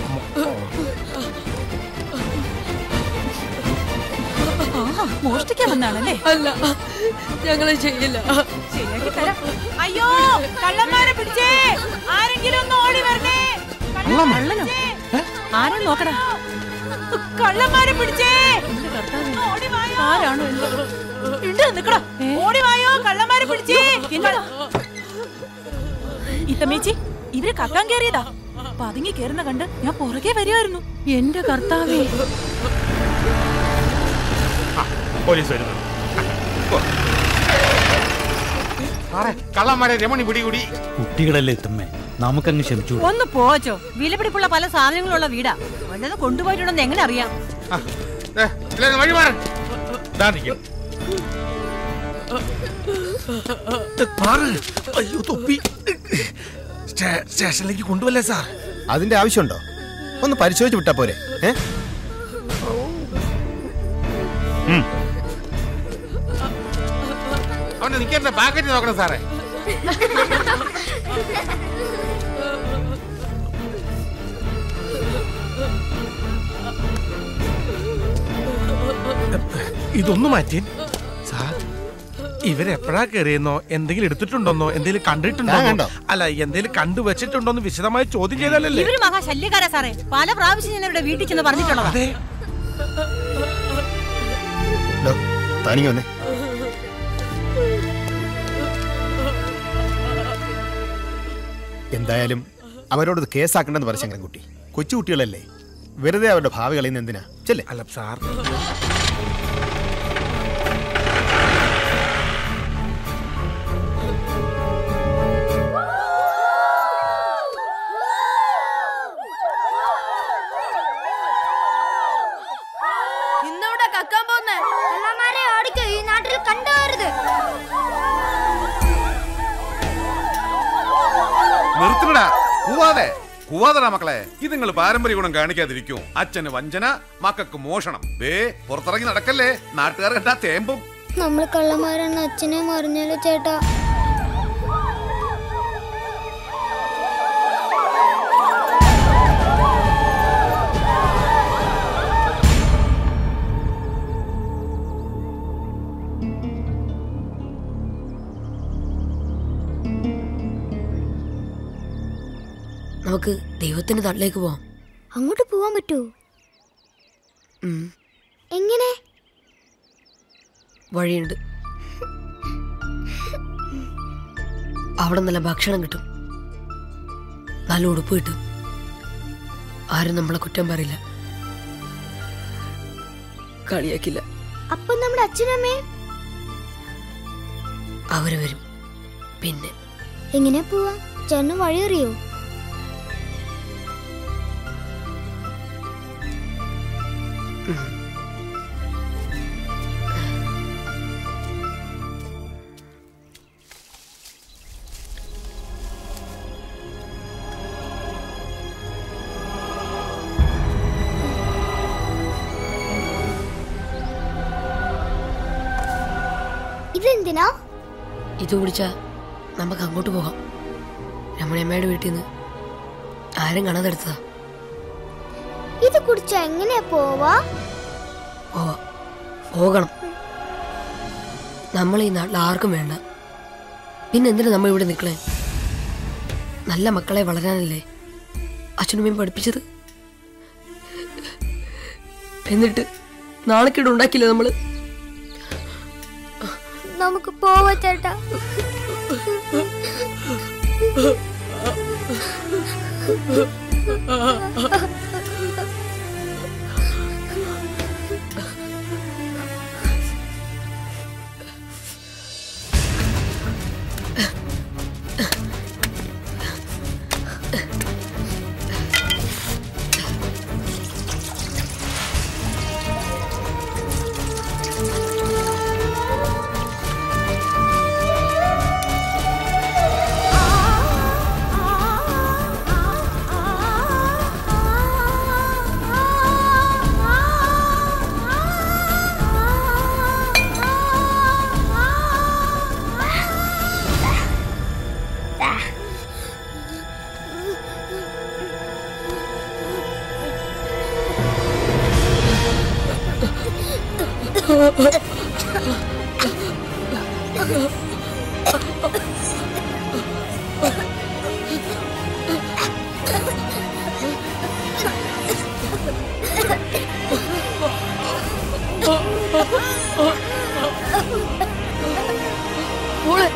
ആഹാ, മോഷ്ടിക്കാൻ വന്നാണല്ലേ അല്ല ഞങ്ങളെ ചെയ്യില്ല ശരിയാക്കി തരാം അയ്യോ കള്ളന്മാരെ പിടിച്ചേ ആരെങ്കിലും ഒന്ന് ഓടി വരണേ കള്ളൻ- കള്ളനോ ആരും നോക്കടാ കള്ളന്മാരെ പിടിച്ചേ ഓടി വായോ. ആരാണോ ഉണ്ട് നിക്കടാ ഓടി വായോ കള്ളന്മാരെ പിടിച്ചേ ഇത്തമ്മേച്ചി ഇവര് കക്കാൻ കേറിയതാ പതുങ്ങി കേറുന്ന കണ്ട് ഞാൻ പുറകെ വരുമായിരുന്നു എന്റെ കർത്താവേ പോലീസ് വരുന്നു കള്ളന്മാരെ രമണി പിടികൂടി കുട്ടികളല്ലേ എത്തുമ്മേ നമുക്കങ്ങ് ക്ഷമിച്ചു ഒന്ന് പോച്ചോ വിലപിടിപ്പുള്ള പല സാധനങ്ങളുള്ള വീടാ വല്ലതും കൊണ്ടുപോയിട്ടുണ്ടെന്ന് എങ്ങനെ അറിയാം വഴി മാറ അയ്യോ തൊപ്പി സ്റ്റേ- സ്റ്റേഷനിലേക്ക് കൊണ്ടുവല്ലേ സാർ അതിന്റെ ആവശ്യമുണ്ടോ ഒന്ന് പരിശോധിച്ച് വിട്ടാ പോരെ ഏ അവന്റെ നിൽക്കേണ്ട പാക്കറ്റ് നോക്കണം സാറേ ഇതൊന്നു മാറ്റി സാർ ഇവരെപ്പോഴാ കയറിയെന്നോ എന്തെങ്കിലും എടുത്തിട്ടുണ്ടോന്നോ എന്തെങ്കിലും ഞാൻ കണ്ടിട്ടുണ്ടോ കണ്ടോ? അല്ല എന്തെങ്കിലും കണ്ടു വെച്ചിട്ടുണ്ടോന്ന് വിശദമായി ചോദ്യം ചെയ്താലല്ലേ ഇവര് മഹാശല്യക്കാരാ സാറേ പല പ്രാവശ്യം ഞാൻ ഇവിടെ വീട്ടിൽ ചെന്ന് പറഞ്ഞിട്ടുള്ളതാ തനിക്ക് വന്നേ എന്തായാലും അവരോട് ഇത് കേസാക്കണ്ടെന്ന് പറ ശങ്കരൻകുട്ടി കൊച്ചുകുട്ടികളല്ലേ വെറുതെ അവരുടെ ഭാവി കളയുന്ന എന്തിനാ ചെല്ലേ അല്ല സാർ ഇന്നിവിടെ കക്കാൻ പോന്നേ കള്ളന്മാരെ ഓടിക്കോ ഈ നാട്ടിൽ കണ്ടുപോരുത് നിർത്തണടാ കൂവാതെ കൂവാതടാ മക്കളെ ഇത് നിങ്ങൾ പാരമ്പര്യ ഗുണം കാണിക്കാതിരിക്കും അച്ഛന് വഞ്ചന മക്കൾക്ക് മോഷണം ദേ പുറത്തിറങ്ങി നടക്കല്ലേ നാട്ടുകാർ കണ്ടാ തേമ്പും നമ്മൾ കള്ളന്മാരെന്ന് അച്ഛനെയും അറിഞ്ഞാലോ ചേട്ടാ നമുക്ക് ദൈവത്തിന്റെ നാട്ടിലേക്ക് പോവാം അങ്ങോട്ട് പോവാൻ പറ്റുമോ ഉം, എങ്ങനെ വഴിയുണ്ട് അവിടെ നല്ല ഭക്ഷണം കിട്ടും നല്ല ഉടുപ്പ് കിട്ടും ആരും നമ്മളെ കുറ്റം പറയില്ല കളിയാക്കില്ല അപ്പൊ നമ്മുടെ അച്ഛനമ്മേ അവര് വരും പിന്നെ എങ്ങനെ പോവാ ചേട്ടന് വഴി അറിയോ ഇതെന്തിനാ ഇത് കുടിച്ചാ നമുക്ക് അങ്ങോട്ട് പോകാം രമണിയമ്മയുടെ വീട്ടിൽ നിന്ന് ആരും കാണാതെടുത്തതാ ഇത് കുടിച്ചാ എങ്ങനെയാ പോവാ പോവാം പോകണം നമ്മൾ ഈ നാട്ടിൽ ആർക്കും വേണ്ട പിന്നെ എന്തിനാ നമ്മൾ ഇവിടെ നിൽക്കണേ നല്ല മക്കളെ വളരാനല്ലേ അച്ഛനമ്മയും പഠിപ്പിച്ചത് എന്നിട്ട് നാണക്കേട് ഉണ്ടാക്കില്ല നമ്മള് നമുക്ക് പോവാ ചേട്ടാ ആ മോളെ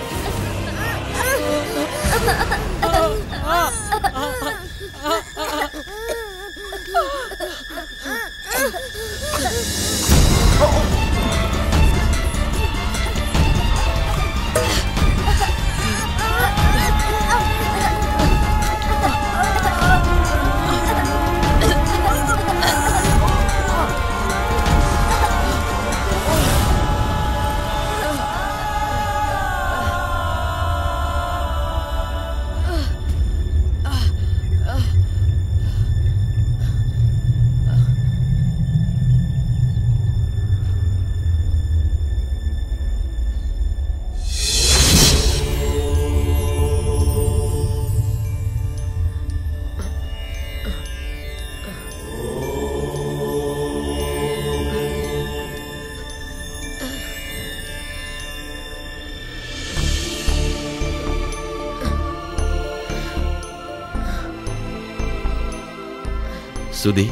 സുധി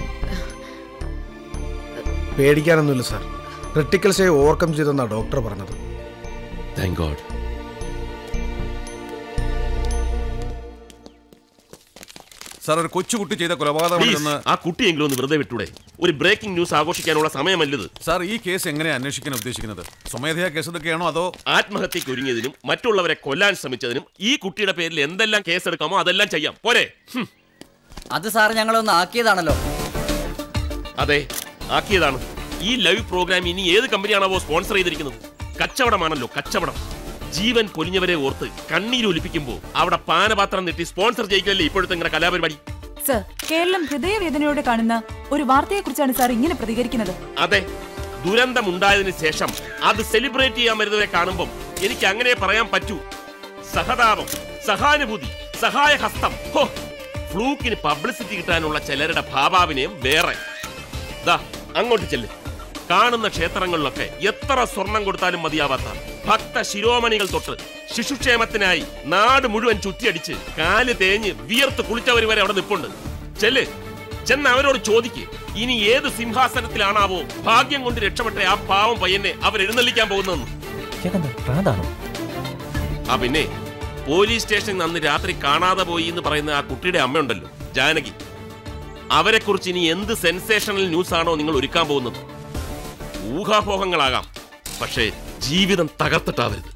പേടിക്കാനൊന്നുമില്ല സാർ ക്രിട്ടിക്കൽ സ്റ്റേ ഓവർകം ചെയ്തെന്നാണ് ഡോക്ടർ പറഞ്ഞത് താങ്ക് ഗോഡ് സാർ ഒരു കൊച്ചുകുട്ടി ചെയ്ത കൊലപാതകമാണെന്ന് ആ കുട്ടിയെങ്കിലും ഒന്ന് വെറുതെ വിട്ടൂടെ ഒരു ബ്രേക്കിംഗ് ന്യൂസ് ആഘോഷിക്കാനുള്ള സമയമല്ലത് സാർ ഈ കേസ് എങ്ങനെയാ അന്വേഷിക്കാൻ ഉദ്ദേശിക്കുന്നത് സ്വമേധയാ കേസ് ഇതൊക്കെയാണോ അതോ ആത്മഹത്യക്ക് ഒരുങ്ങിയതിനും മറ്റുള്ളവരെ കൊല്ലാൻ ശ്രമിച്ചതിനും ഈ കുട്ടിയുടെ പേരിൽ എന്തെല്ലാം കേസെടുക്കാമോ അതെല്ലാം ചെയ്യാം പോരെ ഹും. അത് സാർ ഞങ്ങളൊന്ന് ആക്കിയതാണല്ലോ അതെ ആക്കിയതാണ് ഈ ലൈവ് പ്രോഗ്രാം ഇനി ഏത് കമ്പനിയാണാവോ സ്പോൺസർ ചെയ്തിരിക്കുന്നത് കച്ചവടമാണല്ലോ കച്ചവടം ജീവൻ പൊലിഞ്ഞവരെ ഓർത്ത് കണ്ണീരൊലിപ്പിക്കുമ്പോൾ അവിടെ പാനപാത്രം നീട്ടി സ്പോൺസർ ചെയ്യിക്കലല്ലേ ഇപ്പോഴത്തെ ഇങ്ങനെ കലാപരിപാടി സർ കേരളം ഹൃദയവേദനയോടെ കാണുന്ന ഒരു വാർത്തയെക്കുറിച്ചാണ് സാർ ഇങ്ങനെ പ്രതികരിക്കുന്നത് അതെ ദുരന്തമുണ്ടായതിനു ശേഷം അത് സെലിബ്രേറ്റ് ചെയ്യാൻ വരുന്നവരെ കാണുമ്പോൾ എനിക്ക് അങ്ങനെ പറയാൻ പറ്റൂ സഹതാപം സഹാനുഭൂതി സഹായഹസ്തം ഹോ ഫ്ലൂക്കിന് പബ്ലിസിറ്റി കിട്ടാനുള്ള ചിലരുടെ ഭാവാഭിനയം വേറെ ദാ അങ്ങോട്ട് ചെല്ല് കാണുന്ന ക്ഷേത്രങ്ങളിലൊക്കെ എത്ര സ്വർണം കൊടുത്താലും മതിയാവാത്ത ഭക്ത ശിരോമണികൾ തൊട്ട് ശിശുക്ഷേമത്തിനായി നാട് മുഴുവൻ ചുറ്റിയടിച്ച് കാല് തേഞ്ഞ് വിയർത്ത് കുളിച്ചവർ വരെ അവിടെ നിപ്പുണ്ട് ചെല്ല് ചെന്ന് അവരോട് ചോദിക്ക് ഇനി ഏത് സിംഹാസനത്തിലാണാവോ ഭാഗ്യം കൊണ്ട് രക്ഷപ്പെട്ട ആ പാവം പയ്യനെ അവർ എഴുന്നള്ളിക്കാൻ പോകുന്നതെന്ന് ആ പിന്നെ പോലീസ് സ്റ്റേഷനിൽ അന്ന് രാത്രി കാണാതെ പോയി എന്ന് പറയുന്ന ആ കുട്ടിയുടെ അമ്മയുണ്ടല്ലോ ജാനകി അവരെ കുറിച്ച് ഇനി എന്ത് സെൻസേഷണൽ ന്യൂസ് ആണോ നിങ്ങൾ ഒരുക്കാൻ പോകുന്നത് ഊഹാപോഹങ്ങളാകാം പക്ഷേ ജീവിതം തകർത്തിട്ടാവരുത്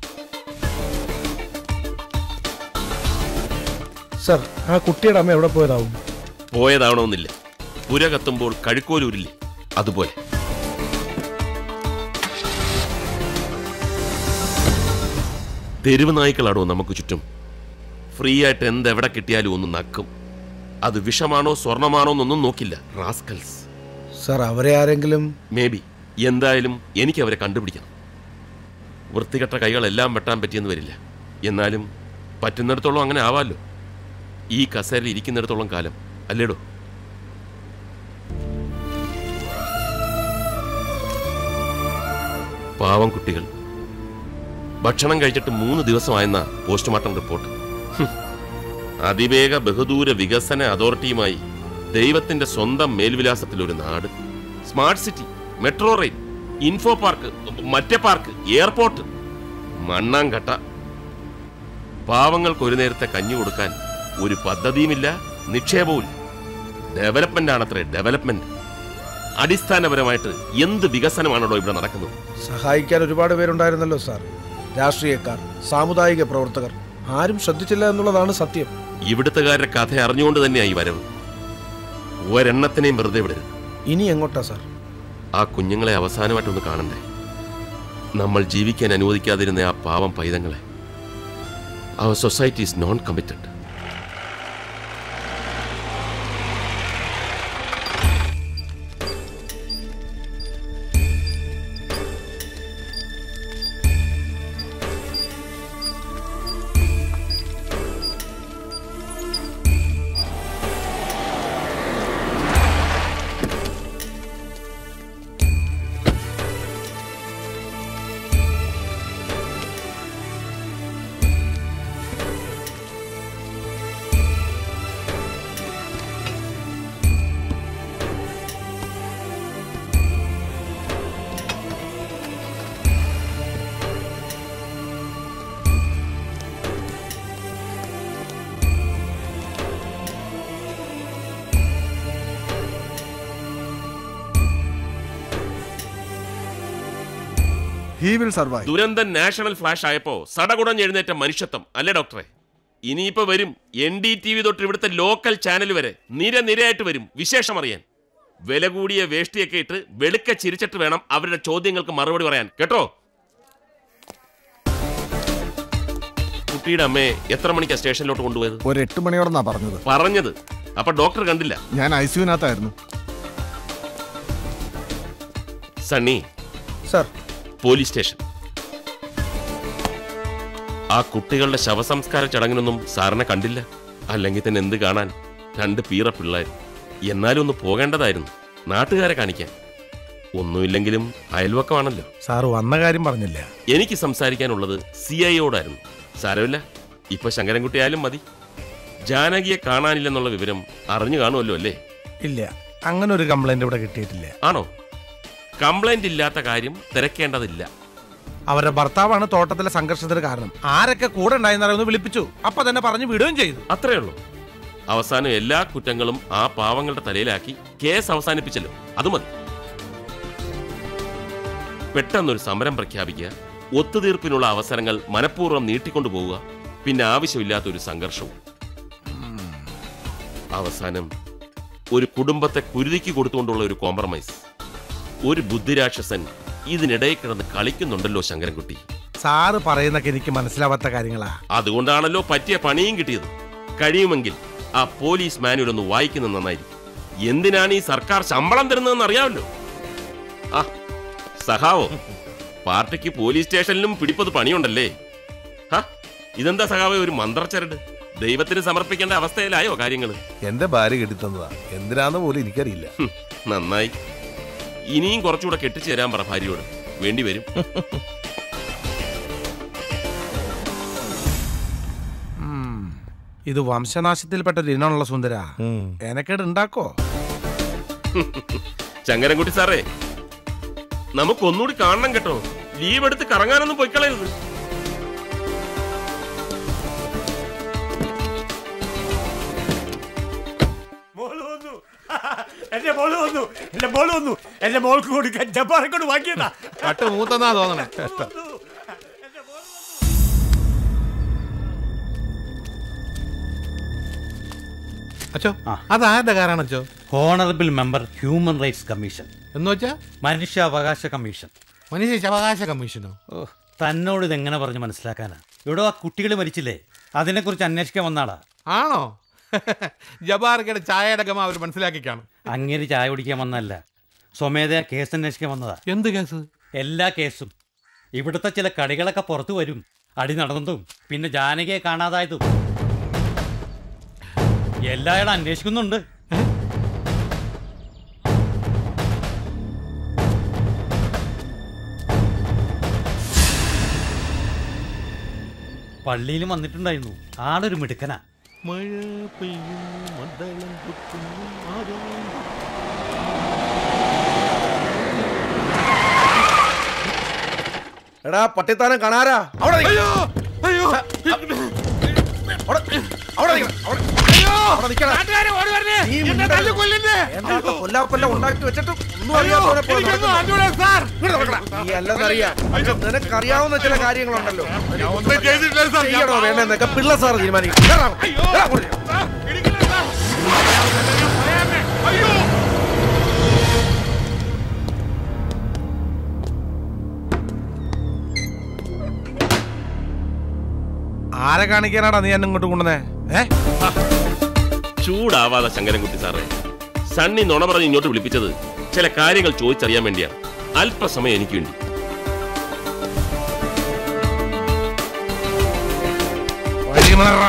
സർ ആ കുട്ടിയുടെ അമ്മ എവിടെ പോയതാവും പോയതാവണമെന്നില്ല പുര കത്തുമ്പോൾ കഴുക്കോലൂരില്ലേ അതുപോലെ തെരുവ് നായ്ക്കളാണോ നമുക്ക് ചുറ്റും ഫ്രീ ആയിട്ട് എന്തെവിടെ കിട്ടിയാലും ഒന്ന് നക്കും അത് വിഷമാണോ സ്വർണമാണോ എന്നൊന്നും നോക്കില്ല റാസ്കൽസ് സർ അവരെ ആരെങ്കിലും മേ ബി എന്തായാലും എനിക്ക് അവരെ കണ്ടുപിടിക്കണം വൃത്തികെട്ട കൈകളെല്ലാം വെട്ടാൻ പറ്റിയെന്ന് വരില്ല എന്നാലും പറ്റുന്നിടത്തോളം അങ്ങനെ ആവാമല്ലോ ഈ കസേരയിൽ ഇരിക്കുന്നിടത്തോളം കാലം അല്ലേടോ പാവം കുട്ടികൾ ഭക്ഷണം കഴിച്ചിട്ട് മൂന്ന് ദിവസമായെന്ന പോസ്റ്റ്മോർട്ടം റിപ്പോർട്ട് ഹും. അതിവേഗ ബഹുദൂര വികസന അതോറിറ്റിയുമായി ദൈവത്തിന്റെ സ്വന്തം മേൽവിലാസത്തിൽ ഒരു നാട് smart city metro rail info park മറ്റേ പാർക്ക് എയർപോർട്ട് മണ്ണാങ്കട്ട പാവങ്ങൾക്ക് ഒരു നേരത്തെ കഞ്ഞി കൊടുക്കാൻ ഒരു പദ്ധതിയുമില്ല നിക്ഷേപവും ഡെവലപ്മെന്റ് ആണത്രേ ഡെവലപ്മെന്റ് അടിസ്ഥാനപരമായിട്ട് എന്ത് വികസനമാണല്ലോ ഇവിടെ നടക്കുന്നത് സഹായിക്കാൻ ഒരുപാട് പേരുണ്ടായിരുന്നല്ലോ സാർ രാഷ്ട്രീയക്കാർ സാമുദായിക പ്രവർത്തകർ ആരും ശ്രദ്ധിച്ചില്ല എന്നുള്ളതാണ് സത്യം ഇവിടുത്തുകാരുടെ കഥ അറിഞ്ഞുകൊണ്ട് തന്നെയായി ഈ വരവ് ഒരെണ്ണത്തിനെയും വെറുതെ വിടരുത് ഇനി എങ്ങോട്ടാ സാർ ആ കുഞ്ഞുങ്ങളെ അവസാനമായിട്ടൊന്ന് കാണണ്ടേ നമ്മൾ ജീവിക്കാൻ അനുവദിക്കാതിരുന്ന ആ പാവം പൈതങ്ങളെ അവർ society is non committed he will survive ദുരന്തം നാഷണൽ ഫ്ലാഷ് ആയപ്പോ സടകുടഞ്ഞ് എഴുന്നേറ്റ മനുഷ്യത്വം അല്ലേ ഡോക്ടറെ ഇനിയിപ്പോ വരും എൻ ഡി ടി വി തൊട്ട് ഇവിടുത്തെ ലോക്കൽ ചാനൽ വരെ നിര നിരയായിട്ട് വരും വിശേഷം അറിയാൻ വില കൂടിയ വേഷ്ടിയൊക്കെ ഇട്ട് വെളുക്ക ചിരിച്ചിട്ട് വേണം അവരുടെ ചോദ്യങ്ങൾക്ക് മറുപടി പറയാൻ കേട്ടോ കുട്ടിയുടെ അമ്മയെ എത്ര മണിക്കാ സ്റ്റേഷനിലോട്ട് കൊണ്ടുപോയത് ഒരു എട്ട് മണിയോടെന്നാ പറഞ്ഞത് പറഞ്ഞത് അപ്പൊ ഡോക്ടർ കണ്ടില്ല ഞാൻ ഐ സിയുനകത്തായിരുന്നു സണ്ണി സർ പോലീസ് സ്റ്റേഷൻ ആ കുട്ടികളുടെ ശവസംസ്കാര ചടങ്ങിനൊന്നും സാറിനെ കണ്ടില്ല അല്ലെങ്കിൽ തന്നെ എന്ത് കാണാൻ രണ്ട് പീറ പിള്ളേർ എന്നാലും ഒന്ന് പോകേണ്ടതായിരുന്നു നാട്ടുകാരെ കാണിക്കാൻ ഒന്നുമില്ലെങ്കിലും അയൽവക്കമാണല്ലോ സാർ വന്ന കാര്യം പറഞ്ഞില്ല എനിക്ക് സംസാരിക്കാനുള്ളത് സി ഐയോടായിരുന്നു സാരമില്ല ഇപ്പൊ ശങ്കരൻകുട്ടി ആയാലും മതി ജാനകിയെ കാണാനില്ലെന്നുള്ള വിവരം അറിഞ്ഞു കാണുമല്ലോ അല്ലേ ഇല്ല അങ്ങനെ ഒരു കംപ്ലൈന്റ് ഇവിടെ കിട്ടിയിട്ടില്ല ആണോ കംപ്ലൈന്റ് ഇല്ലാത്ത കാര്യം തിരക്കേണ്ടതില്ല അവരുടെ ഭർത്താവാണ് തോട്ടത്തിലെ സംഘർഷത്തിന് കാരണം ആരൊക്കെ കൂടെ ഉണ്ടായിരുന്നറിയൊന്ന് വിളിപ്പിച്ചു അപ്പൊ തന്നെ പറഞ്ഞു വിടുകയും ചെയ്തു അത്രേ ഉള്ളൂ അവസാനം എല്ലാ കുറ്റങ്ങളും ആ പാവങ്ങളുടെ തലയിലാക്കി കേസ് അവസാനിപ്പിച്ചല്ലോ അത് മതി പെട്ടെന്നൊരു സമരം പ്രഖ്യാപിക്കുക ഒത്തുതീർപ്പിനുള്ള അവസരങ്ങൾ മനഃപൂർവ്വം നീട്ടിക്കൊണ്ടു പോവുക പിന്നെ ആവശ്യമില്ലാത്ത ഒരു സംഘർഷവും അവസാനം ഒരു കുടുംബത്തെ കുരുതിക്ക് കൊടുത്തുകൊണ്ടുള്ള ഒരു കോംപ്രമൈസ് ഒരു ബുദ്ധിരാക്ഷസൻ ഇതിനിടയിൽ കിടന്ന് കളിക്കുന്നുണ്ടല്ലോ ശങ്കരൻകുട്ടി സാറ് പറയുന്നൊക്കെ എനിക്ക് മനസ്സിലാവാത്ത കാര്യങ്ങളാ അതുകൊണ്ടാണല്ലോ പറ്റിയ പണിയും കിട്ടിയത് കഴിയുമെങ്കിൽ ആ പോലീസ് മാനുവൽ ഒന്ന് വായിക്കുന്നത് നന്നായിരിക്കും എന്തിനാണ് ഈ സർക്കാർ ശമ്പളം തരുന്നതെന്ന് അറിയാമല്ലോ ആ സഹാവോ പാർട്ടിക്ക് പോലീസ് സ്റ്റേഷനിലും പിടിപ്പത് പണിയുണ്ടല്ലേ ഹാ ഇതെന്താ സഹാവേ ഒരു മന്ത്രച്ചരട് ദൈവത്തിന് സമർപ്പിക്കേണ്ട അവസ്ഥയിലായോ കാര്യങ്ങൾ എന്റെ ഭാര്യ കെട്ടിത്തന്നതാ എന്തിനാന്ന് പോലും എനിക്കറിയില്ല നന്നായി ഇനിയും കുറച്ചുകൂടെ കെട്ടിച്ചു തരാൻ പറ ഭാര്യയോട് വേണ്ടി വരും ഇത് വംശനാശത്തിൽപ്പെട്ട ഒരു ഇനമുള്ള സുന്ദര എനക്കേട് ഉണ്ടാക്കോ ചങ്ങരൻകുട്ടി സാറേ നമുക്ക് ഒന്നുകൂടി കാണണം കേട്ടോ ലീവ് എടുത്ത് കറങ്ങാനൊന്നും പോയിക്കളയരുത് എന്റെ മോള് വന്നു എന്റെ മോള് വന്നു എന്റെ മോൾക്ക് കൊടുക്കാൻ ജപ്പാനെ കൊണ്ട് വാങ്ങിയതാ കട്ട് മൂത്തെന്നാ തോന്നണേ അച്ചോ അതാരുടെ കാറാണ് അച്ചോ honourable member human rights commission എന്ന് വെച്ചാ മനുഷ്യാവകാശ കമ്മീഷൻ മനുഷ്യാവകാശ കമ്മീഷനോ ഓ തന്നോട് ഇതെങ്ങനെ പറഞ്ഞ് മനസ്സിലാക്കാനാ ഇവിടെ ആ കുട്ടികൾ മരിച്ചില്ലേ അതിനെക്കുറിച്ച് അന്വേഷിക്കാൻ വന്നാളാ ആണോ ജബാർക്കയുടെ ചായയുടെ ഗമ അവർ മനസ്സിലാക്കി കാണും അങ്ങേര് ചായ കുടിക്കാൻ വന്നല്ല സ്വമേധയാ കേസ് അന്വേഷിക്കാൻ വന്നതാ എന്ത് കേസ് എല്ലാ കേസും ഇവിടുത്തെ ചില കടികളൊക്കെ പുറത്തു വരും അടി നടന്നതും പിന്നെ ജാനകിയെ കാണാതായതും എല്ലായിടും അന്വേഷിക്കുന്നുണ്ട് പള്ളിയിലും വന്നിട്ടുണ്ടായിരുന്നു ആളൊരു മിടുക്കനാ മഴ പെയ്യും മദ്ദളം കുത്തുന്നു ആരോ എടാ പട്ടിത്താനം കാണാരാ അവിടെ നിക്ക്. അയ്യോ അയ്യോ അവിടെ നിക്കണം, അവിടെ- അവിടെ നിക്കണം. നീ മിണ്ടരുത്. എന്താ കൊല്ലാപ്പല്ല ഉണ്ടാക്കി വെച്ചിട്ട് ഒന്നും അറിയാത്തവനെ പോലെ നടക്കുന്നു. നീ അല്ലെന്നറിയാം നിനക്കറിയാവുന്ന ചില കാര്യങ്ങളുണ്ടല്ലോ ചെയ്യണോ വേണ്ടെന്നൊക്കെ പിള്ള സാർ തീരുമാനിക്കും കേറാ അങ്ങോട്ട്. കേറാ അങ്ങോട്ട്. ആരെ കാണിക്കാനാടാ നീ എന്നെ ഇങ്ങോട്ട് കൊണ്ടുവന്നേ ഏ ചൂടാവാതെ ശങ്കരൻകുട്ടി സാറേ സണ്ണി നുണ പറഞ്ഞ് ഇങ്ങോട്ട് വിളിപ്പിച്ചത് ചില കാര്യങ്ങൾ ചോദിച്ചറിയാൻ വേണ്ടിയാണ് അല്പസമയം എനിക്ക് വേണ്ടി വഴി മാറാ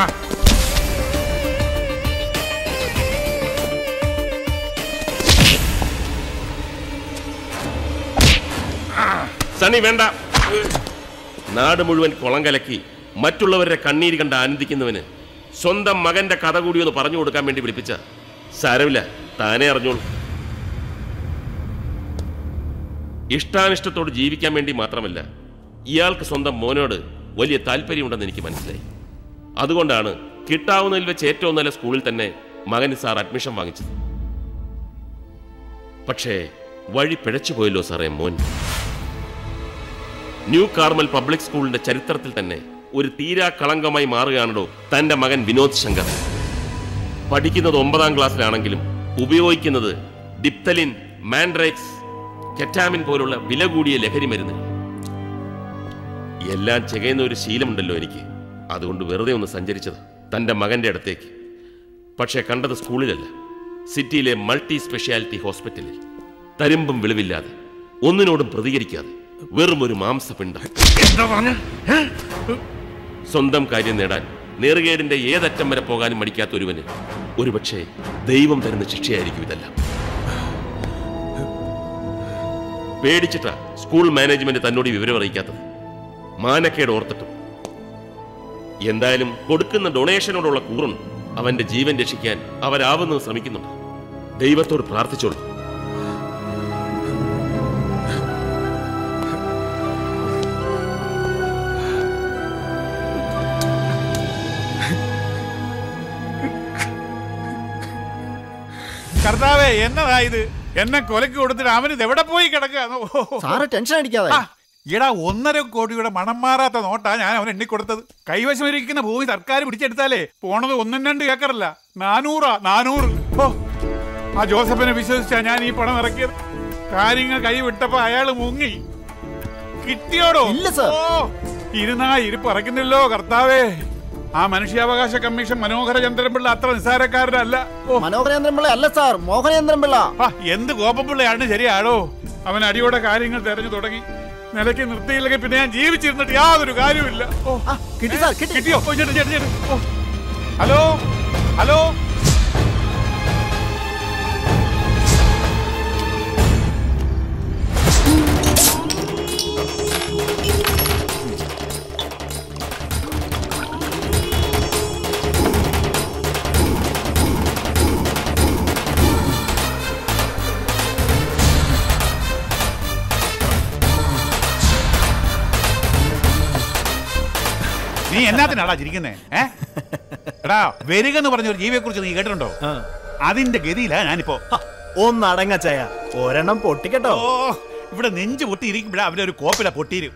സണ്ണി വേണ്ട നാട് മുഴുവൻ കുളം കലക്കി മറ്റുള്ളവരുടെ കണ്ണീര് കണ്ട് ആനന്ദിക്കുന്നവന് സ്വന്തം മകന്റെ കഥ കൂടി ഒന്ന് പറഞ്ഞു കൊടുക്കാൻ വേണ്ടി വിളിപ്പിച്ച സാരമില്ല താനേ അറിഞ്ഞോളൂ ഇഷ്ടാനിഷ്ടത്തോട് ജീവിക്കാൻ വേണ്ടി മാത്രമല്ല ഇയാൾക്ക് സ്വന്തം മോനോട് വലിയ താല്പര്യമുണ്ടെന്ന് എനിക്ക് മനസ്സിലായി അതുകൊണ്ടാണ് കിട്ടാവുന്നതിൽ വെച്ച് ഏറ്റവും നല്ല സ്കൂളിൽ തന്നെ മകന് സാർ അഡ്മിഷൻ വാങ്ങിച്ചത് പക്ഷേ വഴി പിഴച്ചു പോയല്ലോ സാറേ മോൻ ന്യൂ കാർമൽ പബ്ലിക് സ്കൂളിന്റെ ചരിത്രത്തിൽ തന്നെ ഒരു തീരാ കളങ്കമായി മാറുകയാണല്ലോ തന്റെ മകൻ വിനോദ് ശങ്കർ പഠിക്കുന്നത് ഒമ്പതാം ക്ലാസ്സിലാണെങ്കിലും ഉപയോഗിക്കുന്നത് ഡിപ്തലിൻ മാൻഡ്രേക്സ് കെറ്റാമിൻ പോലുള്ള വില കൂടിയ ലഹരി മരുന്നുകൾ എല്ലാം ചെയ്യുന്ന ഒരു ശീലമുണ്ടല്ലോ എനിക്ക് അതുകൊണ്ട് വെറുതെ ഒന്ന് സഞ്ചരിച്ചത് തന്റെ മകന്റെ അടുത്തേക്ക് പക്ഷേ കണ്ടത് സ്കൂളിലല്ല സിറ്റിയിലെ മൾട്ടി സ്പെഷ്യാലിറ്റി ഹോസ്പിറ്റലിൽ തരുമ്പും വെളിവില്ലാതെ ഒന്നിനോടും പ്രതികരിക്കാതെ വെറും ഒരു മാംസപിണ്ഡം സ്വന്തം കാര്യം നേടാൻ നേറുകേടിന്റെ ഏതറ്റം വരെ പോകാനും മടിക്കാത്ത ഒരുവന് ഒരുപക്ഷെ ദൈവം തരുന്ന ശിക്ഷയായിരിക്കും ഇതെല്ലാം പേടിച്ചിട്ടാ സ്കൂൾ മാനേജ്മെന്റ് തന്നോട് ഈ വിവരം അറിയിക്കാത്തത് മാനക്കേട് ഓർത്തിട്ടും എന്തായാലും കൊടുക്കുന്ന ഡൊണേഷനോടുള്ള കൂറുണ്ട് അവന്റെ ജീവൻ രക്ഷിക്കാൻ അവരാവുന്നത് ശ്രമിക്കുന്നുണ്ട് ദൈവത്തോട് പ്രാർത്ഥിച്ചോളൂ കർത്താവേ എന്നതാ ഇത് എന്നെ കൊലക്ക് കൊടുത്തിട്ട് അവന് ഇത് എവിടെ പോയി കിടക്കുക സാറ് ടെൻഷൻ അടിക്കാതെ എടാ ഒന്നര കോടിയുടെ മണം മാറാത്ത നോട്ടാ ഞാൻ അവൻ എണ്ണി കൊടുത്തത് കൈവശം ഇരിക്കുന്ന ഭൂമി സർക്കാർ പിടിച്ചെടുത്താലേ പോണത് ഒന്നും രണ്ട് ഏക്കറല്ല നാനൂറാ നാനൂറ് ഓ ആ ജോസഫിനെ വിശ്വസിച്ചാ ഞാൻ ഈ പണം ഇറക്കിയത് കാര്യങ്ങൾ കൈ വിട്ടപ്പോ അയാള് മുങ്ങി കിട്ടിയോടോ ഇല്ല സർ ഓ ഇരുന്നാ ഇരിപ്പ് ഇറക്കുന്നില്ലോ കർത്താവേ ആ മനുഷ്യാവകാശ കമ്മീഷൻ മനോഹര ചന്ദ്രൻപിള്ള അത്ര നിസ്സാരക്കാരനല്ല ഓ മനോഹരേന്ദ്രൻപിള്ള അല്ല സാർ മോഹനേന്ദ്രൻപിള്ള ആ, എന്ത് കോപ്പപ്പിള്ളയാണ് ശരിയാടോ അവൻ അടിയോടെ കാര്യങ്ങൾ തെരഞ്ഞു തുടങ്ങി നിലയ്ക്ക് നിർത്തിയില്ലെങ്കിൽ പിന്നെ ഞാൻ ജീവിച്ചിരുന്നിട്ട് യാതൊരു കാര്യമില്ല ഓ കിട്ടി സാർ കിട്ടി കിട്ടിയോ ഓ, ചേട്ടാ, ചേട്ടാ, ചേട്ടാ. ഓ. ഹലോ ഹലോ നീ എന്നാത്തിനാടാ ചിരിക്കുന്നേ ഏ എടാ വരിക എന്ന് പറഞ്ഞ ഒരു ജീവിയെ കുറിച്ച് നീ കേട്ടിട്ടുണ്ടോ അതിന്റെ ഗതിയിലാ ഞാനിപ്പോ ഒന്നടങ്ങ ചായ ഒരെണ്ണം പൊട്ടിക്കട്ടോ ഓ ഇവിടെ നെഞ്ച് പൊട്ടിയിരിക്കുമ്പോഴാ അവരെ ഒരു കോപ്പില പൊട്ടിയിരും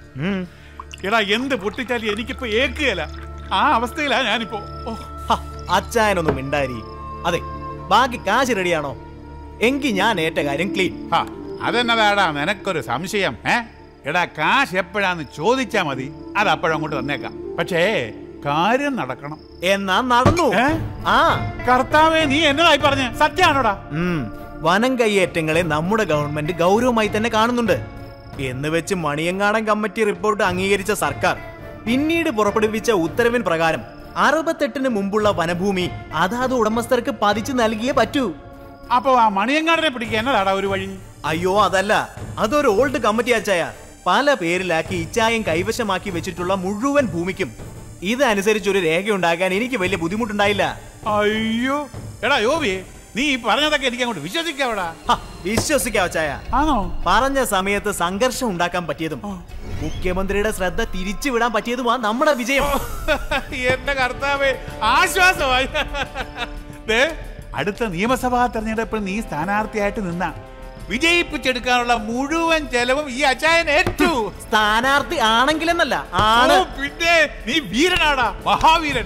എടാ എന്ത് പൊട്ടിച്ചാലും എനിക്കിപ്പോ ഏക്കുകയല്ല ആ അവസ്ഥയിലാ ഞാനിപ്പോ ഓ അച്ചായനൊന്നും മിണ്ടാരി അതെ ബാക്കി കാശ് റെഡിയാണോ എങ്കിൽ ഞാൻ ഏറ്റ കാര്യം ക്ലീൻ അതെന്നതാടാ നിനക്കൊരു സംശയം ഏ എടാ കാശ് എപ്പോഴാന്ന് ചോദിച്ചാ മതി അത് അപ്പോഴും അങ്ങോട്ട് തന്നേക്കാം പക്ഷേ കാര്യം നടക്കണം എന്നാ നടന്നു ആ കർത്താവേ നീ എന്നതായി പറഞ്ഞ സത്യാണോടാ ഉം. വനം കയ്യേറ്റങ്ങളെ നമ്മുടെ ഗവൺമെന്റ് ഗൗരവമായി തന്നെ കാണുന്നുണ്ട് എന്ന് വെച്ച് മണിയങ്ങാടൻ കമ്മിറ്റി റിപ്പോർട്ട് അംഗീകരിച്ച സർക്കാർ പിന്നീട് പുറപ്പെടുവിച്ച ഉത്തരവിൻ പ്രകാരം അറുപത്തെട്ടിന് മുമ്പുള്ള വനഭൂമി അതാത് ഉടമസ്ഥർക്ക് പതിച്ചു നൽകിയേ പറ്റൂ അപ്പൊ ആ മണിയങ്ങാടനെ പിടിക്കുക എന്നതാടാ ഒരു വഴി അയ്യോ അതല്ല അതൊരു ഓൾഡ് കമ്മിറ്റി അച്ചായ പല പേരിലാക്കി ഇച്ചായം കൈവശമാക്കി വെച്ചിട്ടുള്ള മുഴുവൻ ഭൂമിക്കും ഇതനുസരിച്ച് ഒരു രേഖ ഉണ്ടാക്കാൻ എനിക്ക് വലിയ ബുദ്ധിമുട്ടുണ്ടായില്ല അയ്യോ എടാ യോബി നീ ഈ പറഞ്ഞതൊക്കെ എനിക്ക് അങ്ങോട്ട് വിശ്വസിക്കാവടാ വിശ്വസിക്കാം അച്ചായ ആണോ പറഞ്ഞ സമയത്ത് സംഘർഷം ഉണ്ടാക്കാൻ പറ്റിയതും മുഖ്യമന്ത്രിയുടെ ശ്രദ്ധ തിരിച്ചുവിടാൻ പറ്റിയതുമാ നമ്മുടെ വിജയം എന്റെ കർത്താവേ ആശ്വാസമായി ദേ, അടുത്ത നിയമസഭാ തെരഞ്ഞെടുപ്പിൽ നീ സ്ഥാനാർത്ഥിയായിട്ട് നിന്ന വിജയിപ്പിച്ചെടുക്കാനുള്ള മുഴുവൻ ചെലവും ഈ അച്ചായൻ ഏറ്റു സ്ഥാനാർത്ഥി ആണെങ്കിലെന്നല്ല ആണ് ഓ, പിന്നെ നീ വീരനാടാ മഹാവീരൻ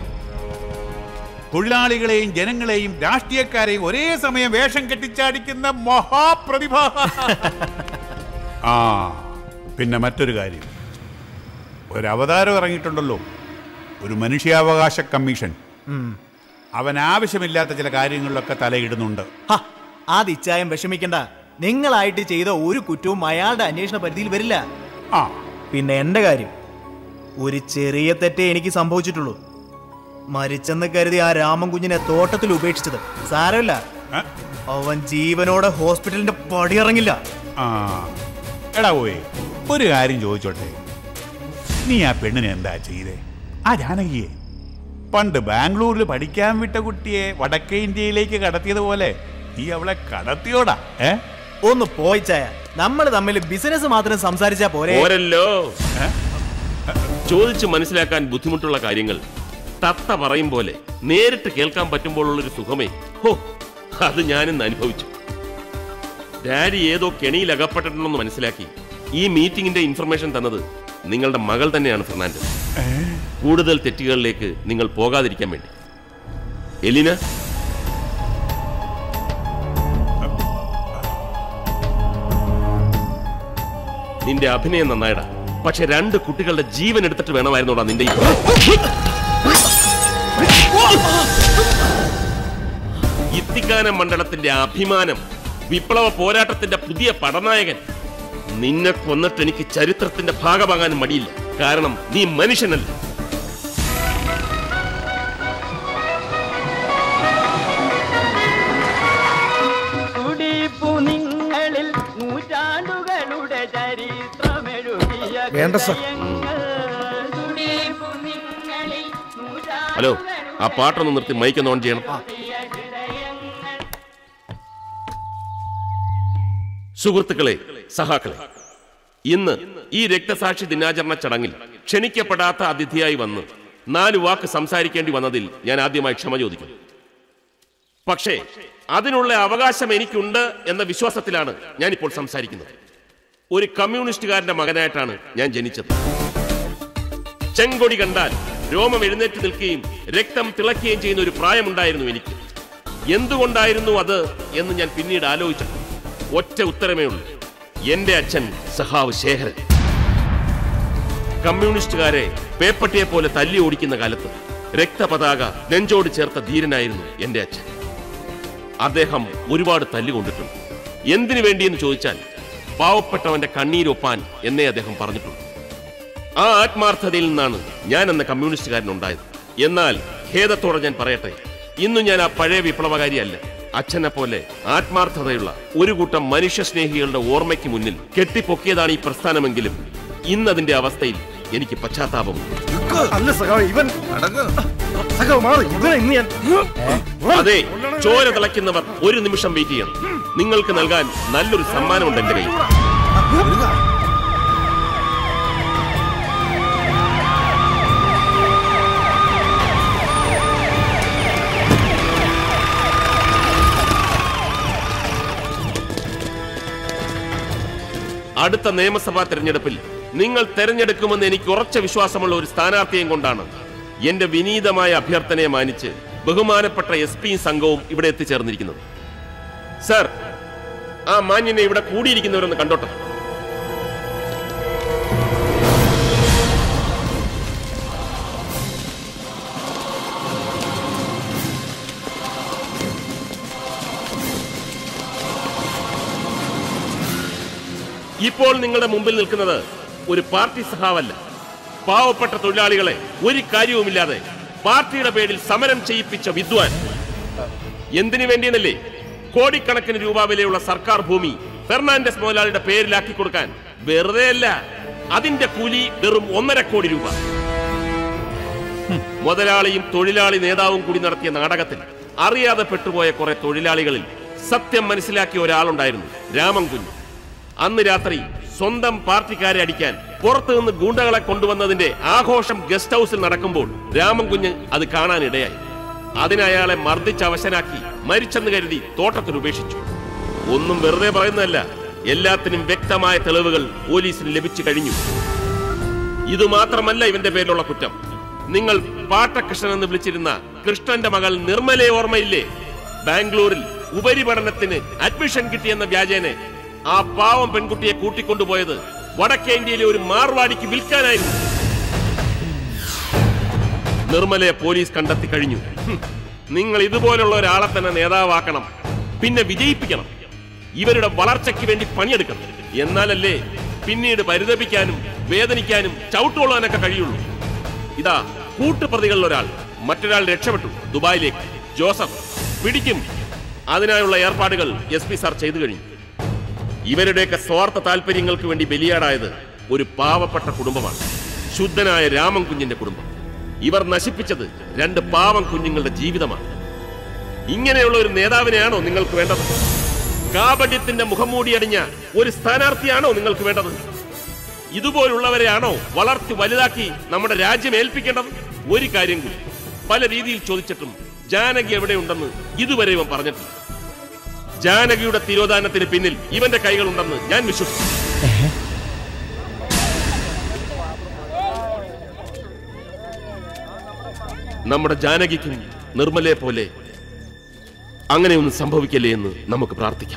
തൊഴിലാളികളെയും ജനങ്ങളെയും രാഷ്ട്രീയക്കാരെയും ഒരേ സമയം വേഷം കെട്ടിച്ചാടിക്കുന്ന മഹാപ്രതിഭ ആ പിന്നെ മറ്റൊരു കാര്യം ഒരു അവതാരം ഇറങ്ങിയിട്ടുണ്ടല്ലോ ഒരു മനുഷ്യാവകാശ കമ്മീഷൻ ഉം. അവൻ ആവശ്യമില്ലാത്ത ചില കാര്യങ്ങളിലൊക്കെ തലയിടുന്നുണ്ട് ഹ, അത് ഇച്ചായം വിഷമിക്കണ്ട നിങ്ങളായിട്ട് ചെയ്ത ഒരു കുറ്റവും അയാളുടെ അന്വേഷണ പരിധിയിൽ വരില്ല ആ പിന്നെ എന്റെ കാര്യം ഒരു ചെറിയ തെറ്റേ എനിക്ക് സംഭവിച്ചിട്ടുള്ളൂ മരിച്ചെന്ന് കരുതി ആ രാമൻ കുഞ്ഞിനെ തോട്ടത്തിൽ ഉപേക്ഷിച്ചത് സാരമില്ല അവൻ ജീവനോടെ ഹോസ്പിറ്റലിന്റെ പടിയിറങ്ങില്ല ആ എടാ പോയി ഒരു കാര്യം ചോദിച്ചോട്ടെ നീ ആ പെണ്ണിനെ എന്താ ചെയ്തേ ആ ജാനകിയെ പണ്ട് ബാംഗ്ലൂരിൽ പഠിക്കാൻ വിട്ട കുട്ടിയെ വടക്കേ ഇന്ത്യയിലേക്ക് കടത്തിയതുപോലെ നീ അവളെ കടത്തിയോടാ ഏ ഒന്ന് പോയിച്ചായ നമ്മൾ തമ്മിൽ ബിസിനസ് മാത്രം സംസാരിച്ചാ പോരെ പോരല്ലോ ചോദിച്ച് മനസ്സിലാക്കാൻ ബുദ്ധിമുട്ടുള്ള കാര്യങ്ങൾ തത്ത പറയും പോലെ നേരിട്ട് കേൾക്കാൻ പറ്റുമ്പോഴുള്ളൊരു സുഖമേ ഹോ അത് ഞാനിന്ന് അനുഭവിച്ചു ഡാഡി ഏതോ കെണിയിൽ അകപ്പെട്ടിട്ടുണ്ടെന്ന് മനസ്സിലാക്കി ഈ മീറ്റിംഗിന്റെ ഇൻഫർമേഷൻ തന്നത് നിങ്ങളുടെ മകൾ തന്നെയാണ് ഫെർണാണ്ടസ് കൂടുതൽ തെറ്റുകളിലേക്ക് നിങ്ങൾ പോകാതിരിക്കാൻ വേണ്ടി എലിന നിന്റെ അഭിനയം നന്നായിടാ പക്ഷെ രണ്ട് കുട്ടികളുടെ ജീവൻ എടുത്തിട്ട് വേണമായിരുന്നോടാ നിന്റെ ഈ ഇത്തിക്കാന മണ്ഡലത്തിന്റെ അഭിമാനം വിപ്ലവ പോരാട്ടത്തിന്റെ പുതിയ പടനായകൻ നിന്നെ കൊന്നിട്ട് എനിക്ക് ചരിത്രത്തിന്റെ ഭാഗമാകാനും മടിയില്ല കാരണം നീ മനുഷ്യനല്ല തുടിപ്പു നിങ്ങളിൽ നൂറ്റാണ്ടുകളുടെ ചരിത്രമെഴുതിയ വേണ്ട സർ. ഹൃദയങ്ങൾ. തുടിപ്പു നിങ്ങളിൽ ഹലോ ആ പാട്ടൊന്ന് നിർത്തി മൈക്കൊന്ന് ഓൺ ചെയ്യണം സുഹൃത്തുക്കളെ സഹാക്കളെ ഇന്ന് ഈ രക്തസാക്ഷി ദിനാചരണ ചടങ്ങിൽ ക്ഷണിക്കപ്പെടാത്ത അതിഥിയായി വന്ന് നാല് വാക്ക് സംസാരിക്കേണ്ടി വന്നതിൽ ഞാൻ ആദ്യമായി ക്ഷമ ചോദിക്കുന്നു പക്ഷേ അതിനുള്ള അവകാശം എനിക്കുണ്ട് എന്ന വിശ്വാസത്തിലാണ് ഞാനിപ്പോൾ സംസാരിക്കുന്നത് ഒരു കമ്മ്യൂണിസ്റ്റുകാരന്റെ മകനായിട്ടാണ് ഞാൻ ജനിച്ചത് ചെങ്കൊടി കണ്ടാൽ രോമം എഴുന്നേറ്റ് നിൽക്കുകയും രക്തം തിളക്കുകയും ചെയ്യുന്ന ഒരു പ്രായമുണ്ടായിരുന്നു എനിക്ക് എന്തുകൊണ്ടായിരുന്നു അത് എന്ന് ഞാൻ പിന്നീട് ആലോചിച്ചു ഒറ്റ ഉത്തരമേ ഉള്ളൂ എന്റെ അച്ഛൻ സഹാവ് ശേഖരൻ കമ്മ്യൂണിസ്റ്റുകാരെ പേപ്പട്ടിയെ പോലെ തല്ലി ഓടിക്കുന്ന കാലത്ത് രക്തപതാക നെഞ്ചോട് ചേർത്ത ധീരനായിരുന്നു എന്റെ അച്ഛൻ അദ്ദേഹം ഒരുപാട് തല്ലുകൊണ്ടിട്ടുണ്ട് എന്തിനു വേണ്ടിയെന്ന് ചോദിച്ചാൽ പാവപ്പെട്ടവന്റെ കണ്ണീരൊപ്പാൻ എന്നേ അദ്ദേഹം പറഞ്ഞിട്ടുണ്ട് ആ ആത്മാർത്ഥതയിൽ നിന്നാണ് ഞാൻ എന്ന കമ്മ്യൂണിസ്റ്റുകാരൻ ഉണ്ടായത് എന്നാൽ ഖേദത്തോടെ ഞാൻ പറയട്ടെ ഇന്ന് ഞാൻ ആ പഴയ വിപ്ലവകാരിയല്ല അച്ഛനെ പോലെ ആത്മാർത്ഥതയുള്ള ഒരു കൂട്ടം മനുഷ്യസ്നേഹികളുടെ ഓർമ്മയ്ക്ക് മുന്നിൽ കെട്ടിപ്പൊക്കിയതാണ് ഈ പ്രസ്ഥാനമെങ്കിലും ഇന്നതിന്റെ അവസ്ഥയിൽ എനിക്ക് പശ്ചാത്താപമുണ്ട് അല്ല സഖാവ് ഇവൻ സഖാവ് മാറി ഇവനെ ഇന്ന് ഞാൻ അതെ ചോര തിളയ്ക്കുന്നവർ ഒരു നിമിഷം വെയിറ്റ് ചെയ്യണം നിങ്ങൾക്ക് നൽകാൻ നല്ലൊരു സമ്മാനമുണ്ട് എന്റെ കയ്യിൽ അടുത്ത നിയമസഭാ തെരഞ്ഞെടുപ്പിൽ നിങ്ങൾ തെരഞ്ഞെടുക്കുമെന്ന് എനിക്ക് ഉറച്ച വിശ്വാസമുള്ള ഒരു സ്ഥാനാർത്ഥിയും കൊണ്ടാണ് എന്റെ വിനീതമായ അഭ്യർത്ഥനയെ മാനിച്ച് ബഹുമാനപ്പെട്ട എസ് പി സംഘവും ഇവിടെ എത്തിച്ചേർന്നിരിക്കുന്നത് സർ ആ മാന്യനെ ഇവിടെ കൂടിയിരിക്കുന്നവരൊന്ന് കണ്ടോട്ടെ ഇപ്പോൾ നിങ്ങളുടെ മുമ്പിൽ നിൽക്കുന്നത് ഒരു പാർട്ടി സഹാവല്ല പാവപ്പെട്ട തൊഴിലാളികളെ ഒരു കാര്യവുമില്ലാതെ പാർട്ടിയുടെ പേരിൽ സമരം ചെയ്യിപ്പിച്ച വിദ്വാൻ എന്തിനു വേണ്ടിയെന്നല്ലേ കോടിക്കണക്കിന് രൂപ വിലയുള്ള സർക്കാർ ഭൂമി ഫെർണാണ്ടസ് മുതലാളിയുടെ പേരിലാക്കി കൊടുക്കാൻ വെറുതെ അല്ല അതിന്റെ കൂലി വെറും ഒന്നര കോടി രൂപ മുതലാളിയും തൊഴിലാളി നേതാവും കൂടി നടത്തിയ നാടകത്തിൽ അറിയാതെ പെട്ടുപോയ കുറെ തൊഴിലാളികളിൽ സത്യം മനസ്സിലാക്കിയ ഒരാളുണ്ടായിരുന്നു രാമൻ കുഞ്ഞ് അന്ന് രാത്രി സ്വന്തം പാർട്ടിക്കാരെ അടിക്കാൻ പുറത്തു നിന്ന് ഗൂണ്ടകളെ കൊണ്ടുവന്നതിന്റെ ആഘോഷം ഗസ്റ്റ് ഹൗസിൽ നടക്കുമ്പോൾ രാമൻ കുഞ്ഞ് അത് കാണാനിടയായി അതിന് അയാളെ മർദ്ദിച്ച് അവശനാക്കി മരിച്ചെന്ന് കരുതി തോട്ടത്തിൽ ഉപേക്ഷിച്ചു ഒന്നും വെറുതെ പറയുന്നതല്ല എല്ലാത്തിനും വ്യക്തമായ തെളിവുകൾ പോലീസിന് ലഭിച്ചു കഴിഞ്ഞു ഇത് മാത്രമല്ല ഇവന്റെ പേരിലുള്ള കുറ്റം നിങ്ങൾ പാട്ടകൃഷ്ണൻ എന്ന് വിളിച്ചിരുന്ന കൃഷ്ണന്റെ മകൾ നിർമ്മലയെ ഓർമ്മയില്ലേ ബാംഗ്ലൂരിൽ ഉപരിപഠനത്തിന് അഡ്മിഷൻ കിട്ടിയെന്ന വ്യാജേനെ ആ പാവം പെൺകുട്ടിയെ കൂട്ടിക്കൊണ്ടുപോയത് വടക്കേ ഇന്ത്യയിലെ ഒരു മാർവാടിക്ക് വിൽക്കാനായിരുന്നു നിർമ്മലയെ പോലീസ് കണ്ടെത്തി കഴിഞ്ഞു ഹും. നിങ്ങൾ ഇതുപോലുള്ള ഒരാളെ തന്നെ നേതാവാക്കണം പിന്നെ വിജയിപ്പിക്കണം ഇവരുടെ വളർച്ചയ്ക്ക് വേണ്ടി പണിയെടുക്കണം എന്നാലല്ലേ പിന്നീട് പരിതപിക്കാനും വേദനിക്കാനും ചവിട്ടുകൊള്ളാനൊക്കെ കഴിയുള്ളൂ ഇതാ കൂട്ടുപ്രതികളിൽ ഒരാൾ മറ്റൊരാൾ രക്ഷപ്പെട്ടു ദുബായിലേക്ക് ജോസഫ് പിടിക്കും അതിനായുള്ള ഏർപ്പാടുകൾ എസ് പി സാർ ചെയ്തു കഴിഞ്ഞു ഇവരുടെയൊക്കെ സ്വാർത്ഥ താല്പര്യങ്ങൾക്ക് വേണ്ടി ബലിയാടായത് ഒരു പാവപ്പെട്ട കുടുംബമാണ് ശുദ്ധനായ രാമൻ കുഞ്ഞിന്റെ കുടുംബം ഇവർ നശിപ്പിച്ചത് രണ്ട് പാവം കുഞ്ഞുങ്ങളുടെ ജീവിതമാണ് ഇങ്ങനെയുള്ള ഒരു നേതാവിനെയാണോ നിങ്ങൾക്ക് വേണ്ടത് കാപട്യത്തിന്റെ മുഖംമൂടി അടിഞ്ഞ ഒരു സ്ഥാനാർത്ഥിയാണോ നിങ്ങൾക്ക് വേണ്ടത് ഇതുപോലുള്ളവരെയാണോ വളർത്തി വലുതാക്കി നമ്മുടെ രാജ്യം ഏൽപ്പിക്കേണ്ടത് ഒരു കാര്യം കൂടി പല രീതിയിൽ ചോദിച്ചിട്ടും ജാനകി എവിടെയുണ്ടെന്ന് ഇതുവരെ ഇവൻ പറഞ്ഞിട്ടില്ല ജാനകിയുടെ തിരോധാനത്തിന് പിന്നിൽ ഇവന്റെ കൈകളുണ്ടെന്ന് ഞാൻ വിശ്വസിക്കുന്നു നമ്മുടെ ജാനകിക്കും നിർമ്മലയെ പോലെ അങ്ങനെയൊന്നും സംഭവിക്കല്ലേ എന്ന് നമുക്ക് പ്രാർത്ഥിക്കാം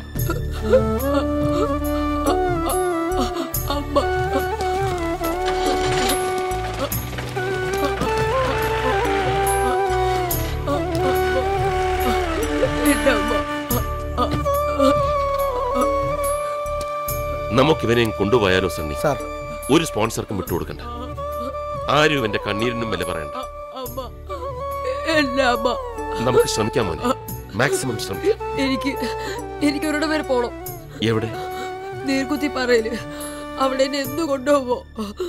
നമുക്കിവനെയും കൊണ്ടുപോയാലോ സണ്ണി സാർ ഒരു സ്പോൺസർക്കും വിട്ടുകൊടുക്കണ്ട ആരും ഇവന്റെ കണ്ണീരിനും വില പറയണ്ട എന്റെ അമ്മ നമുക്ക് ശ്രമിക്കാം മോനെ മാക്സിമം ശ്രമിക്കാം എനിക്ക് എനിക്ക് ഒരിടം വരെ പോണം എവിടെ നീർക്കുത്തി പറയല് അവിടെ എന്നെ എന്തു കൊണ്ടുപോവോ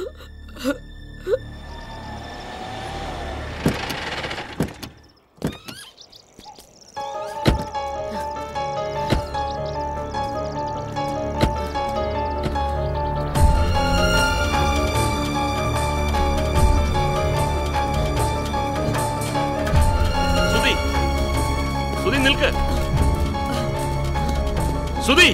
സുധി സുധി നിൽക്ക് സുധി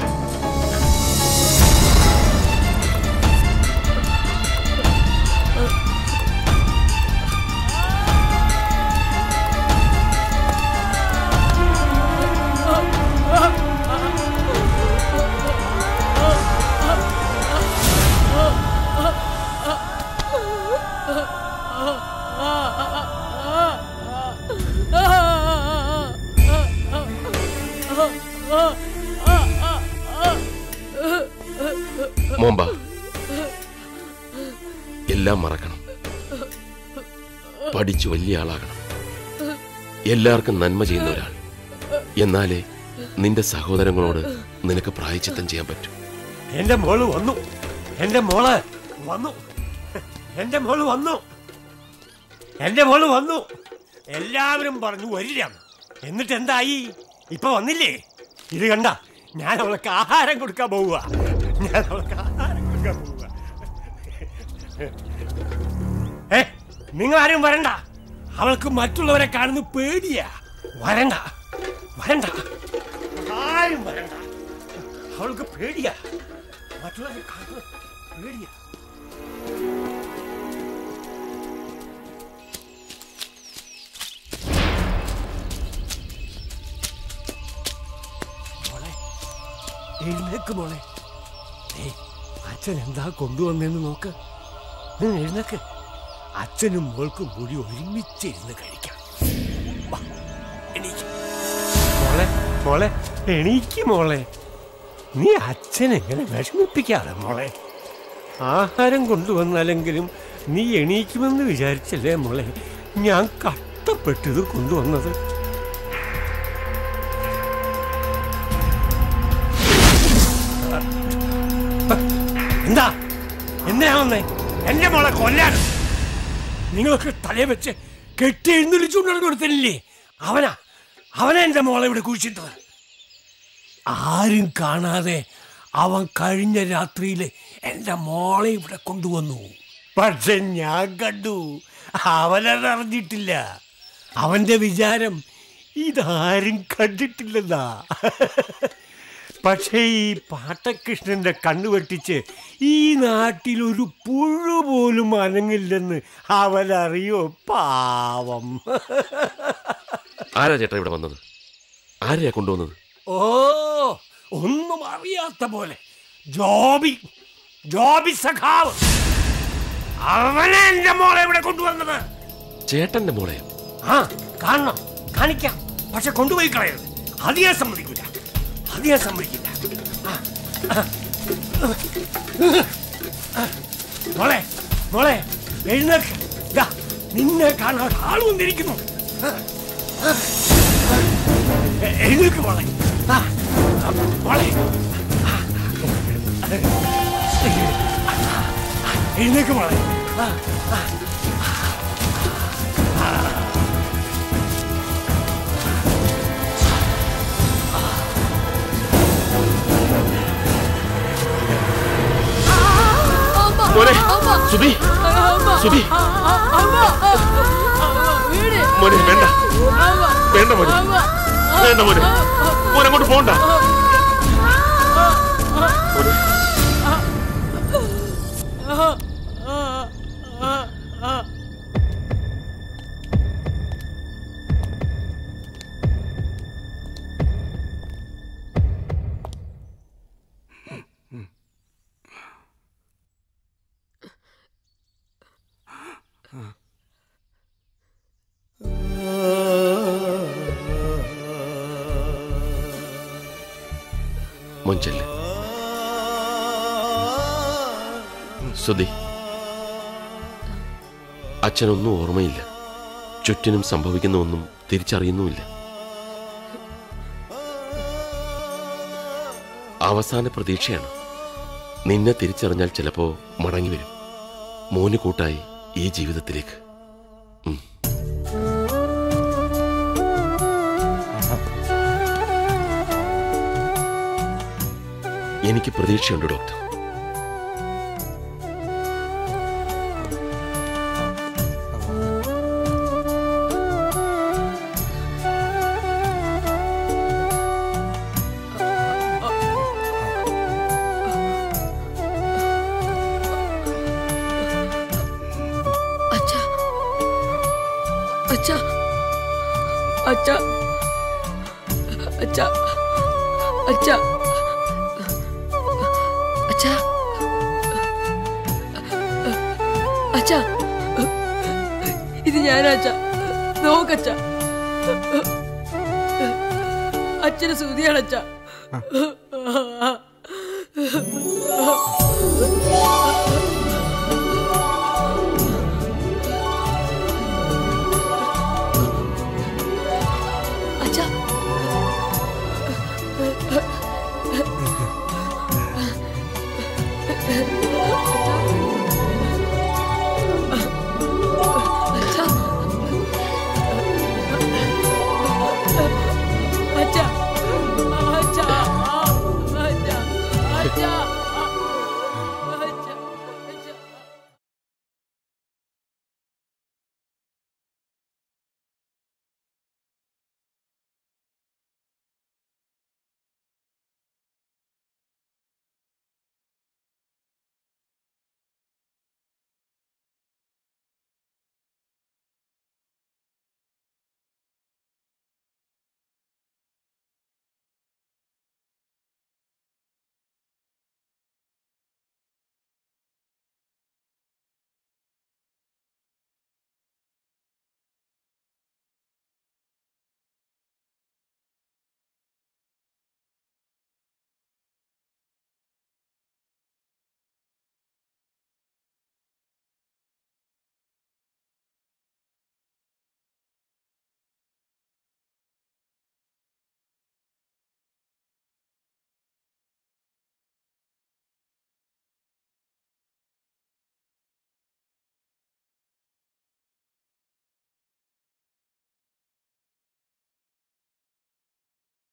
മോമ്പ എല്ലാം മറക്കണം പഠിച്ചു വലിയ ആളാകണം എല്ലാവർക്കും നന്മ ചെയ്യുന്ന ഒരാൾ എന്നാലേ നിന്റെ സഹോദരങ്ങളോട് നിനക്ക് പ്രായച്ചിത്തം ചെയ്യാൻ പറ്റൂ എന്റെ മോള് വന്നു എന്റെ മോള് വന്നു എന്റെ മോള് വന്നു എന്റെ മോള് വന്നു എല്ലാവരും പറഞ്ഞു വരില്ല എന്നിട്ട് എന്തായി ഇപ്പൊ വന്നില്ലേ ഇത് കണ്ട ഞാൻ അവൾക്ക് ആഹാരം കൊടുക്കാൻ പോവുക ഞാൻ അവൾക്ക് ആഹാരം കൊടുക്കാൻ പോവുക ഏ നിങ്ങൾ ആരും വരണ്ട അവൾക്ക് മറ്റുള്ളവരെ കാണുന്ന പേടിയാ വരണ്ട വരണ്ട ആരും വരണ്ട അവൾക്ക് പേടിയാ മറ്റുള്ളവരെ കാണുന്ന പേടിയാ മോളെ എഴുന്നേക്ക് മോളെ ഏയ് അച്ഛൻ എന്താ കൊണ്ടുവന്നെന്ന് നോക്ക് നീ എഴുന്നേക്ക് അച്ഛനും മോൾക്കും കൂടി ഒരുമിച്ചിരുന്ന് കഴിക്കാം വാ, എണീക്ക്. മോളെ മോളെ എണീക്ക് മോളെ നീ അച്ഛനെങ്ങനെ വിഷമിപ്പിക്കാതെ മോളെ ആഹാരം കൊണ്ടുവന്നാലെങ്കിലും നീ എണീക്കുമെന്ന് വിചാരിച്ചല്ലേ മോളെ ഞാൻ കഷ്ടപ്പെട്ടത് കൊണ്ടുവന്നത് എന്താ എന്തിനാ വന്നേ എന്റെ മോളെ കൊല്ലാൻ നിങ്ങളൊക്കെ തലയെ വെച്ച് കെട്ടി എഴുന്നള്ളിച്ചുകൊണ്ടാണ് കൊടുത്തില്ലേ അവനാ അവനാ എന്റെ മോളെ ഇവിടെ കുഴിച്ചിട്ടത് ആരും കാണാതെ അവൻ കഴിഞ്ഞ രാത്രിയിൽ എന്റെ മോളെ ഇവിടെ കൊണ്ടുവന്നു പക്ഷെ ഞാൻ കണ്ടു അവനത് അറിഞ്ഞിട്ടില്ല അവന്റെ വിചാരം ഇതാരും കണ്ടിട്ടില്ലെന്നാ പക്ഷേ ഈ പാട്ടകൃഷ്ണന്റെ കണ്ണു വെട്ടിച്ച് ഈ നാട്ടിൽ ഒരു പുഴു പോലും അനങ്ങില്ലെന്ന് അവനറിയോ പാവം ആരാ ചേട്ടാ ഇവിടെ വന്നത് ആരെയാ കൊണ്ടുവന്നത് ഓ ഒന്നും അറിയാത്ത പോലെ ജോബി ജോബി സഖാവ് അവനെ എന്റെ മോളെ ഇവിടെ കൊണ്ടുവന്നത് ചേട്ടന്റെ മോളെ ആ കാണണം കാണിക്കാം പക്ഷെ കൊണ്ടുപോയി കളയരുത് അത് ഞാൻ സമ്മതിക്കില്ല അത് ഞാൻ സമ്മതിക്കില്ല ആ, ആ. മോളെ മോളെ എഴുന്നേക്ക് ദാ, നിന്നെ കാണാൻ ആൾ വന്നിരിക്കുന്നു എ- എഴുന്നേക്ക് മോളെ ആ, ആ, മോളെ ആ, എഴുന്നേക്ക് മോളെ ആ, ആ. മോനെ സുധി സുധി മോനെ വേണ്ട വേണ്ട മോനെ വേണ്ട മോനെ മോനെ അങ്ങോട്ട് പോണ്ട മോനെ മോൻ ചെല്ല് സുധി അച്ഛനൊന്നും ഓർമ്മയില്ല ചുറ്റിനും സംഭവിക്കുന്ന ഒന്നും തിരിച്ചറിയുന്നുമില്ല അവസാന പ്രതീക്ഷയാണ് നിന്നെ തിരിച്ചറിഞ്ഞാൽ ചിലപ്പോ മടങ്ങി വരും മോന് കൂട്ടായി ഈ ജീവിതത്തിലേക്ക് ഉം. എനിക്ക് പ്രതീക്ഷയുണ്ട് ഡോക്ടർ അച്ഛാ അച്ഛാ അച്ഛാ അച്ഛാ അച്ഛാ അച്ഛാ അച്ഛാ ഇത് ഞാനാച്ച നോക്കച്ച അച്ഛന് സുതിയാണച്ച അച്ഛാ